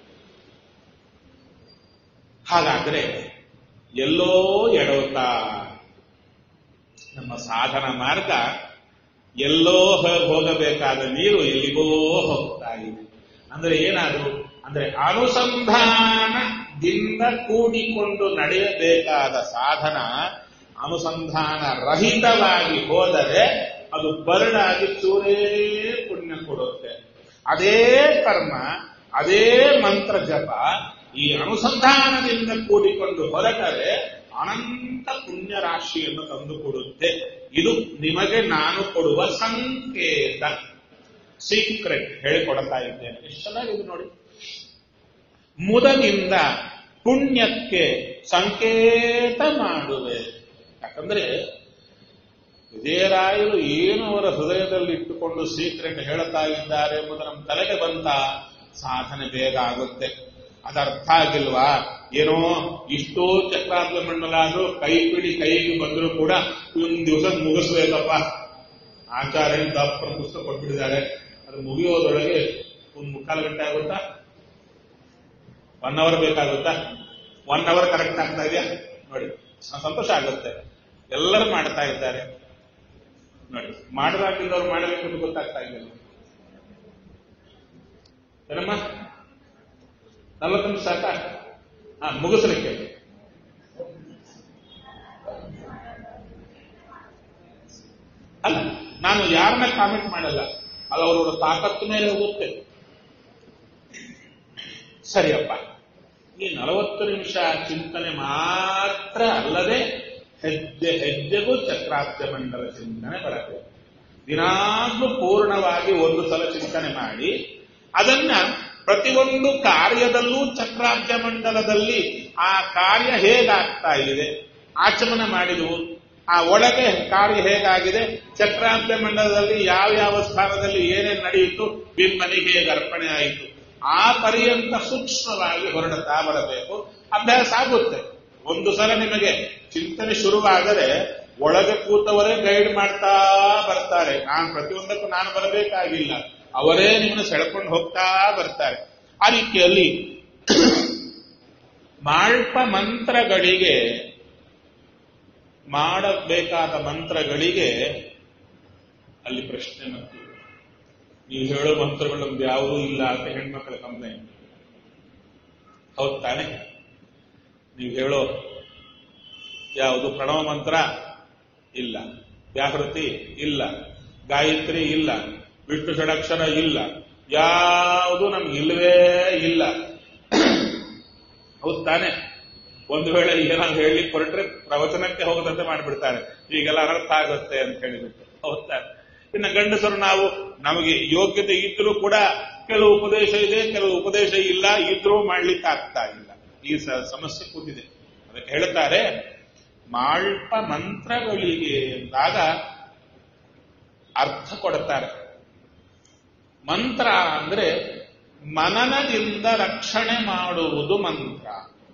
ಹಾಗಾದ್ರೆ ಎಲ್ಲೋ ಎಡವುತ್ತಾ ನಮ್ಮ ಸಾಧನ ಮಾರ್ಗ ಎಲ್ಲೋ ಹೋಗ್- ಹೋಗಬೇಕಾದ ನೀರು ಎಲ್ಲಿಗೋ ಹೋಗ್ತಾ ಇದೆ ಅಂದ್ರೆ ಏನಾದ್ರು ಅಂದ್ರೆ ಅನುಸಂಧಾನದಿಂದ ಕೂಡಿಕೊಂಡು ನಡೆಯಬೇಕಾದ ಸಾಧನ ಅನುಸಂಧಾನ ರಹಿತವಾಗಿ ಹೋದರೆ ಅದು ಬರಡಾಗಿ ಚೂರೇ ಪುಣ್ಯ ಕೊಡುತ್ತೆ ಅದೇ ಕರ್ಮ ಅದೇ ಮಂತ್ರ ಜಪ ಈ ಅನುಸಂಧಾನದಿಂದ ಕೂಡಿಕೊಂಡು ಹೊರಟರೆ ಅನಂತ ಪುಣ್ಯ ರಾಶಿಯನ್ನು ತಂದುಕೊಡುತ್ತೆ ಇದು ನಿಮಗೆ ನಾನು ಕೊಡುವ ಸಂಕೇತ ಸೀಕ್ರೆಟ್ ಹೇಳಿಕೊಡ್ತಾ ಇದ್ದೇನೆ ಎಷ್ಟು ಚೆನ್ನಾಗಿದೆ ನೋಡಿ ಮುದದಿಂದ ಪುಣ್ಯಕ್ಕೆ ಸಂಕೇತ ಮಾಡುವೆ ಯಾಕಂದ್ರೆ ವಿಜಯರಾಯರು ಏನು ಅವರ ಹೃದಯದಲ್ಲಿ ಇಟ್ಟುಕೊಂಡು ಸೀಕ್ರೆಟ್ ಹೇಳುತ್ತಾ ಇದ್ದಾರೆ ಎಂಬುದು ನಮ್ಮ ತಲೆಗೆ ಬಂತ ಸಾಧನೆ ಬೇಗ ಆಗುತ್ತೆ ಅದರ್ಥ ಆಗಿಲ್ವಾ ಏನೋ ಇಷ್ಟೋ ಚಕ್ರಾರ್ಧ ಮಂಡಲ ಆದ್ರೂ ಕೈ ಪಿಡಿ ಕೈಗೆ ಬಂದರೂ ಕೂಡ ಒಂದು ದಿವಸ ಮುಗಿಸ್ಬೇಕಪ್ಪ ಆಚಾರ್ಯ ದಪ್ಪನ ಪುಸ್ತಕ ಕೊಟ್ಬಿಟ್ಟಿದ್ದಾರೆ ಅದು ಮುಗಿಯೋದ್ರೊಳಗೆ ಒಂದು ಮುಕ್ಕಾಲು ಗಂಟೆ ಆಗುತ್ತಾ ಒನ್ ಅವರ್ ಬೇಕಾಗುತ್ತಾ ಒನ್ ಅವರ್ ಕರೆಕ್ಟ್ ಆಗ್ತಾ ಇದೆಯಾ ನೋಡಿ ಸ- ಸಂತೋಷ ಆಗುತ್ತೆ ಎಲ್ಲರೂ ಮಾಡ್ತಾ ಇದ್ದಾರೆ ನೋಡಿ ಮಾಡಲಾಗಿದ್ದವ್ರು ಮಾಡಬೇಕು ಅಂತ ಗೊತ್ತಾಗ್ತಾ ಇದೆಯಲ್ಲ ಏನಮ್ಮ ನಲವತ್ತು ನಿಮಿಷ ಸಾಕ ಹಾ ಮುಗಿಸ್ಲಿಕ್ಕೆ ಅಲ್ಲ ನಾನು ಯಾರನ್ನ ಕಾಮೆಂಟ್ ಮಾಡಲ್ಲ ಅದು ಅವರವರ ತಾಕತ್ತು ಮೇಲೆ ಹೋಗುತ್ತೆ ಸರಿಯಪ್ಪ ಈ ನಲವತ್ತು ನಿಮಿಷ ಚಿಂತನೆ ಮಾತ್ರ ಅಲ್ಲದೆ ಹೆಜ್ಜೆ ಹೆಜ್ಜೆಗೂ ಚಕ್ರಾಬ್ಜ ಮಂಡಲ ಚಿಂತನೆ ಬರಬೇಕು ದಿನಾಗ್ಲೂ ಪೂರ್ಣವಾಗಿ ಒಂದು ಸಲ ಚಿಂತನೆ ಮಾಡಿ ಅದನ್ನ ಪ್ರತಿಯೊಂದು ಕಾರ್ಯದಲ್ಲೂ ಚಕ್ರಾಬ್ಜ ಮಂಡಲದಲ್ಲಿ ಆ ಕಾರ್ಯ ಹೇಗಾಗ್ತಾ ಇದೆ ಆಚಮನ ಮಾಡಿದವು ಆ ಒಳಗೆ ಕಾರ್ಯ ಹೇಗಾಗಿದೆ ಚಕ್ರಾಬ್ಜ ಮಂಡಲದಲ್ಲಿ ಯಾವ ಯಾವ ಸ್ಥಾನದಲ್ಲಿ ಏನೇನು ನಡೆಯಿತು ಬಿಮ್ಮನಿಗೆ ಹೇಗೆ ಅರ್ಪಣೆ ಆಯಿತು ಆ ಪರ್ಯಂತ ಸೂಕ್ಷ್ಮವಾಗಿ ಹೊರಡುತ್ತಾ ಬರಬೇಕು ಅಭ್ಯಾಸ ಆಗುತ್ತೆ ಒಂದು ಸಲ ನಿಮಗೆ ಚಿಂತನೆ ಶುರುವಾದರೆ ಒಳಗೆ ಕೂತವರೇ ಗೈಡ್ ಮಾಡ್ತಾ ಬರ್ತಾರೆ ನಾನು ಪ್ರತಿಯೊಂದಕ್ಕೂ ನಾನು ಬರಬೇಕಾಗಿಲ್ಲ ಅವರೇ ನಿಮ್ಮನ್ನು ಸೆಳ್ಕೊಂಡು ಹೋಗ್ತಾ ಬರ್ತಾರೆ ಆ ರೀತಿಯಲ್ಲಿ ಮಾಳ್ಪ ಮಂತ್ರಗಳಿಗೆ ಮಾಡಬೇಕಾದ ಮಂತ್ರಗಳಿಗೆ ಅಲ್ಲಿ ಪ್ರಶ್ನೆ ಮತ್ತು ನೀವು ಹೇಳೋ ಮಂತ್ರಗಳು ನಮ್ದು ಯಾವುದೂ ಇಲ್ಲ ಅಂತ ಹೆಣ್ಮಕ್ಳ ಕಂಪ್ಲೇಂಟ್ ಹೌದ್ ತಾನೆ ನೀವು ಹೇಳೋ ಯಾವುದು ಪ್ರಣವ ಮಂತ್ರ ಇಲ್ಲ ವ್ಯಾಹೃತಿ ಇಲ್ಲ ಗಾಯತ್ರಿ ಇಲ್ಲ ವಿಷ್ಣು ಷಡಕ್ಷರ ಇಲ್ಲ ಯಾವುದು ನಮ್ಗೆ ಇಲ್ಲವೇ ಇಲ್ಲ ಹೌದು ತಾನೆ ಒಂದು ವೇಳೆ ಈಗ ನಾವು ಹೇಳಲಿಕ್ಕೆ ಹೊರಟ್ರೆ ಪ್ರವಚನಕ್ಕೆ ಹೋಗದಂತೆ ಮಾಡಿಬಿಡ್ತಾರೆ ಈಗೆಲ್ಲ ಅನರ್ಥ ಆಗುತ್ತೆ ಅಂತ ಹೇಳಿಬಿಟ್ಟು ಹೌದು ತಾನೆ ಇನ್ನು ಗಂಡಸರು ನಾವು ನಮಗೆ ಯೋಗ್ಯತೆ ಇದ್ರೂ ಕೂಡ ಕೆಲವು ಉಪದೇಶ ಇದೆ ಕೆಲವು ಉಪದೇಶ ಇಲ್ಲ ಇದ್ರೂ ಮಾಡ್ಲಿಕ್ಕೆ ಆಗ್ತಾ ಇಲ್ಲ ಈ ಸ- ಸಮಸ್ಯೆ ಕೂತಿದೆ ಅದಕ್ಕೆ ಹೇಳ್ತಾರೆ ಮಾಳ್ಪ ಮಂತ್ರಗಳಿಗೆ ಎಂದಾಗ ಅರ್ಥ ಕೊಡುತ್ತಾರೆ ಮಂತ್ರ ಅಂದ್ರೆ ಮನನದಿಂದ ರಕ್ಷಣೆ ಮಾಡುವುದು ಮಂತ್ರ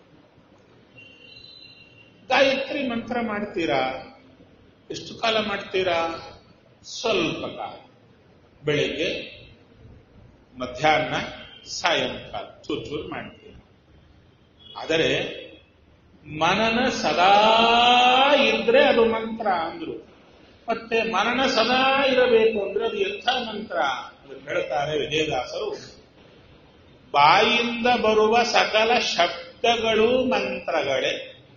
ಗಾಯತ್ರಿ ಮಂತ್ರ ಮಾಡ್ತೀರಾ ಎಷ್ಟು ಕಾಲ ಮಾಡ್ತೀರಾ ಸ್ವಲ್ಪ ಕಾಲ ಬೆಳಿಗ್ಗೆ ಮಧ್ಯಾಹ್ನ ಸಾಯಂಕಾಲ ಚೂರು ಚೂರು ಮಾಡ್ತೀರಾ ಆದರೆ ಮನನ ಸದಾ ಇದ್ರೆ ಅದು ಮಂತ್ರ ಅಂದ್ರು ಮತ್ತೆ ಮನನ ಸದಾ ಇರಬೇಕು ಅಂದ್ರೆ ಅದು ಎಂಥ ಮಂತ್ರ ಅದಕ್ಕೆ ಹೇಳ್ತಾರೆ ವಿಜಯದಾಸರು ಬಾಯಿಂದ ಬರುವ ಸಕಲ ಶಬ್ದಗಳು ಮಂತ್ರಗಳೇ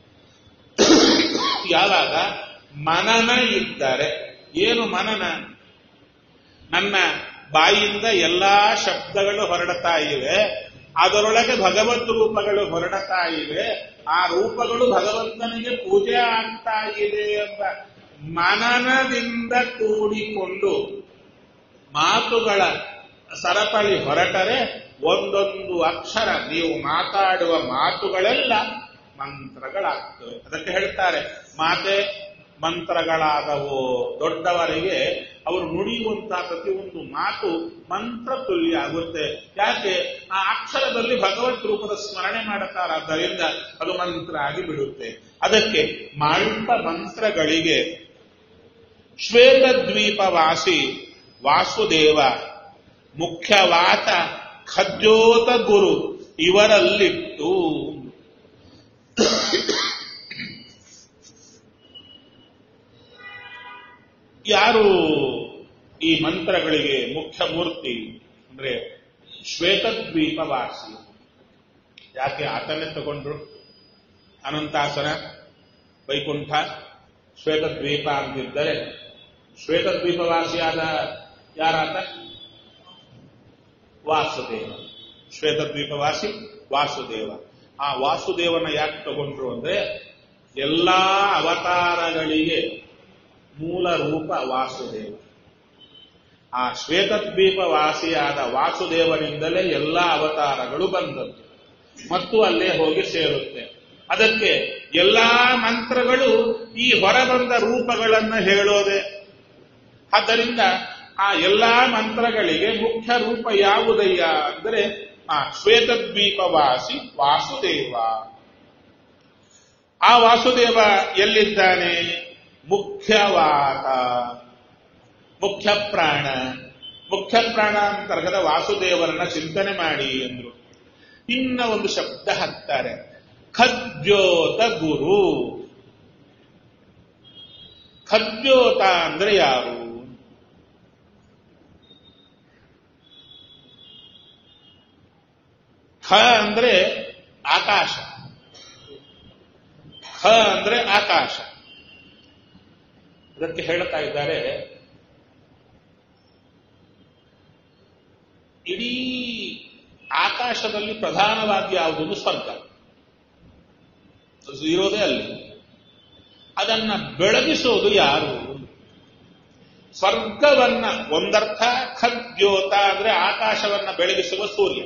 ಯಾವಾಗ ಮನನ ಇದ್ದರೆ ಏನು ಮನನ ನನ್ನ ಬಾಯಿಂದ ಎಲ್ಲಾ ಶಬ್ದಗಳು ಹೊರಡ್ತಾ ಇವೆ ಅದರೊಳಗೆ ಭಗವತ್ ರೂಪಗಳು ಹೊರಡ್ತಾ ಇವೆ ಆ ರೂಪಗಳು ಭಗವಂತನಿಗೆ ಪೂಜೆ ಆಗ್ತಾ ಇದೆ ಎಂಬ ಮನನದಿಂದ ಕೂಡಿಕೊಂಡು ಮಾತುಗಳ ಸರಪಳಿ ಹೊರಟರೆ ಒಂದೊಂದು ಅಕ್ಷರ ನೀವು ಮಾತಾಡುವ ಮಾತುಗಳೆಲ್ಲ ಮಂತ್ರಗಳಾಗ್ತವೆ ಅದಕ್ಕೆ ಹೇಳ್ತಾರೆ ಮಾತೆ ಮಂತ್ರಗಳಾದವು ದೊಡ್ಡವರಿಗೆ ಅವರು ನುಡಿಯುವಂತಹ ಪ್ರತಿಯೊಂದು ಮಾತು ಮಂತ್ರ ತುಲ್ಯ ಆಗುತ್ತೆ ಯಾಕೆ ಆ ಅಕ್ಷರದಲ್ಲಿ ಭಗವತ್ ರೂಪದ ಸ್ಮರಣೆ ಮಾಡುತ್ತಾರಾದ್ದರಿಂದ ಅದು ಮಂತ್ರ ಆಗಿ ಬಿಡುತ್ತೆ ಅದಕ್ಕೆ ಮಾಳ್ಪ ಮಂತ್ರಗಳಿಗೆ ಶ್ವೇತದ್ವೀಪವಾಸಿ ವಾಸುದೇವ ಮುಖ್ಯವಾತ ಖದ್ಯೋತ ಗುರು ಇವರಲ್ಲಿಟ್ಟು ಯಾರು ಈ ಮಂತ್ರಗಳಿಗೆ ಮುಖ್ಯ ಮೂರ್ತಿ ಅಂದ್ರೆ ಶ್ವೇತದ್ವೀಪವಾಸಿ ಯಾಕೆ ಆತನೇ ತಗೊಂಡ್ರು ಅನಂತಾಸನ ವೈಕುಂಠ ಶ್ವೇತದ್ವೀಪ ಅಂತಿದ್ದರೆ ಶ್ವೇತದ್ವೀಪವಾಸಿಯಾದ ಯಾರಾತ ವಾಸುದೇವ ಶ್ವೇತದ್ವೀಪವಾಸಿ ವಾಸುದೇವ ಆ ವಾಸುದೇವನ ಯಾಕೆ ತಗೊಂಡ್ರು ಅಂದ್ರೆ ಎಲ್ಲಾ ಅವತಾರಗಳಿಗೆ ಮೂಲ ರೂಪ ವಾಸುದೇವ ಆ ಶ್ವೇತದ್ವೀಪ ವಾಸಿಯಾದ ವಾಸುದೇವನಿಂದಲೇ ಎಲ್ಲಾ ಅವತಾರಗಳು ಬಂದದ್ದು ಮತ್ತು ಅಲ್ಲೇ ಹೋಗಿ ಸೇರುತ್ತೆ ಅದಕ್ಕೆ ಎಲ್ಲಾ ಮಂತ್ರಗಳು ಈ ಹೊರಬಂದ ರೂಪಗಳನ್ನು ಹೇಳೋದೆ ಆದ್ದರಿಂದ ಆ ಎಲ್ಲಾ ಮಂತ್ರಗಳಿಗೆ ಮುಖ್ಯ ರೂಪ ಯಾವುದಯ್ಯ ಅಂದರೆ ಆ ಶ್ವೇತದ್ವೀಪವಾಸಿ ವಾಸುದೇವ ಆ ವಾಸುದೇವ ಎಲ್ಲಿದ್ದಾನೆ ಮುಖ್ಯವಾದ ಮುಖ್ಯ ಪ್ರಾಣ ಮುಖ್ಯ ಪ್ರಾಣ ಅಂತರ್ಗತ ವಾಸುದೇವರನ್ನ ಚಿಂತನೆ ಮಾಡಿ ಎಂದ್ರು ಇನ್ನ ಒಂದು ಶಬ್ದ ಹಾಕ್ತಾರೆ ಖದ್ಯೋತ ಗುರು ಖದ್ಯೋತ ಅಂದ್ರೆ ಯಾರು ಖ ಅಂದ್ರೆ ಆಕಾಶ ಖ ಅಂದ್ರೆ ಆಕಾಶ ಅದಕ್ಕೆ ಹೇಳ್ತಾ ಇದ್ದಾರೆ ಇಡೀ ಆಕಾಶದಲ್ಲಿ ಪ್ರಧಾನವಾಗಿ ಯಾವುದೊಂದು ಸ್ವರ್ಗ ಅದು ಇರೋದೇ ಅಲ್ಲಿ ಅದನ್ನ ಬೆಳಗಿಸೋದು ಯಾರು ಸ್ವರ್ಗವನ್ನ ಒಂದರ್ಥ ಖದ್ಯೋತ ಅಂದ್ರೆ ಆಕಾಶವನ್ನ ಬೆಳಗಿಸುವ ಸೂರ್ಯ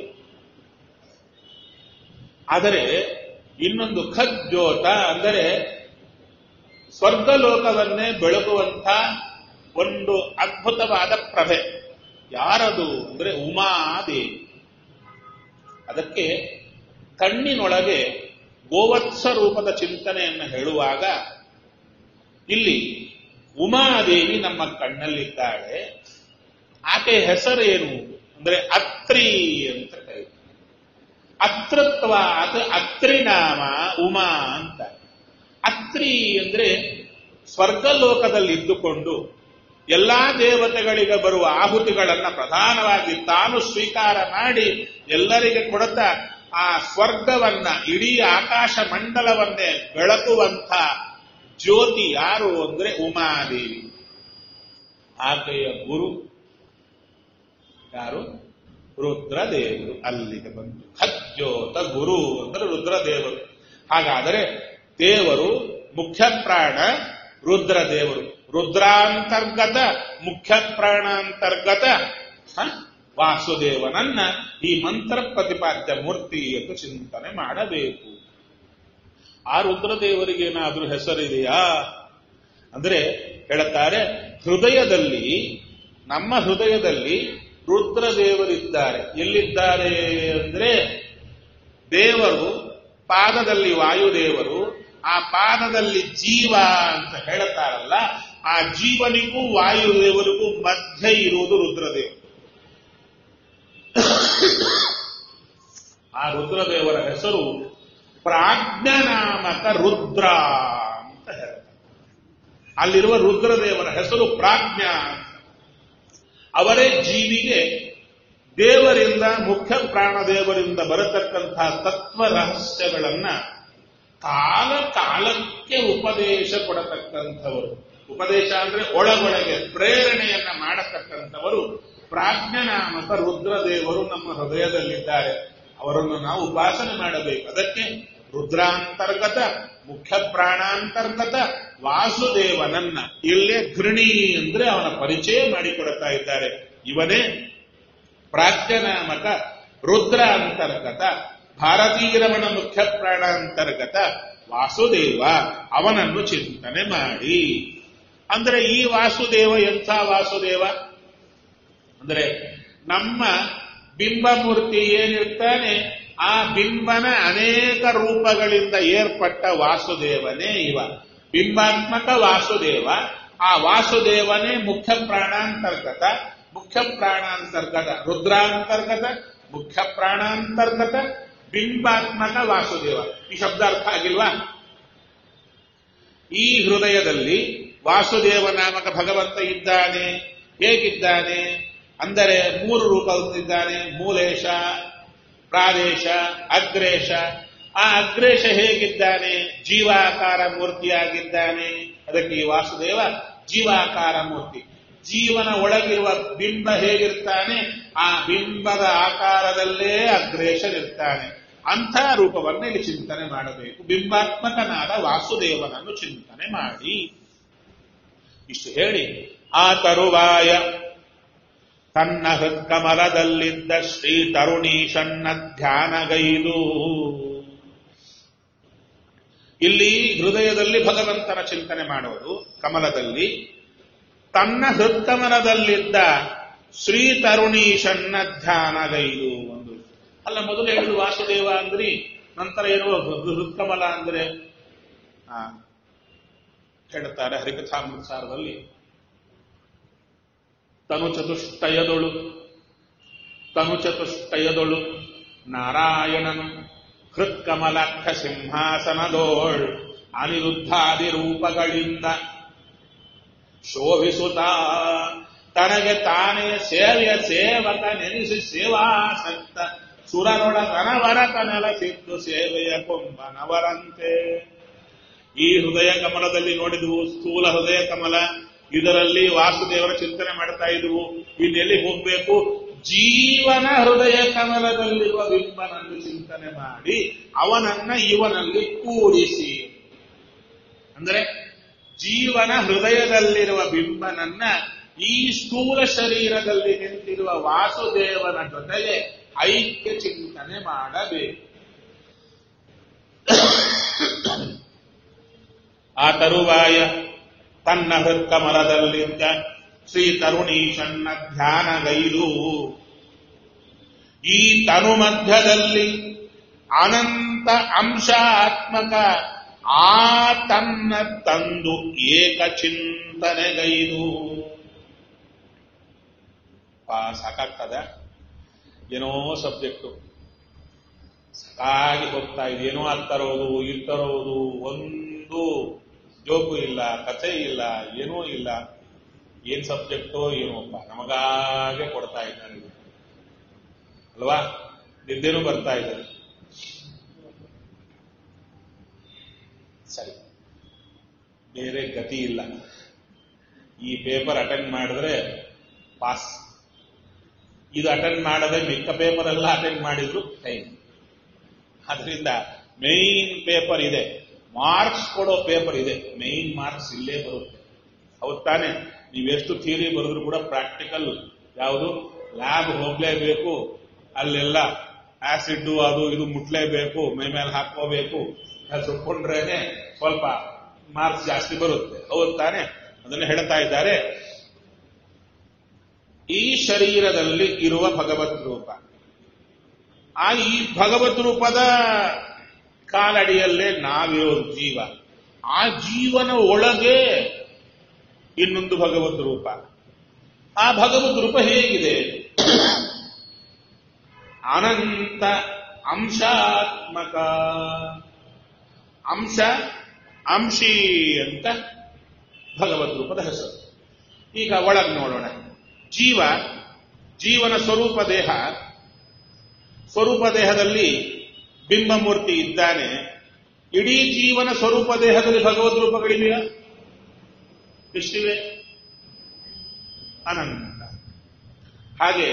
ಆದರೆ ಇನ್ನೊಂದು ಖದ್ಯೋತ ಅಂದರೆ ಸ್ವರ್ಗಲೋಕವನ್ನೇ ಬೆಳಗುವಂಥ ಒಂದು ಅದ್ಭುತವಾದ ಪ್ರಭೆ ಯಾರದು ಅಂದ್ರೆ ಉಮಾದೇವಿ ಅದಕ್ಕೆ ಕಣ್ಣಿನೊಳಗೆ ಗೋವತ್ಸ ರೂಪದ ಚಿಂತನೆಯನ್ನು ಹೇಳುವಾಗ ಇಲ್ಲಿ ಉಮಾದೇವಿ ನಮ್ಮ ಕಣ್ಣಲ್ಲಿದ್ದಾಳೆ ಆಕೆ ಹೆಸರೇನು ಅಂದ್ರೆ ಅತ್ರಿ ಅಂತ ಕರೀತಾರೆ ಅತೃತ್ವ ಅದು ಅತ್ರಿನಾಮ ಉಮಾ ಅಂತ ಅತ್ರಿ ಅಂದ್ರೆ ಸ್ವರ್ಗಲೋಕದಲ್ಲಿ ಇದ್ದುಕೊಂಡು ಎಲ್ಲಾ ದೇವತೆಗಳಿಗೆ ಬರುವ ಆಹುತಿಗಳನ್ನ ಪ್ರಧಾನವಾಗಿ ತಾನು ಸ್ವೀಕಾರ ಮಾಡಿ ಎಲ್ಲರಿಗೆ ಕೊಡುತ್ತಾ ಆ ಸ್ವರ್ಗವನ್ನ ಇಡೀ ಆಕಾಶ ಮಂಡಲವನ್ನೇ ಬೆಳಕುವಂಥ ಜ್ಯೋತಿ ಯಾರು ಅಂದ್ರೆ ಉಮಾದೇವಿ ಆಕೆಯ ಗುರು ಯಾರು ರುದ್ರದೇವರು ಅಲ್ಲಿಗೆ ಬಂತು ಖಜ್ಜೋತ ಗುರು ಅಂದ್ರೆ ರುದ್ರದೇವರು ಹಾಗಾದರೆ ದೇವರು ಮುಖ್ಯ ಪ್ರಾಣ ರುದ್ರದೇವರು ರುದ್ರಾಂತರ್ಗತ ಮುಖ್ಯ ಪ್ರಾಣಾಂತರ್ಗತ ಹ? ವಾಸುದೇವನನ್ನ ಈ ಮಂತ್ರ ಪ್ರತಿಪಾದ್ಯ ಮೂರ್ತಿ ಎಂದು ಚಿಂತನೆ ಮಾಡಬೇಕು ಆ ರುದ್ರದೇವರಿಗೆ ಏನಾದ್ರೂ ಹೆಸರಿದೆಯಾ ಅಂದ್ರೆ ಹೇಳುತ್ತಾರೆ ಹೃದಯದಲ್ಲಿ ನಮ್ಮ ಹೃದಯದಲ್ಲಿ ರುದ್ರದೇವರಿದ್ದಾರೆ ಎಲ್ಲಿದ್ದಾರೆ ಅಂದ್ರೆ ದೇವರು ಪಾದದಲ್ಲಿ ವಾಯುದೇವರು ಆ ಪಾದದಲ್ಲಿ ಜೀವ ಅಂತ ಹೇಳುತ್ತಾರಲ್ಲ ಆ ಜೀವನಿಗೂ ವಾಯುದೇವರಿಗೂ ಮಧ್ಯೆ ಇರುವುದು ರುದ್ರದೇವರು ಆ ರುದ್ರದೇವರ ಹೆಸರು ಪ್ರಾಜ್ಞನಾಮಕ ರುದ್ರ ಅಂತ ಹೇಳ್ತಾರೆ ಅಲ್ಲಿರುವ ರುದ್ರದೇವರ ಹೆಸರು ಪ್ರಾಜ್ಞಾ ಅಂತ. ಅವರೇ ಜೀವಿಗೆ ದೇವರಿಂದ ಮುಖ್ಯ ಪ್ರಾಣದೇವರಿಂದ ಬರತಕ್ಕಂತಹ ತತ್ವ ರಹಸ್ಯಗಳನ್ನ ಕಾಲ ಕಾಲಕ್ಕೆ ಉಪದೇಶ ಕೊಡತಕ್ಕಂಥವರು ಉಪದೇಶ ಅಂದ್ರೆ ಒಳಗೊಳಗೆ ಪ್ರೇರಣೆಯನ್ನ ಮಾಡತಕ್ಕಂಥವರು ಪ್ರಾಜ್ಞನಾಮಕ ರುದ್ರದೇವರು ನಮ್ಮ ಹೃದಯದಲ್ಲಿದ್ದಾರೆ ಅವರನ್ನು ನಾವು ಉಪಾಸನೆ ಮಾಡಬೇಕು ಅದಕ್ಕೆ ರುದ್ರಾಂತರ್ಗತ ಮುಖ್ಯ ಪ್ರಾಣಾಂತರ್ಗತ ವಾಸುದೇವನನ್ನ ಇಲ್ಲೇ ಘೃಣಿ ಅಂದ್ರೆ ಅವನ ಪರಿಚಯ ಮಾಡಿಕೊಡ್ತಾ ಇದ್ದಾರೆ ಇವನೇ ಪ್ರಾಜ್ಞನಾಮಕ ರುದ್ರ ಅಂತರ್ಗತ ಭಾರತೀರಮಣ ಮುಖ್ಯ ಪ್ರಾಣಾಂತರ್ಗತ ವಾಸುದೇವ ಅವನನ್ನು ಚಿಂತನೆ ಮಾಡಿ ಅಂದ್ರೆ ಈ ವಾಸುದೇವ ಎಂಥ ವಾಸುದೇವ ಅಂದ್ರೆ ನಮ್ಮ ಬಿಂಬಮೂರ್ತಿ ಏನಿರ್ತಾನೆ ಆ ಬಿಂಬನ ಅನೇಕ ರೂಪಗಳಿಂದ ಏರ್ಪಟ್ಟ ವಾಸುದೇವನೇ ಇವ ಬಿಂಬಾತ್ಮಕ ವಾಸುದೇವ ಆ ವಾಸುದೇವನೇ ಮುಖ್ಯ ಪ್ರಾಣಾಂತರ್ಗತ ಮುಖ್ಯ ಪ್ರಾಣಾಂತರ್ಗತ ರುದ್ರಾಂತರ್ಗತ ಮುಖ್ಯ ಪ್ರಾಣಾಂತರ್ಗತ ಬಿಂಬಾತ್ಮಕ ವಾಸುದೇವ ಈ ಶಬ್ದ ಅರ್ಥ ಆಗಿಲ್ವಾ ಈ ಹೃದಯದಲ್ಲಿ ವಾಸುದೇವ ನಾಮಕ ಭಗವಂತ ಇದ್ದಾನೆ ಹೇಗಿದ್ದಾನೆ ಅಂದರೆ ಮೂರು ರೂಪ ಹೊಂದಿದ್ದಾನೆ ಮೂಲೇಶ ಪ್ರಾದೇಶ ಅಗ್ರೇಶ ಆ ಅಗ್ರೇಶ ಹೇಗಿದ್ದಾನೆ ಜೀವಾಕಾರ ಮೂರ್ತಿಯಾಗಿದ್ದಾನೆ ಅದಕ್ಕೆ ಈ ವಾಸುದೇವ ಜೀವಾಕಾರ ಮೂರ್ತಿ ಜೀವನ ಒಳಗಿರುವ ಬಿಂಬ ಹೇಗಿರ್ತಾನೆ ಆ ಬಿಂಬದ ಆಕಾರದಲ್ಲೇ ಅಗ್ರೇಶನಿರ್ತಾನೆ ಅಂಥ ರೂಪವನ್ನು ಇಲ್ಲಿ ಚಿಂತನೆ ಮಾಡಬೇಕು ಬಿಂಬಾತ್ಮಕನಾದ ವಾಸುದೇವನನ್ನು ಚಿಂತನೆ ಮಾಡಿ ಇಷ್ಟು ಹೇಳಿ ಆ ತರುವಾಯ ತನ್ನ ಹೃತ್ಕಮಲದಲ್ಲಿದ್ದ ಶ್ರೀ ತರುಣೀಶನ್ನ ಧ್ಯಾನಗೈದು ಇಲ್ಲಿ ಹೃದಯದಲ್ಲಿ ಭಗವಂತನ ಚಿಂತನೆ ಮಾಡುವುದು ಕಮಲದಲ್ಲಿ ತನ್ನ ಹೃತ್ಕಮಲದಲ್ಲಿದ್ದ ಶ್ರೀ ತರುಣೀಶನ್ನ ಧ್ಯಾನಗೈದು ಒಂದು ಅಲ್ಲ ಮೊದಲು ಹೇಳುದು ವಾಸುದೇವ ಅಂದ್ರಿ ನಂತರ ಏನು ಹೃತ್ಕಮಲ ಅಂದ್ರೆ ಆ, ಹೇಳ್ತಾರೆ ಹರಿಕಥಾಮೃತಸಾರದಲ್ಲಿ ತನು ಚತುಷ್ಟಯದೊಳು ತನು ಚತುಷ್ಟಯದೊಳು ನಾರಾಯಣನು ಹೃತ್ಕಮಲಕ್ಷ ಸಿಂಹಾಸನದೋಳ್ ಅನಿರುದ್ಧಾದಿ ರೂಪಗಳಿಂದ ಶೋಭಿಸುತ್ತ ತನಗೆ ತಾನೇ ಸೇವೆಯ ಸೇವಕ ನೆನೆಸಿ ಸೇವಾಸಕ್ತ ಸುರರೊಳಗನವರತ ನೆಲಸಿದ್ದು ಸೇವೆಯ ಕೊಂಬನವರಂತೆ ಈ ಹೃದಯ ಕಮಲದಲ್ಲಿ ನೋಡಿದವು ಸ್ಥೂಲ ಹೃದಯ ಕಮಲ ಇದರಲ್ಲಿ ವಾಸುದೇವರ ಚಿಂತನೆ ಮಾಡ್ತಾ ಇದ್ವು ಇನ್ನೆಲ್ಲಿ ಹೋಗ್ಬೇಕು ಜೀವನ ಹೃದಯ ಕಮಲದಲ್ಲಿರುವ ಬಿಂಬನನ್ನು ಚಿಂತನೆ ಮಾಡಿ ಅವನನ್ನ ಇವನಲ್ಲಿ ಕೂಡಿಸಿ ಅಂದ್ರೆ ಜೀವನ ಹೃದಯದಲ್ಲಿರುವ ಬಿಂಬನನ್ನ ಈ ಸ್ಥೂಲ ಶರೀರದಲ್ಲಿ ನಿಂತಿರುವ ವಾಸುದೇವನ ಜೊತೆಗೆ ಐಕ್ಯ ಚಿಂತನೆ ಮಾಡಬೇಕು ಆ ತರುವಾಯ ತನ್ನ ಹೃತ್ಕಮಲದಲ್ಲಿದ್ದ ಶ್ರೀ ತರುಣೀಶನ್ನ ಧ್ಯಾನಗೈದು ಈ ತನು ಮಧ್ಯದಲ್ಲಿ ಅನಂತ ಅಂಶಾತ್ಮಕ ಆ ತನ್ನ ತಂದು ಏಕ ಚಿಂತನೆಗೈದು ಪಾ ಸಾಕಾಗ್ತದ ಏನೋ ಸಬ್ಜೆಕ್ಟು ಸಾಕಾಗಿ ಹೋಗ್ತಾ ಇದೆ ಏನೋ ಆಗ್ತಾರೋದು ಇರ್ತರೋದು ಒಂದು ಜೋಕು ಇಲ್ಲ ಕಥೆ ಇಲ್ಲ ಏನೂ ಇಲ್ಲ ಏನ್ ಸಬ್ಜೆಕ್ಟೋ ಏನೋಪ್ಪ ನಮಗಾಗೆ ಕೊಡ್ತಾ ಇದ್ದಾರೆ ಇದು. ಅಲ್ವಾ ನಿದ್ದೆನೂ ಬರ್ತಾ ಇದೆ ಸರಿ ಬೇರೆ ಗತಿ ಇಲ್ಲ ಈ ಪೇಪರ್ ಅಟೆಂಡ್ ಮಾಡಿದ್ರೆ ಪಾಸ್ ಇದು ಅಟೆಂಡ್ ಮಾಡದೆ ಮಿಕ್ಕ ಪೇಪರ್ ಎಲ್ಲ ಅಟೆಂಡ್ ಮಾಡಿದ್ರು ಟೈಮ್ ಅದರಿಂದ ಮೇನ್ ಪೇಪರ್ ಇದೆ ಮಾರ್ಕ್ಸ್ ಕೊಡೋ ಪೇಪರ್ ಇದೆ ಮೇನ್ ಮಾರ್ಕ್ಸ್ ಇಲ್ಲೇ ಬರುತ್ತೆ ಹೌದ್ ತಾನೆ ನೀವೆಷ್ಟು ಥಿಯರಿ ಬರೆದ್ರು ಕೂಡ ಪ್ರಾಕ್ಟಿಕಲ್ ಯಾವುದು ಲ್ಯಾಬ್ ಹೋಗ್ಲೇಬೇಕು ಅಲ್ಲೆಲ್ಲ ಆಸಿಡ್ ಅದು ಇದು ಮುಟ್ಲೇಬೇಕು ಮೈ ಮೇಲೆ ಹಾಕೋಬೇಕು ಸುಟ್ಕೊಂಡ್ರೇನೆ ಸ್ವಲ್ಪ ಮಾರ್ಕ್ಸ್ ಜಾಸ್ತಿ ಬರುತ್ತೆ ಹೌದ್ ತಾನೆ ಅದನ್ನು ಹೇಳ್ತಾ ಇದ್ದಾರೆ ಈ ಶರೀರದಲ್ಲಿ ಇರುವ ಭಗವತ್ ರೂಪ ಆ ಈ ಭಗವತ್ ರೂಪದ ಕಾಲಡಿಯಲ್ಲೇ ನಾವಿರೋದು ಜೀವ ಆ ಜೀವನ ಒಳಗೆ ಇನ್ನೊಂದು ಭಗವದ್ ರೂಪ ಆ ಭಗವದ್ ರೂಪ ಹೇಗಿದೆ ಅನಂತ ಅಂಶಾತ್ಮಕ ಅಂಶ ಅಂಶಿ ಅಂತ ಭಗವದ್ ರೂಪದ ಹೆಸರು ಈಗ ಒಳಗೆ ನೋಡೋಣ ಜೀವ ಜೀವನ ಸ್ವರೂಪ ದೇಹ ಸ್ವರೂಪ ದೇಹದಲ್ಲಿ ಬಿಂಬಮೂರ್ತಿ ಇದ್ದಾನೆ ಇಡೀ ಜೀವನ ಸ್ವರೂಪ ದೇಹದಲ್ಲಿ ಭಗವದ್ ರೂಪಗಳಿವೆಯಾ ಎಷ್ಟಿವೆ ಅನಂತ ಹಾಗೆ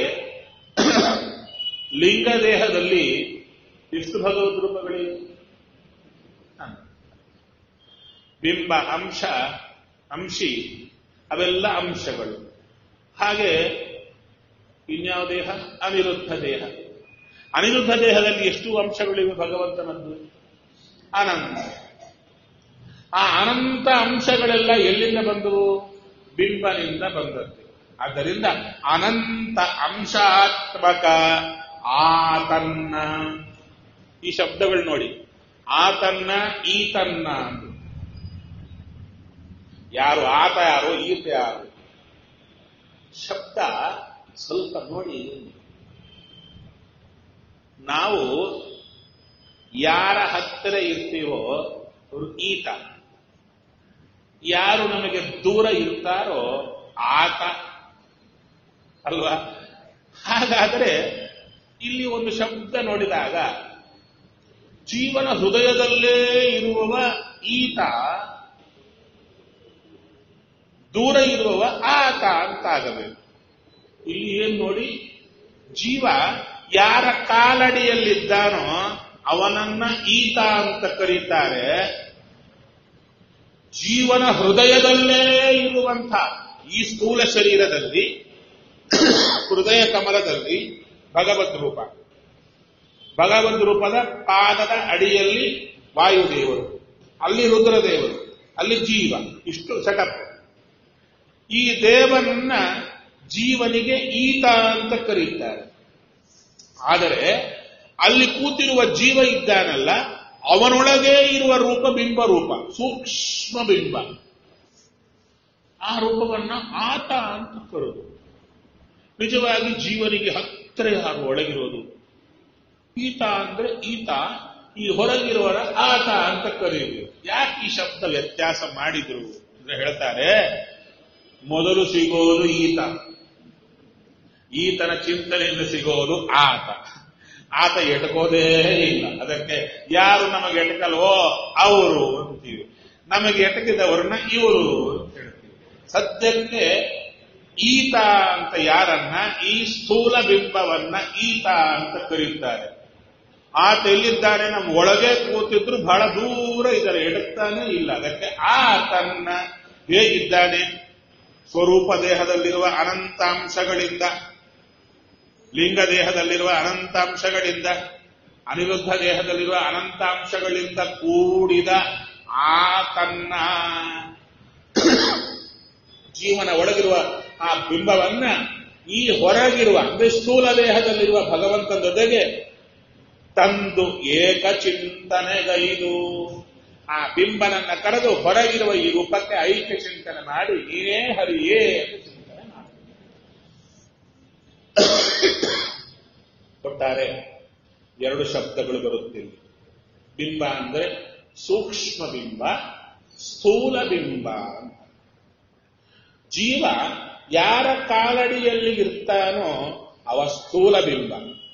ಲಿಂಗ ದೇಹದಲ್ಲಿ ಎಷ್ಟು ಭಗವದ್ ರೂಪಗಳಿವೆ ಅನಂತ. ಬಿಂಬ ಅಂಶ ಅಂಶಿ ಅವೆಲ್ಲ ಅಂಶಗಳು ಹಾಗೆ ಇನ್ಯಾವ ದೇಹ ಅನಿರುದ್ಧ ದೇಹ ಅನಿರುದ್ಧ ದೇಹದಲ್ಲಿ ಎಷ್ಟು ಅಂಶಗಳಿವೆ ಭಗವಂತನದ್ದು ಅನಂತ ಆ ಅನಂತ ಅಂಶಗಳೆಲ್ಲ ಎಲ್ಲಿಂದ ಬಂದವು ಬಿಂಬನಿಂದ ಬಂದದ್ದು ಆದ್ದರಿಂದ ಅನಂತ ಅಂಶಾತ್ಮಕ ಆತನ್ನ ಈ ಶಬ್ದಗಳು ನೋಡಿ ಆತನ್ನ ಈತನ್ನ ಅಂತ ಯಾರು ಆತ ಯಾರು ಈತ ಯಾರು ಶಬ್ದ ಸ್ವಲ್ಪ ನೋಡಿ ನಾವು ಯಾರ ಹತ್ತಿರ ಇರ್ತೀವೋ ಅವರು ಈತ ಯಾರು ನಮಗೆ ದೂರ ಇರ್ತಾರೋ ಆತ ಅಲ್ವಾ ಹಾಗಾದರೆ ಇಲ್ಲಿ ಒಂದು ಶಬ್ದ ನೋಡಿದಾಗ ಜೀವನ ಹೃದಯದಲ್ಲೇ ಇರುವವ ಈತ ದೂರ ಇರುವವ ಆತ ಅಂತಾಗಬೇಕು ಇಲ್ಲಿ ಏನ್ ನೋಡಿ ಜೀವ ಯಾರ ಕಾಲಡಿಯಲ್ಲಿದ್ದಾನೋ ಅವನನ್ನ ಈತ ಅಂತ ಕರೀತಾರೆ ಜೀವನ ಹೃದಯದಲ್ಲೇ ಇರುವಂಥ ಈ ಸ್ಥೂಲ ಶರೀರದಲ್ಲಿ ಹೃದಯ ಕಮಲದಲ್ಲಿ ಭಗವದ್ ರೂಪ ಭಗವದ್ ರೂಪದ ಪಾದದ ಅಡಿಯಲ್ಲಿ ವಾಯುದೇವರು ಅಲ್ಲಿ ರುದ್ರದೇವರು ಅಲ್ಲಿ ಜೀವ ಇಷ್ಟು ಸೆಟಪ್ ಈ ದೇವನನ್ನ ಜೀವನಿಗೆ ಈತ ಅಂತ ಕರೀತಾರೆ ಆದರೆ ಅಲ್ಲಿ ಕೂತಿರುವ ಜೀವ ಇದ್ದಾನಲ್ಲ ಅವನೊಳಗೆ ಇರುವ ರೂಪ ಬಿಂಬ ರೂಪ ಸೂಕ್ಷ್ಮ ಬಿಂಬ ಆ ರೂಪವನ್ನ ಆತ ಅಂತ ಕರೆದು ನಿಜವಾಗಿ ಜೀವನಿಗೆ ಹತ್ತಿರ ಯಾರು ಒಳಗಿರೋದು ಈತ ಅಂದ್ರೆ ಈತ ಈ ಹೊರಗಿರುವರ ಆತ ಅಂತ ಕರೆಯುವುದು ಯಾಕೆ ಈ ಶಬ್ದ ವ್ಯತ್ಯಾಸ ಮಾಡಿದ್ರು ಅಂದ್ರೆ ಹೇಳ್ತಾರೆ ಮೊದಲು ಸಿಗೋದು ಈತ ಈತನ ಚಿಂತನೆಯಿಂದ ಸಿಗೋದು ಆತ ಆತ ಎಟಕೋದೇ ಇಲ್ಲ ಅದಕ್ಕೆ ಯಾರು ನಮಗೆ ಎಟಕಲ್ವೋ ಅವರು ಅಂತೀವಿ ನಮಗೆ ಎಟಕಿದವರನ್ನ ಇವರು ಅಂತ ಹೇಳ್ತೀವಿ ಸದ್ಯಕ್ಕೆ ಈತ ಅಂತ ಯಾರನ್ನ ಈ ಸ್ಥೂಲ ಬಿಂಬವನ್ನ ಈತ ಅಂತ ಕರೀತಾರೆ ಆತ ಎಲ್ಲಿದ್ದಾನೆ ನಮ್ಮ ಒಳಗೆ ಕೂತಿದ್ರು ಬಹಳ ದೂರ ಇದ್ದಾರೆ ಎಡುತ್ತಾನೆ ಇಲ್ಲ ಅದಕ್ಕೆ ಆತನ್ನ ಹೇಗಿದ್ದಾನೆ ಸ್ವರೂಪ ದೇಹದಲ್ಲಿರುವ ಅನಂತಾಂಶಗಳಿಂದ ಲಿಂಗ ದೇಹದಲ್ಲಿರುವ ಅನಂತಾಂಶಗಳಿಂದ ಅನಿರುದ್ಧ ದೇಹದಲ್ಲಿರುವ ಅನಂತಾಂಶಗಳಿಂದ ಕೂಡಿದ ಆತನ್ನ ಜೀವನ ಒಳಗಿರುವ ಆ ಬಿಂಬವನ್ನ ಈ ಹೊರಗಿರುವ ಅಂದ್ರೆ ಸ್ಥೂಲ ದೇಹದಲ್ಲಿರುವ ಭಗವಂತನ ಜೊತೆಗೆ ತಂದು ಏಕಚಿಂತನೆಗೈದು ಆ ಬಿಂಬನನ್ನ ಕರೆದು ಹೊರಗಿರುವ ಈ ರೂಪಕ್ಕೆ ಐಕ್ಯ ಚಿಂತನೆ ಮಾಡಿ ನೀನೇ ಹರಿಯೇ ಅಂತ ಚಿಂತನೆ ಮಾಡಿ ಒಟ್ಟಾರೆ ಎರಡು ಶಬ್ದಗಳು ಬರುತ್ತಿಲ್ಲ ಬಿಂಬ ಅಂದ್ರೆ ಸೂಕ್ಷ್ಮ ಬಿಂಬ ಸ್ಥೂಲ ಬಿಂಬ ಅಂತ ಜೀವ ಯಾರ ಕಾಲಡಿಯಲ್ಲಿ ಇರ್ತಾನೋ ಅವ ಸ್ಥೂಲ ಬಿಂಬ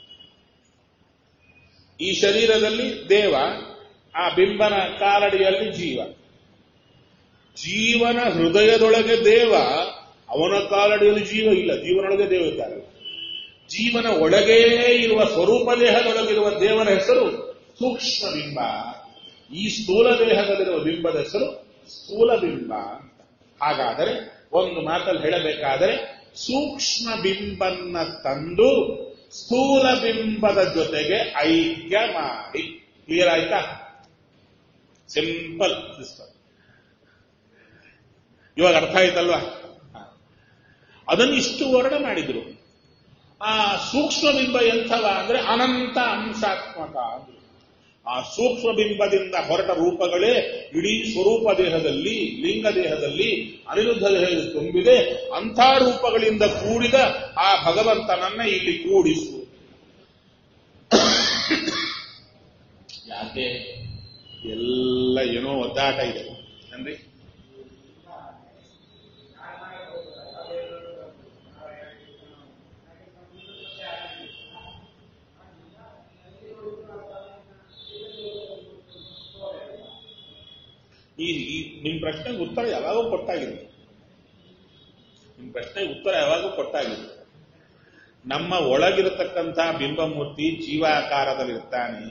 ಈ ಶರೀರದಲ್ಲಿ ದೇವ ಆ ಬಿಂಬನ ಕಾಲಡಿಯಲ್ಲಿ ಜೀವ ಜೀವನ ಹೃದಯದೊಳಗೆ ದೇವ ಅವನ ಕಾಲಡಿಯಲ್ಲಿ ಜೀವ ಇಲ್ಲ ಜೀವನೊಳಗೆ ದೇವ ಇದ್ದಾರೆ ಜೀವನ ಒಳಗೇ ಇರುವ ಸ್ವರೂಪ ದೇಹದೊಳಗಿರುವ ದೇವರ ಹೆಸರು ಸೂಕ್ಷ್ಮ ಬಿಂಬ ಈ ಸ್ಥೂಲ ದೇಹದಲ್ಲಿರುವ ಬಿಂಬದ ಹೆಸರು ಸ್ಥೂಲ ಬಿಂಬ ಅಂತ ಹಾಗಾದರೆ ಒಂದು ಮಾತಲ್ಲಿ ಹೇಳಬೇಕಾದರೆ ಸೂಕ್ಷ್ಮ ಬಿಂಬನ್ನ ತಂದು ಸ್ಥೂಲ ಬಿಂಬದ ಜೊತೆಗೆ ಐಕ್ಯ ಮಾಡಿ ಕ್ಲಿಯರ್ ಆಯ್ತಾ ಸಿಂಪಲ್ ಸಿಸ್ಟಮ್ ಇವಾಗ ಅರ್ಥ ಆಯ್ತಲ್ವಾ ಹ. ಅದನ್ನು ಇಷ್ಟು ವರ್ಣ ಮಾಡಿದ್ರು ಆ ಸೂಕ್ಷ್ಮ ಬಿಂಬ ಎಂಥವ ಅಂದ್ರೆ ಅನಂತ ಅಂಶಾತ್ಮಕ ಅಂದ್ರು ಆ ಸೂಕ್ಷ್ಮ ಬಿಂಬದಿಂದ ಹೊರಟ ರೂಪಗಳೇ ಇಡೀ ಸ್ವರೂಪ ದೇಹದಲ್ಲಿ ಲಿಂಗ ದೇಹದಲ್ಲಿ ಅನಿರುದ್ಧ ದೇಹದಲ್ಲಿ ತುಂಬಿದೆ ಅಂಥ ರೂಪಗಳಿಂದ ಕೂಡಿದ ಆ ಭಗವಂತನನ್ನ ಇಲ್ಲಿ ಕೂಡಿಸು ಯಾಕೆ ಎಲ್ಲ ಏನೋ ಒದ್ದಾಟ ಇದೆ ಅಂದ್ರೆ ಈ ಈ ನಿಮ್ ಪ್ರಶ್ನೆಗೆ ಉತ್ತರ ಯಾವಾಗೂ ಕೊಟ್ಟಾಗಿದೆ ನಿಮ್ ಪ್ರಶ್ನೆಗೆ ಉತ್ತರ ಯಾವಾಗೂ ಕೊಟ್ಟಾಗಿದೆ ನಮ್ಮ ಒಳಗಿರತಕ್ಕಂಥ ಬಿಂಬಮೂರ್ತಿ ಜೀವಾಕಾರದಲ್ಲಿರ್ತಾನೆ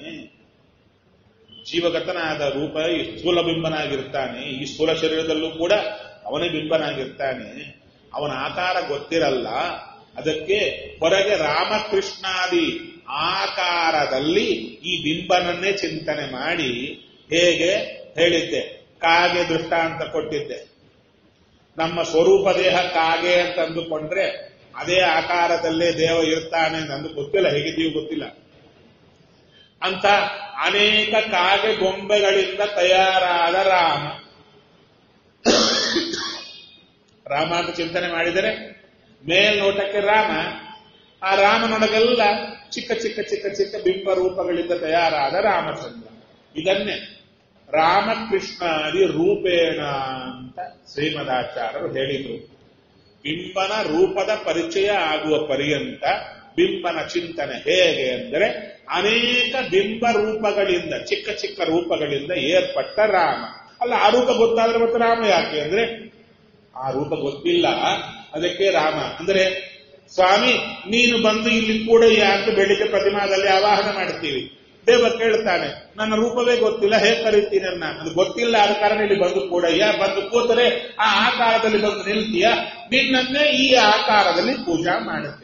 ಜೀವಗತನಾದ ರೂಪ ಈ ಸ್ಥೂಲ ಬಿಂಬನಾಗಿರ್ತಾನೆ ಈ ಸ್ಥೂಲ ಶರೀರದಲ್ಲೂ ಕೂಡ ಅವನೇ ಬಿಂಬನಾಗಿರ್ತಾನೆ ಅವನ ಆಕಾರ ಗೊತ್ತಿರಲ್ಲ ಅದಕ್ಕೆ ಹೊರಗೆ ರಾಮಕೃಷ್ಣಾದಿ ಆಕಾರದಲ್ಲಿ ಈ ಬಿಂಬನನ್ನೇ ಚಿಂತನೆ ಮಾಡಿ ಹೇಗೆ ಹೇಳಿದ್ದೆ ಕಾಗೆ ದೃಷ್ಟಾಂತ ಕೊಟ್ಟಿದ್ದೆ ನಮ್ಮ ಸ್ವರೂಪ ದೇಹ ಕಾಗೆ ಅಂತ ಅಂದುಕೊಂಡ್ರೆ ಅದೇ ಆಕಾರದಲ್ಲೇ ದೇವ ಇರ್ತಾನೆ ಅಂತ ಗೊತ್ತಿಲ್ಲ ಹೇಗಿದ್ದೀವಿ ಗೊತ್ತಿಲ್ಲ ಅಂತ ಅನೇಕ ಕಾಗೆ ಗೊಂಬೆಗಳಿಂದ ತಯಾರಾದ ರಾಮ ರಾಮ ಅಂತ ಚಿಂತನೆ ಮಾಡಿದರೆ ಮೇಲ್ನೋಟಕ್ಕೆ ರಾಮ ಆ ರಾಮನೊಳಗೆಲ್ಲ ಚಿಕ್ಕ ಚಿಕ್ಕ ಚಿಕ್ಕ ಚಿಕ್ಕ ಬಿಂಬ ರೂಪಗಳಿಂದ ತಯಾರಾದ ರಾಮಚಂದ್ರ ಇದನ್ನೇ ರಾಮಕೃಷ್ಣಾದಿ ರೂಪೇಣ ಅಂತ ಶ್ರೀಮದಾಚಾರ್ಯರು ಹೇಳಿದರು ಬಿಂಬನ ರೂಪದ ಪರಿಚಯ ಆಗುವ ಪರ್ಯಂತ ಬಿಂಬನ ಚಿಂತನೆ ಹೇಗೆ ಅಂದರೆ ಅನೇಕ ಬಿಂಬ ರೂಪಗಳಿಂದ ಚಿಕ್ಕ ಚಿಕ್ಕ ರೂಪಗಳಿಂದ ಏರ್ಪಟ್ಟ ರಾಮ ಅಲ್ಲ ಆ ರೂಪ ಗೊತ್ತಾದ್ರೆ ಮತ್ತೆ ರಾಮ ಯಾಕೆ ಅಂದ್ರೆ ಆ ರೂಪ ಗೊತ್ತಿಲ್ಲ ಅದಕ್ಕೆ ರಾಮ ಅಂದ್ರೆ ಸ್ವಾಮಿ ನೀನು ಬಂದು ಇಲ್ಲಿ ಕೂಡಯ್ಯ ಅಂತ ಬೆಳಿಗ್ಗೆ ಪ್ರತಿಮಾದಲ್ಲಿ ಆವಾಹನ ಮಾಡ್ತೀವಿ ದೇವ ಕೇಳ್ತಾನೆ ನನ್ನ ರೂಪವೇ ಗೊತ್ತಿಲ್ಲ ಹೇಗೆ ಕರೀತೀನಿ ಅನ್ನ ಅದು ಗೊತ್ತಿಲ್ಲ ಆದ ಕಾರಣ ಇಲ್ಲಿ ಬಂದು ಕೂಡಯ್ಯ ಬಂದು ಕೂತರೆ ಆ ಆಕಾರದಲ್ಲಿ ಬಂದು ನಿಲ್ತೀಯ ನಿನ್ನನ್ನೇ ಈ ಆಕಾರದಲ್ಲಿ ಪೂಜಾ ಮಾಡುತ್ತೇನೆ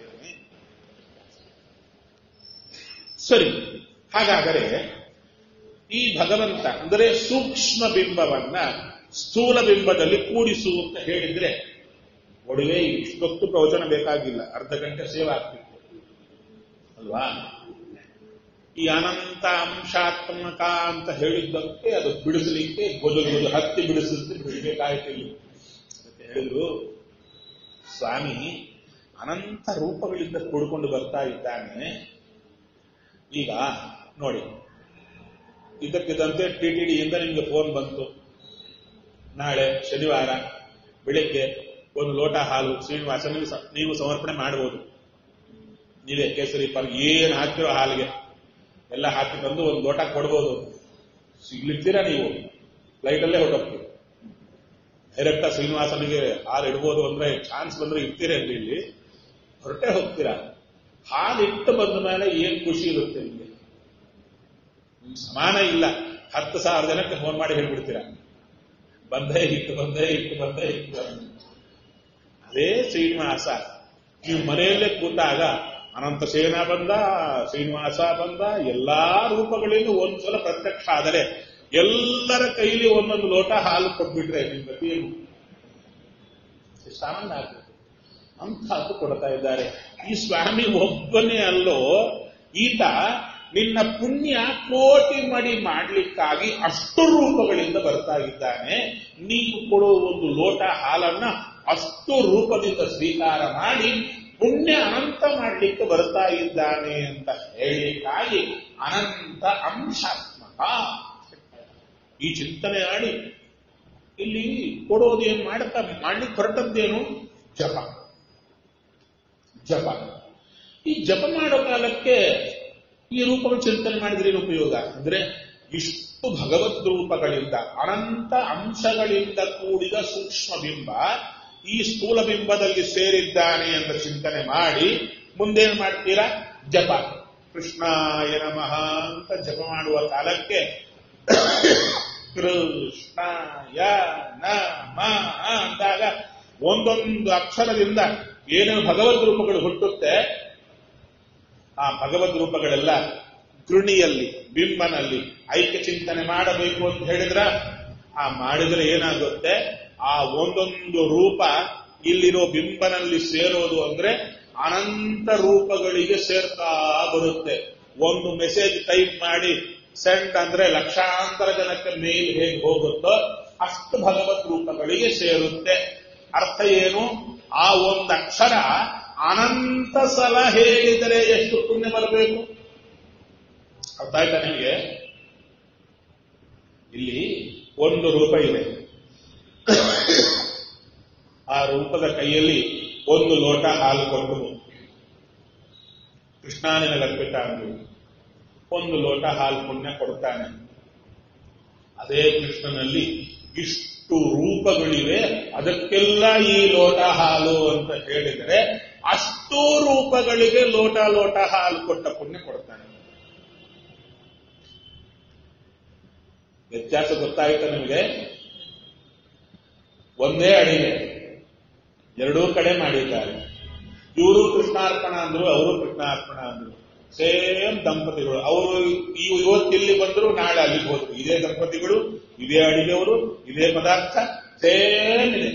ಸರಿ ಹಾಗಾದರೆ ಈ ಭಗವಂತ ಅಂದರೆ ಸೂಕ್ಷ್ಮ ಬಿಂಬವನ್ನ ಸ್ಥೂಲ ಬಿಂಬದಲ್ಲಿ ಕೂಡಿಸು ಅಂತ ಹೇಳಿದ್ರೆ ಒಡವೆ ಇಷ್ಟೊತ್ತು ಪ್ರವಚನ ಬೇಕಾಗಿಲ್ಲ ಅರ್ಧ ಗಂಟೆ ಸೇವೆ ಆಗ್ತಿತ್ತು ಅಲ್ವಾ ಈ ಅನಂತ ಅಂಶಾತ್ಮಕ ಅಂತ ಹೇಳಿದ್ದಕ್ಕೆ ಅದು ಬಿಡಿಸಲಿಕ್ಕೆ ಗೊಜಲು ಗೊಜಲು ಹತ್ತಿ ಬಿಡಿಸಿದ್ರೆ ಬಿಡಬೇಕಾಯ್ತಿಲ್ಲ ಅಂತ ಹೇಳಿದ್ರು ಸ್ವಾಮಿ ಅನಂತ ರೂಪಗಳಿಂದ ಕೂಡಿಕೊಂಡು ಬರ್ತಾ ಇದ್ದಾನೆ ಈಗ ನೋಡಿ ಇದಕ್ಕಿದ್ದಂತೆ ಟಿ ಟಿ ಡಿಯಿಂದ ನಿಮಗೆ ಫೋನ್ ಬಂತು ನಾಳೆ ಶನಿವಾರ ಬೆಳಿಗ್ಗೆ ಒಂದು ಲೋಟ ಹಾಲು ಶ್ರೀನಿವಾಸ ನೀವು ಸ- ನೀವು ಸಮರ್ಪಣೆ ಮಾಡಬಹುದು ನೀವೇ ಕೇಸರಿ ಪಾಲ್ ಏನು ಹಾಕಿರೋ ಹಾಲಿಗೆ ಎಲ್ಲ ಹಾಕಿ ತಂದು ಒಂದು ಲೋಟ ಕೊಡ್ಬೋದು ಸಿಗ್ಲಿಕ್ತೀರಾ ನೀವು ಫ್ಲೈಟಲ್ಲೇ ಹೊರಟೋಗ್ತೀವಿ ಡೈರೆಕ್ಟ್ ಶ್ರೀನಿವಾಸನಿಗೆ ಹಾಲು ಇಡ್ಬೋದು ಅಂದ್ರೆ ಚಾನ್ಸ್ ಬಂದ್ರೆ ಇರ್ತೀರೇನ್ರಿ ಇಲ್ಲಿ ಹೊರಟೆ ಹೋಗ್ತೀರಾ ಹಾಲು ಇಟ್ಟು ಬಂದ ಮೇಲೆ ಏನ್ ಖುಷಿ ಇರುತ್ತೆ ನಿಮಗೆ ನಿಮ್ಗೆ ಸಮಾನ ಇಲ್ಲ ಹತ್ತು ಸಾವಿರ ಜನಕ್ಕೆ ಫೋನ್ ಮಾಡಿ ಹೇಳ್ಬಿಡ್ತೀರಾ ಬಂದೇ ಇಟ್ಟು ಬಂದೇ ಇಟ್ಟು ಬಂದೇ ಇಟ್ಟು ಬಂದೆ. ಅದೇ ಶ್ರೀನಿವಾಸ ನೀವು ಮನೆಯಲ್ಲೇ ಕೂತಾಗ ಅನಂತ ಸೇನಾ ಬಂದ ಶ್ರೀನಿವಾಸ ಬಂದ ಎಲ್ಲಾ ರೂಪಗಳಿಂದ ಒಂದ್ಸಲ ಪ್ರತ್ಯಕ್ಷ ಆದರೆ ಎಲ್ಲರ ಕೈಲಿ ಒಂದೊಂದು ಲೋಟ ಹಾಲು ಕೊಟ್ಬಿಟ್ರೆ ನಿಮ್ ಗತಿ ಏನು ಎಷ್ಟು ಆನಂದ ಆಗ್ತದೆ ಅಂತಹದ್ದು ಕೊಡ್ತಾ ಇದ್ದಾರೆ ಈ ಸ್ವಾಮಿ ಒಬ್ಬನೇ ಅಲ್ಲೋ ಈತ ನಿನ್ನ ಪುಣ್ಯ ಕೋಟಿ ಮಡಿ ಮಾಡ್ಲಿಕ್ಕಾಗಿ ಅಷ್ಟು ರೂಪಗಳಿಂದ ಬರ್ತಾ ಇದ್ದಾನೆ ನೀವು ಕೊಡುವ ಒಂದು ಲೋಟ ಹಾಲನ್ನ ಅಷ್ಟು ರೂಪದಿಂದ ಸ್ವೀಕಾರ ಮಾಡಿ ಪುಣ್ಯ ಅನಂತ ಮಾಡಲಿಕ್ಕೆ ಬರ್ತಾ ಇದ್ದಾನೆ ಅಂತ ಹೇಳಿಕ್ಕಾಗಿ ಅನಂತ ಅಂಶಾತ್ಮಕ ಈ ಚಿಂತನೆ ಆಡಿ ಇಲ್ಲಿ ಕೊಡೋದು ಏನ್ ಮಾಡ್ತಾ ಮಾಡ್ಲಿಕ್ಕೆ ಹೊರಟದ್ದೇನು ಜಪ ಜಪ ಈ ಜಪ ಮಾಡೋ ಕಾಲಕ್ಕೆ ಈ ರೂಪಗಳು ಚಿಂತನೆ ಮಾಡಿದ್ರೆ ಏನು ಉಪಯೋಗ ಅಂದ್ರೆ ಇಷ್ಟು ಭಗವದ್ ರೂಪಗಳಿಂದ ಅನಂತ ಅಂಶಗಳಿಂದ ಕೂಡಿದ ಸೂಕ್ಷ್ಮ ಬಿಂಬ ಈ ಸ್ಥೂಲ ಬಿಂಬದಲ್ಲಿ ಸೇರಿದ್ದಾನೆ ಅಂತ ಚಿಂತನೆ ಮಾಡಿ ಮುಂದೇನು ಮಾಡ್ತೀರಾ ಜಪ ಕೃಷ್ಣಾಯ ನಮಃ ಅಂತ ಜಪ ಮಾಡುವ ಕಾಲಕ್ಕೆ ಕೃಷ್ಣಾಯ ನಮ ಅಂದಾಗ ಒಂದೊಂದು ಅಕ್ಷರದಿಂದ ಏನೇನು ಭಗವದ್ ರೂಪಗಳು ಹುಟ್ಟುತ್ತೆ ಆ ಭಗವದ್ ರೂಪಗಳೆಲ್ಲ ಗೃಣಿಯಲ್ಲಿ ಬಿಂಬನಲ್ಲಿ ಐಕ್ಯ ಚಿಂತನೆ ಮಾಡಬೇಕು ಅಂತ ಹೇಳಿದ್ರ ಆ ಮಾಡಿದ್ರೆ ಏನಾಗುತ್ತೆ ಆ ಒಂದೊಂದು ರೂಪ ಇಲ್ಲಿರೋ ಬಿಂಬನಲ್ಲಿ ಸೇರೋದು ಅಂದ್ರೆ ಅನಂತ ರೂಪಗಳಿಗೆ ಸೇರ್ತಾ ಬರುತ್ತೆ ಒಂದು ಮೆಸೇಜ್ ಟೈಪ್ ಮಾಡಿ ಸೆಂಡ್ ಅಂದ್ರೆ ಲಕ್ಷಾಂತರ ಜನಕ್ಕೆ ಮೇಲ್ ಹೇಗೆ ಹೋಗುತ್ತೋ ಅಷ್ಟು ಭಗವತ್ ರೂಪಗಳಿಗೆ ಸೇರುತ್ತೆ ಅರ್ಥ ಏನು ಆ ಒಂದು ಅಕ್ಷರ ಅನಂತ ಸಲ ಹೇಳಿದರೆ ಎಷ್ಟು ಪುಣ್ಯ ಬರಬೇಕು ಅರ್ಥ ಆಯ್ತಾ ನಿಮಗೆ ಇಲ್ಲಿ ಒಂದು ರೂಪ ಇದೆ ಆ ರೂಪದ ಕೈಯಲ್ಲಿ ಒಂದು ಲೋಟ ಹಾಲು ಕೊಟ್ಟು ಕೃಷ್ಣಾನಿನ ಲರ್ಪಿತ ಅಂದ್ರು ಒಂದು ಲೋಟ ಹಾಲು ಪುಣ್ಯ ಕೊಡ್ತಾನೆ ಅದೇ ಕೃಷ್ಣನಲ್ಲಿ ಇಷ್ಟು ರೂಪಗಳಿವೆ ಅದಕ್ಕೆಲ್ಲ ಈ ಲೋಟ ಹಾಲು ಅಂತ ಹೇಳಿದರೆ ಅಷ್ಟು ರೂಪಗಳಿಗೆ ಲೋಟ ಲೋಟ ಹಾಲು ಕೊಟ್ಟ ಪುಣ್ಯ ಕೊಡ್ತಾನೆ ವ್ಯತ್ಯಾಸ ಗೊತ್ತಾಯ್ತಾ ನಿಮಗೆ ಒಂದೇ ಅಡಿಗೆ ಎರಡೂ ಕಡೆ ಮಾಡಿದ್ದಾರೆ ಇವರು ಕೃಷ್ಣಾರ್ಪಣ ಅಂದ್ರು ಅವರು ಕೃಷ್ಣಾರ್ಪಣ ಅಂದ್ರು ಸೇಮ್ ದಂಪತಿಗಳು ಅವರು ಇವತ್ತಿಲ್ಲಿ ಬಂದ್ರು ನಾಳೆ ಅಲ್ಲಿಗೆ ಹೋದ್ರು ಇದೇ ದಂಪತಿಗಳು ಇದೇ ಅಡಿಗೆವರು ಇದೇ ಪದಾರ್ಥ ಸೇಮ್ ಇದೆ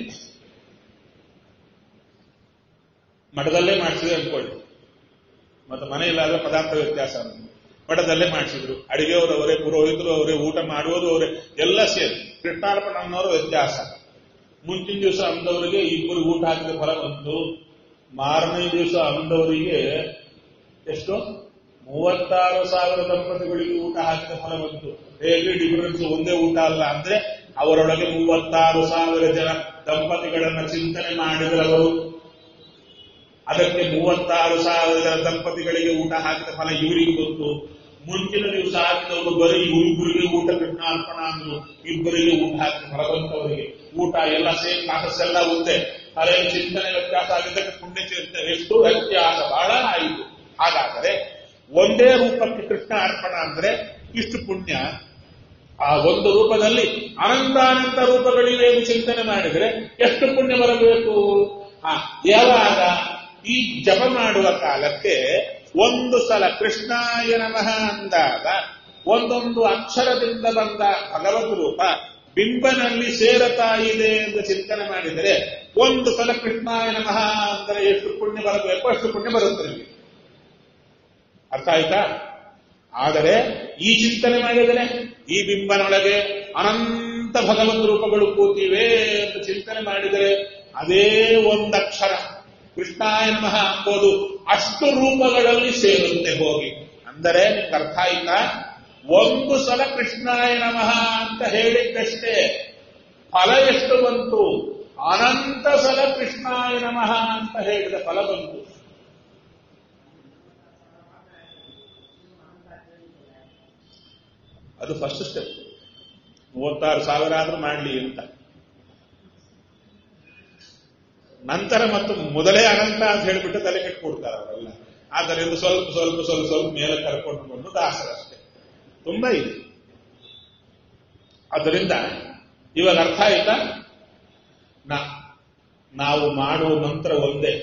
ಮಠದಲ್ಲೇ ಮಾಡಿಸಿದೆ ಅನ್ಕೊಳ್ಳಿ ಮತ್ತೆ ಮನೆಯಲ್ಲಾದ್ರೆ ಪದಾರ್ಥ ವ್ಯತ್ಯಾಸ ಅಂತ ಮಠದಲ್ಲೇ ಮಾಡಿಸಿದ್ರು ಅಡಿಗೆಯವರು ಅವರೇ ಪುರೋಹಿತರು ಅವರೇ ಊಟ ಮಾಡುವುದು ಅವರೇ ಎಲ್ಲ ಸೇರಿ ಕೃಷ್ಣಾರ್ಪಣ ಅನ್ನೋರು ವ್ಯತ್ಯಾಸ ಮುಂಚಿನ ದಿವಸ ಅಂದವರಿಗೆ ಇಬ್ಬರು ಊಟ ಹಾಕಿದ ಫಲ ಬಂತು ಮಾರನೇ ದಿವಸ ಅಂದವರಿಗೆ ಎಷ್ಟು ಮೂವತ್ತಾರು ಸಾವಿರ ದಂಪತಿಗಳಿಗೆ ಊಟ ಹಾಕಿದ ಫಲ ಬಂತು ಹೇಗೆ ಡಿಫರೆನ್ಸ್ ಒಂದೇ ಊಟ ಅಲ್ಲ ಅಂದ್ರೆ ಅವರೊಳಗೆ ಮೂವತ್ತಾರು ಸಾವಿರ ಜನ ದಂಪತಿಗಳನ್ನ ಚಿಂತನೆ ಮಾಡಿದರವರು ಅದಕ್ಕೆ ಮೂವತ್ತಾರು ಸಾವಿರ ಜನ ದಂಪತಿಗಳಿಗೆ ಊಟ ಹಾಕಿದ ಫಲ ಇವರಿಗೆ ಬಂತು ಮುಂಚಿನ ದಿವಸ ಹಾಕಿದವರು ಬರೀ ಇಬ್ಬರಿಗೆ ಊಟ ಕೃಷ್ಣಾರ್ಪಣ ಅಂದ್ರು ಇಬ್ಬರಿಗೆ ಊಟ ಹಾಕಿದ ಫಲ ಬಂತವರಿಗೆ ಊಟ ಎಲ್ಲ ಸೇಮ್ ಕಾಸಸ್ ಎಲ್ಲ ಒಂದೇ ಅದೇ ಚಿಂತನೆ ವ್ಯತ್ಯಾಸ ಆಗಿದ್ದಕ್ಕೆ ಪುಣ್ಯ ಚಿಂತನೆ ಎಷ್ಟು ವ್ಯತ್ಯಾಸ ಬಹಳ ಆಯಿತು ಹಾಗಾದರೆ ಒಂದೇ ರೂಪಕ್ಕೆ ಕೃಷ್ಣ ಅರ್ಪಣ ಅಂದ್ರೆ ಇಷ್ಟು ಪುಣ್ಯ ಆ ಒಂದು ರೂಪದಲ್ಲಿ ಅನಂತಾನಂತ ರೂಪಗಳಿವೆ ಎಂದು ಚಿಂತನೆ ಮಾಡಿದರೆ ಎಷ್ಟು ಪುಣ್ಯ ಬರಬೇಕು ಆ ಯಾವಾಗ ಈ ಜಪ ಮಾಡುವ ಕಾಲಕ್ಕೆ ಒಂದು ಸಲ ಕೃಷ್ಣಾಯ ನಮಃ ಅಂದಾಗ ಒಂದೊಂದು ಅಕ್ಷರದಿಂದ ಬಂದ ಭಗವದ್ ರೂಪ ಬಿಂಬನಲ್ಲಿ ಸೇರತಾ ಇದೆ ಎಂದು ಚಿಂತನೆ ಮಾಡಿದರೆ ಒಂದು ಸಲ ಕೃಷ್ಣಾಯ ನಮಃ ಅಂದರೆ ಎಷ್ಟು ಪುಣ್ಯ ಬರಬೇಕು ಅಷ್ಟು ಪುಣ್ಯ ಬರುತ್ತೆ ನಿಮಗೆ ಅರ್ಥ ಆಯ್ತಾ ಆದರೆ ಈ ಚಿಂತನೆ ಮಾಡಿದರೆ ಈ ಬಿಂಬನೊಳಗೆ ಅನಂತ ಭಗವದ್ ರೂಪಗಳು ಕೂತಿವೆ ಅಂತ ಚಿಂತನೆ ಮಾಡಿದರೆ ಅದೇ ಒಂದಕ್ಷರ ಕೃಷ್ಣಾಯ ನಮಃ ಅಂಬೋದು ಅಷ್ಟು ರೂಪಗಳಲ್ಲಿ ಸೇರುತ್ತೆ ಹೋಗಿ ಅಂದರೆ ನಿಮ್ಗೆ ಅರ್ಥ ಆಯ್ತಾ ಒಂದು ಸಲ ಕೃಷ್ಣಾಯ ನಮಃ ಅಂತ ಹೇಳಿದ್ದಷ್ಟೇ ಫಲ ಎಷ್ಟು ಬಂತು ಅನಂತ ಸಲ ಕೃಷ್ಣಾಯ ನಮಃ ಅಂತ ಹೇಳಿದ ಫಲ ಬಂತು ಅದು ಫಸ್ಟ್ ಸ್ಟೆಪ್ ಮೂವತ್ತಾರು ಸಾವಿರ ಆದ್ರೂ ಮಾಡಲಿ ಅಂತ ನಂತರ ಮತ್ತು ಮೊದಲೇ ಅನಂತ ಅಂತ ಹೇಳಿಬಿಟ್ಟು ತಲೆ ಕೆಟ್ಕೊಡ್ತಾರೆ ಅವರೆಲ್ಲ ಆದ್ದರಿಂದ ಸ್ವಲ್ಪ ಸ್ವಲ್ಪ ಸ್ವಲ್ಪ ಸ್ವಲ್ಪ ಮೇಲೆ ಕರ್ಕೊಂಡು ಬಂದು ದಾಸರಷ್ಟೇ ತುಂಬಾ ಇದೆ ಆದ್ದರಿಂದ ಇವಾಗ ಅರ್ಥ ಆಯ್ತಾ ನಾ ನಾವು ಮಾಡುವ ಮಂತ್ರ ಒಂದೇ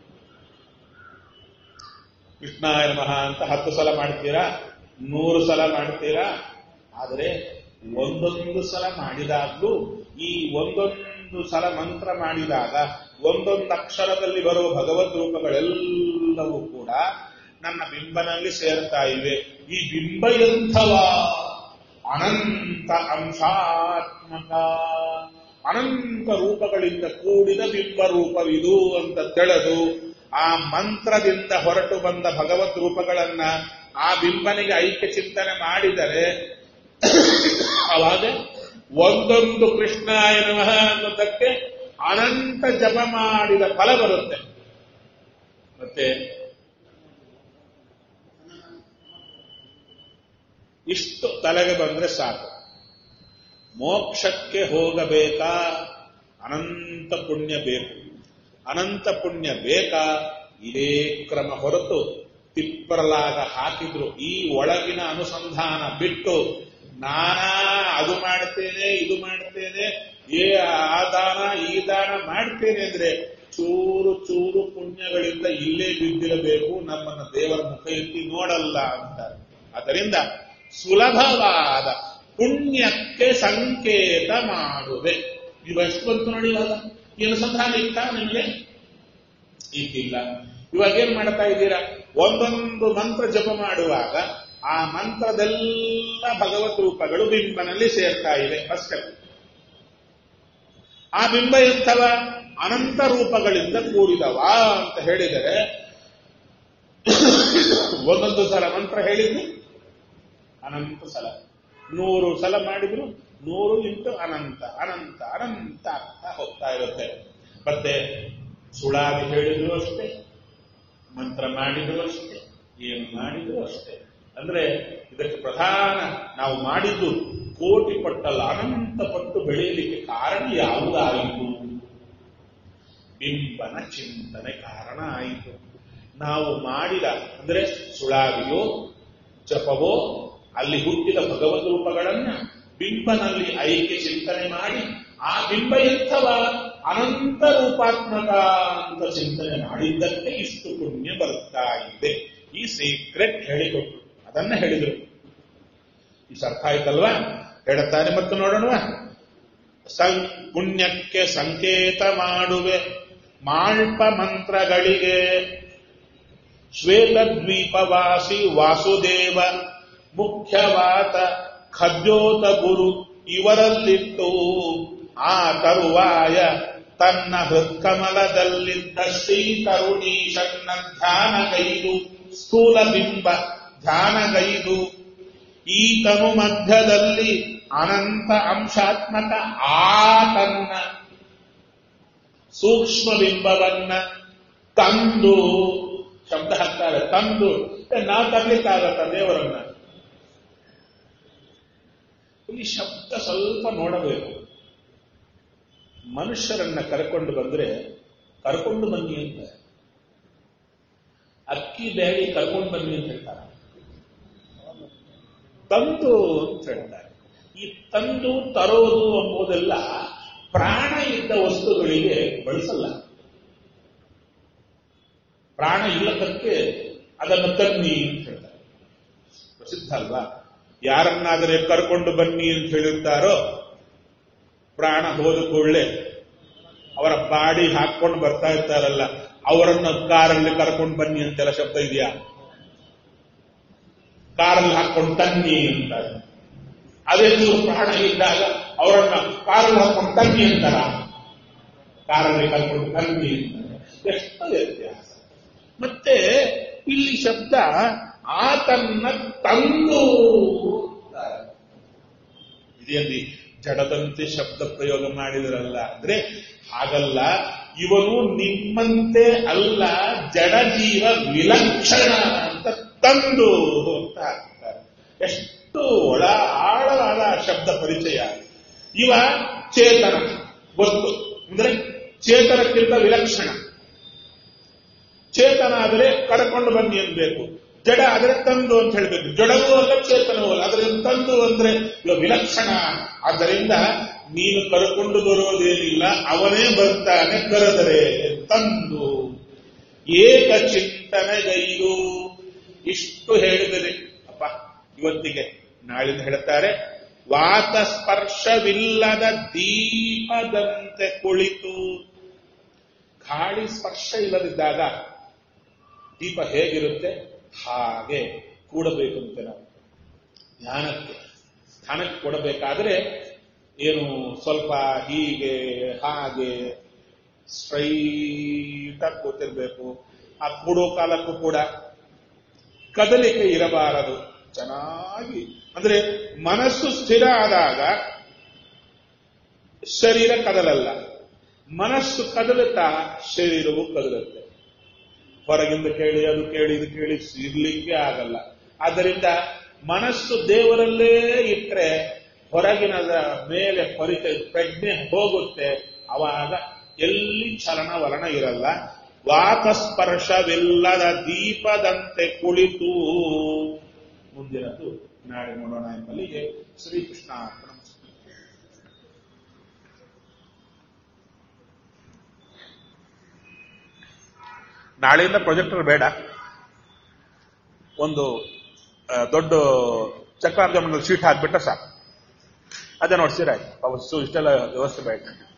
ಕೃಷ್ಣಾಯ ನಮಃ ಅಂತ ಹತ್ತು ಸಲ ಮಾಡ್ತೀರಾ ನೂರು ಸಲ ಮಾಡ್ತೀರಾ ಆದರೆ ಒಂದೊಂದು ಸಲ ಮಾಡಿದಾಗ್ಲೂ ಈ ಒಂದೊಂದು ಸಲ ಮಂತ್ರ ಮಾಡಿದಾಗ ಒಂದೊಂದು ಅಕ್ಷರದಲ್ಲಿ ಬರುವ ಭಗವದ್ ರೂಪಗಳೆಲ್ಲವೂ ಕೂಡ ನನ್ನ ಬಿಂಬನಲ್ಲಿ ಸೇರ್ತಾ ಇವೆ ಈ ಬಿಂಬ ಎಂಥವ ಅನಂತ ಅಂಶಾತ್ಮಕ ಅನಂತ ರೂಪಗಳಿಂದ ಕೂಡಿದ ಬಿಂಬ ರೂಪವಿದು ಅಂತ ತಿಳಿದು ಆ ಮಂತ್ರದಿಂದ ಹೊರಟು ಬಂದ ಭಗವತ್ ರೂಪಗಳನ್ನ ಆ ಬಿಂಬನಿಗೆ ಐಕ್ಯ ಚಿಂತನೆ ಮಾಡಿದರೆ ಅವಾಗ ಒಂದೊಂದು ಕೃಷ್ಣಾಯ ನಮಃ ಅನ್ನೋದಕ್ಕೆ ಅನಂತ ಜಪ ಮಾಡಿದ ಫಲ ಬರುತ್ತೆ ಮತ್ತೆ ಇಷ್ಟು ತಲೆಗೆ ಬಂದ್ರೆ ಸಾಕು ಮೋಕ್ಷಕ್ಕೆ ಹೋಗಬೇಕಾ ಅನಂತ ಪುಣ್ಯ ಬೇಕು ಅನಂತ ಪುಣ್ಯ ಬೇಕಾ ಇದೇ ಕ್ರಮ ಹೊರತು ತಿಪ್ಪರಲಾಗ ಹಾಕಿದ್ರು ಈ ಒಳಗಿನ ಅನುಸಂಧಾನ ಬಿಟ್ಟು ನಾನಾ ಅದು ಮಾಡ್ತೇನೆ ಇದು ಮಾಡ್ತೇನೆ ಏ ಆ ದಾನ ಈ ದಾನ ಮಾಡ್ತೇನೆ ಅಂದ್ರೆ ಚೂರು ಚೂರು ಪುಣ್ಯಗಳಿಂದ ಇಲ್ಲೇ ಬಿದ್ದಿರಬೇಕು ನಮ್ಮನ್ನ ದೇವರ ಮುಖ ಎತ್ತಿ ನೋಡಲ್ಲ ಅಂತಾರೆ ಅದರಿಂದ ಸುಲಭವಾದ ಪುಣ್ಯಕ್ಕೆ ಸಂಕೇತ ಮಾಡುವೆ ನೀವು ಎಷ್ಟು ಬಂತು ನೋಡಿ ಇವಾಗ ಈ ಅನುಸಂಧಾನ ಇತ್ತ ನಿಮಗೆ ಇದ್ದಿಲ್ಲ ಇವಾಗ ಏನ್ ಮಾಡ್ತಾ ಇದ್ದೀರಾ ಒಂದೊಂದು ಮಂತ್ರ ಜಪ ಮಾಡುವಾಗ ಆ ಮಂತ್ರದೆಲ್ಲ ಭಗವತ್ ರೂಪಗಳು ಬಿಂಬನಲ್ಲಿ ಸೇರ್ತಾ ಇವೆ ಫಸ್ಟ್ ಸ್ಟೆಪ್ ಆ ಬಿಂಬ ಎಂಥವ ಅನಂತ ರೂಪಗಳಿಂದ ಕೂಡಿದವ ಅಂತ ಹೇಳಿದರೆ ಒಂದೊಂದು ಸಲ ಮಂತ್ರ ಹೇಳಿದ್ರು ಅನಂತ ಸಲ ನೂರು ಸಲ ಮಾಡಿದ್ರು ನೂರು ಇಂಟು ಅನಂತ ಅನಂತ ಅನಂತ ಆಗ್ತಾ ಹೋಗ್ತಾ ಇರುತ್ತೆ ಮತ್ತೆ ಸುಳಾಗಿ ಹೇಳಿದ್ರು ಅಷ್ಟೇ ಮಂತ್ರ ಮಾಡಿದ್ರು ಅಷ್ಟೇ ಏನು ಮಾಡಿದ್ರು ಅಷ್ಟೇ ಅಂದ್ರೆ ಇದಕ್ಕೆ ಪ್ರಧಾನ ನಾವು ಮಾಡಿದ್ದು ಕೋಟಿ ಪಟ್ಟಲ್ಲ ಅನಂತ ಪಟ್ಟು ಬೆಳೆಯಲಿಕ್ಕೆ ಕಾರಣ ಯಾವುದಾಯಿತು ಬಿಂಬನ ಚಿಂತನೆ ಕಾರಣ ಆಯಿತು ನಾವು ಮಾಡಿದ ಅಂದ್ರೆ ಸುಳಾವಿಯೋ ಜಪವೋ ಅಲ್ಲಿ ಹುಟ್ಟಿದ ಭಗವದ್ ರೂಪಗಳನ್ನ ಬಿಂಬನಲ್ಲಿ ಐಕ್ಯ ಚಿಂತನೆ ಮಾಡಿ ಆ ಬಿಂಬ ಎಂಥವ ಅನಂತ ರೂಪಾತ್ಮಕ ಅಂತ ಚಿಂತನೆ ಮಾಡಿದ್ದಕ್ಕೆ ಇಷ್ಟು ಪುಣ್ಯ ಬರ್ತಾ ಇದೆ ಈ ಸೀಕ್ರೆಟ್ ಹೇಳಿಕೊಟ್ರು ಅದನ್ನ ಹೇಳಿದರು ಇಷ್ಟು ಅರ್ಥ ಆಯ್ತಲ್ವಾ ಹೇಳುತ್ತಾರೆ ಮತ್ತು ನೋಡೋಣ ಸಂ ಪುಣ್ಯಕ್ಕೆ ಸಂಕೇತ ಮಾಡುವೆ ಮಾಳ್ಪ ಮಂತ್ರಗಳಿಗೆ ಶ್ವೇತದ್ವೀಪವಾಸಿ ವಾಸುದೇವ ಮುಖ್ಯವಾತ ಖದ್ಯೋತ ಗುರು ಇವರಲ್ಲಿಟ್ಟು ಆ ತರುವಾಯ ತನ್ನ ಹೃತ್ಕಮಲದಲ್ಲಿದ್ದ ಶ್ರೀ ತರುಣೀಶನ್ನ ಧ್ಯಾನಗೈದು ಸ್ಥೂಲ ಬಿಂಬ ಧ್ಯಾನಗೈದು ಈ ತನು ಮಧ್ಯದಲ್ಲಿ ಅನಂತ ಅಂಶಾತ್ಮಕ ಆತನ್ನ ಸೂಕ್ಷ್ಮ ಬಿಂಬವನ್ನ ತಂದು ಶಬ್ದ ಹಾಕ್ತಾರೆ ತಂದು ನಾವು ತರ್ಲಿಕ್ಕಾಗತ್ತ ದೇವರನ್ನ ಈ ಶಬ್ದ ಸ್ವಲ್ಪ ನೋಡಬೇಕು ಮನುಷ್ಯರನ್ನ ಕರ್ಕೊಂಡು ಬಂದ್ರೆ ಕರ್ಕೊಂಡು ಬನ್ನಿ ಅಂತ ಅಕ್ಕಿ ಬೇಳೆ ಕರ್ಕೊಂಡು ಬನ್ನಿ ಅಂತ ಹೇಳ್ತಾರೆ ತಂದು ಅಂತ ಹೇಳ್ತಾರೆ ಈ ತಂದು ತರೋದು ಎಂಬುದೆಲ್ಲ ಪ್ರಾಣ ಇದ್ದ ವಸ್ತುಗಳಿಗೆ ಬಳಸಲ್ಲ ಪ್ರಾಣ ಇಲ್ಲದಕ್ಕೆ ಅದನ್ನು ತನ್ನಿ ಅಂತ ಹೇಳ್ತಾರೆ ಪ್ರಸಿದ್ಧ ಅಲ್ವಾ ಯಾರನ್ನಾದರೆ ಕರ್ಕೊಂಡು ಬನ್ನಿ ಅಂತ ಹೇಳಿರ್ತಾರೋ ಪ್ರಾಣ ಹೋದ ಕೂಡಲೇ ಅವರ ಬಾಡಿ ಹಾಕೊಂಡು ಬರ್ತಾ ಇರ್ತಾರಲ್ಲ ಅವರನ್ನ ಕಾರಲ್ಲಿ ಕರ್ಕೊಂಡು ಬನ್ನಿ ಅಂತೆಲ್ಲ ಶಬ್ದ ಇದೆಯಾ ಕಾರಲ್ಲಿ ಹಾಕೊಂಡು ತನ್ನಿ ಅಂತಾರೆ ಅದೇ ನೀವು ಪ್ರಾಣ ಇದ್ದಾಗ ಅವರನ್ನ ಕಾರಲ್ಲಿ ಹಾಕೊಂಡು ತನ್ನಿ ಅಂತಾರ ಕಾರಲ್ಲಿ ಕರ್ಕೊಂಡು ತನ್ನಿ ಅಂತಾರೆ ಎಷ್ಟು ವ್ಯತ್ಯಾಸ ಮತ್ತೆ ಇಲ್ಲಿ ಶಬ್ದ ಆತನ್ನ ತಂದು ಅಂತಾರೆ. ಇದೆಯಲ್ಲಿ ಜಡದಂತೆ ಶಬ್ದ ಪ್ರಯೋಗ ಮಾಡಿದರಲ್ಲ ಅಂದ್ರೆ ಹಾಗಲ್ಲ ಇವನು ನಿಮ್ಮಂತೆ ಅಲ್ಲ ಜಡಜೀವ ವಿಲಕ್ಷಣ ಅಂತ ತಂದು ಅಂತ ಹಾಕ್ತಾರೆ ಎಷ್ಟು ಒಳ ಆಳವಾದ ಶಬ್ದ ಪರಿಚಯ ಇವ ಚೇತನ ಗೊತ್ತು ಅಂದ್ರೆ ಚೇತನಕ್ಕಿಂತ ವಿಲಕ್ಷಣ ಚೇತನ ಆದರೆ ಕರ್ಕೊಂಡು ಬನ್ನಿ ಅನ್ಬೇಕು ಜಡ ಆದರೆ ತಂದು ಅಂತ ಹೇಳ್ಬೇಕು ಜಡವೂ ಅಲ್ಲ ಚೇತನವೂ ಅಲ್ಲ ಅದರಿಂದ ತಂದು ಅಂದ್ರೆ ಇವ ವಿಲಕ್ಷಣ ಆದ್ದರಿಂದ ನೀನು ಕರ್ಕೊಂಡು ಬರೋದೇನಿಲ್ಲ ಅವನೇ ಬರ್ತಾನೆ ಕರೆದರೆ ತಂದು ಏಕ ಚಿಂತನೆಗೈದು ಇಷ್ಟು ಹೇಳಿದರೆ ಅಪ್ಪ ಇವತ್ತಿಗೆ ನಾಳಿಂದ ಹೇಳ್ತಾರೆ ವಾತ ಸ್ಪರ್ಶವಿಲ್ಲದ ದೀಪದಂತೆ ಕುಳಿತು ಗಾಳಿ ಸ್ಪರ್ಶ ಇಲ್ಲದಿದ್ದಾಗ ದೀಪ ಹೇಗಿರುತ್ತೆ ಹಾಗೆ ಕೂಡಬೇಕಂತೆ ನಾವು ಧ್ಯಾನಕ್ಕೆ ಧ್ಯಾನಕ್ಕೆ ಕೊಡಬೇಕಾದ್ರೆ ಏನು ಸ್ವಲ್ಪ ಹೀಗೆ ಹಾಗೆ ಸ್ಟ್ರೈಟ್ ಆಗಿ ಕೂತಿರ್ಬೇಕು ಆ ಕೂಡೋ ಕಾಲಕ್ಕೂ ಕೂಡ ಕದಲಿಕೆ ಇರಬಾರದು ಚೆನ್ನಾಗಿ ಅಂದ್ರೆ ಮನಸ್ಸು ಸ್ಥಿರ ಆದಾಗ ಶರೀರ ಕದಲಲ್ಲ ಮನಸ್ಸು ಕದಲುತ್ತಾ ಶರೀರವು ಕದಲುತ್ತೆ ಹೊರಗಿಂದ ಕೇಳಿ ಅದು ಕೇಳಿ ಇದು ಕೇಳಿ ಇರ್ಲಿಕ್ಕೆ ಆಗಲ್ಲ ಆದ್ದರಿಂದ ಮನಸ್ಸು ದೇವರಲ್ಲೇ ಇಟ್ರೆ ಹೊರಗಿನದ ಮೇಲೆ ಪರಿಚಯ ಪ್ರಜ್ಞೆ ಹೋಗುತ್ತೆ ಅವಾಗ ಎಲ್ಲಿ ಚಲನವಲನ ಇರಲ್ಲ ವಾತಸ್ಪರ್ಶವಿಲ್ಲದ ದೀಪದಂತೆ ಕುಳಿತು ಮುಂದಿನದು ನಾಳೆ ನೋಡೋಣ ಎಂಬಲ್ಲಿಗೆ ಶ್ರೀಕೃಷ್ಣ ಅರ್ಪಣ ನಾಳೆಯಿಂದ ಪ್ರೊಜೆಕ್ಟರ್ ಬೇಡ ಒಂದು ಆ, ದೊಡ್ಡ ಚಕ್ರಾರ್ಧ ಶೀಟ್ ಹಾಕ್ಬಿಟ್ರೆ ಸಾಕು ಅದೇ ನೋಡ್ಸಿರ ಆಯ್ತು ಇಷ್ಟೆಲ್ಲ ವ್ಯವಸ್ಥೆ ಬೇಡ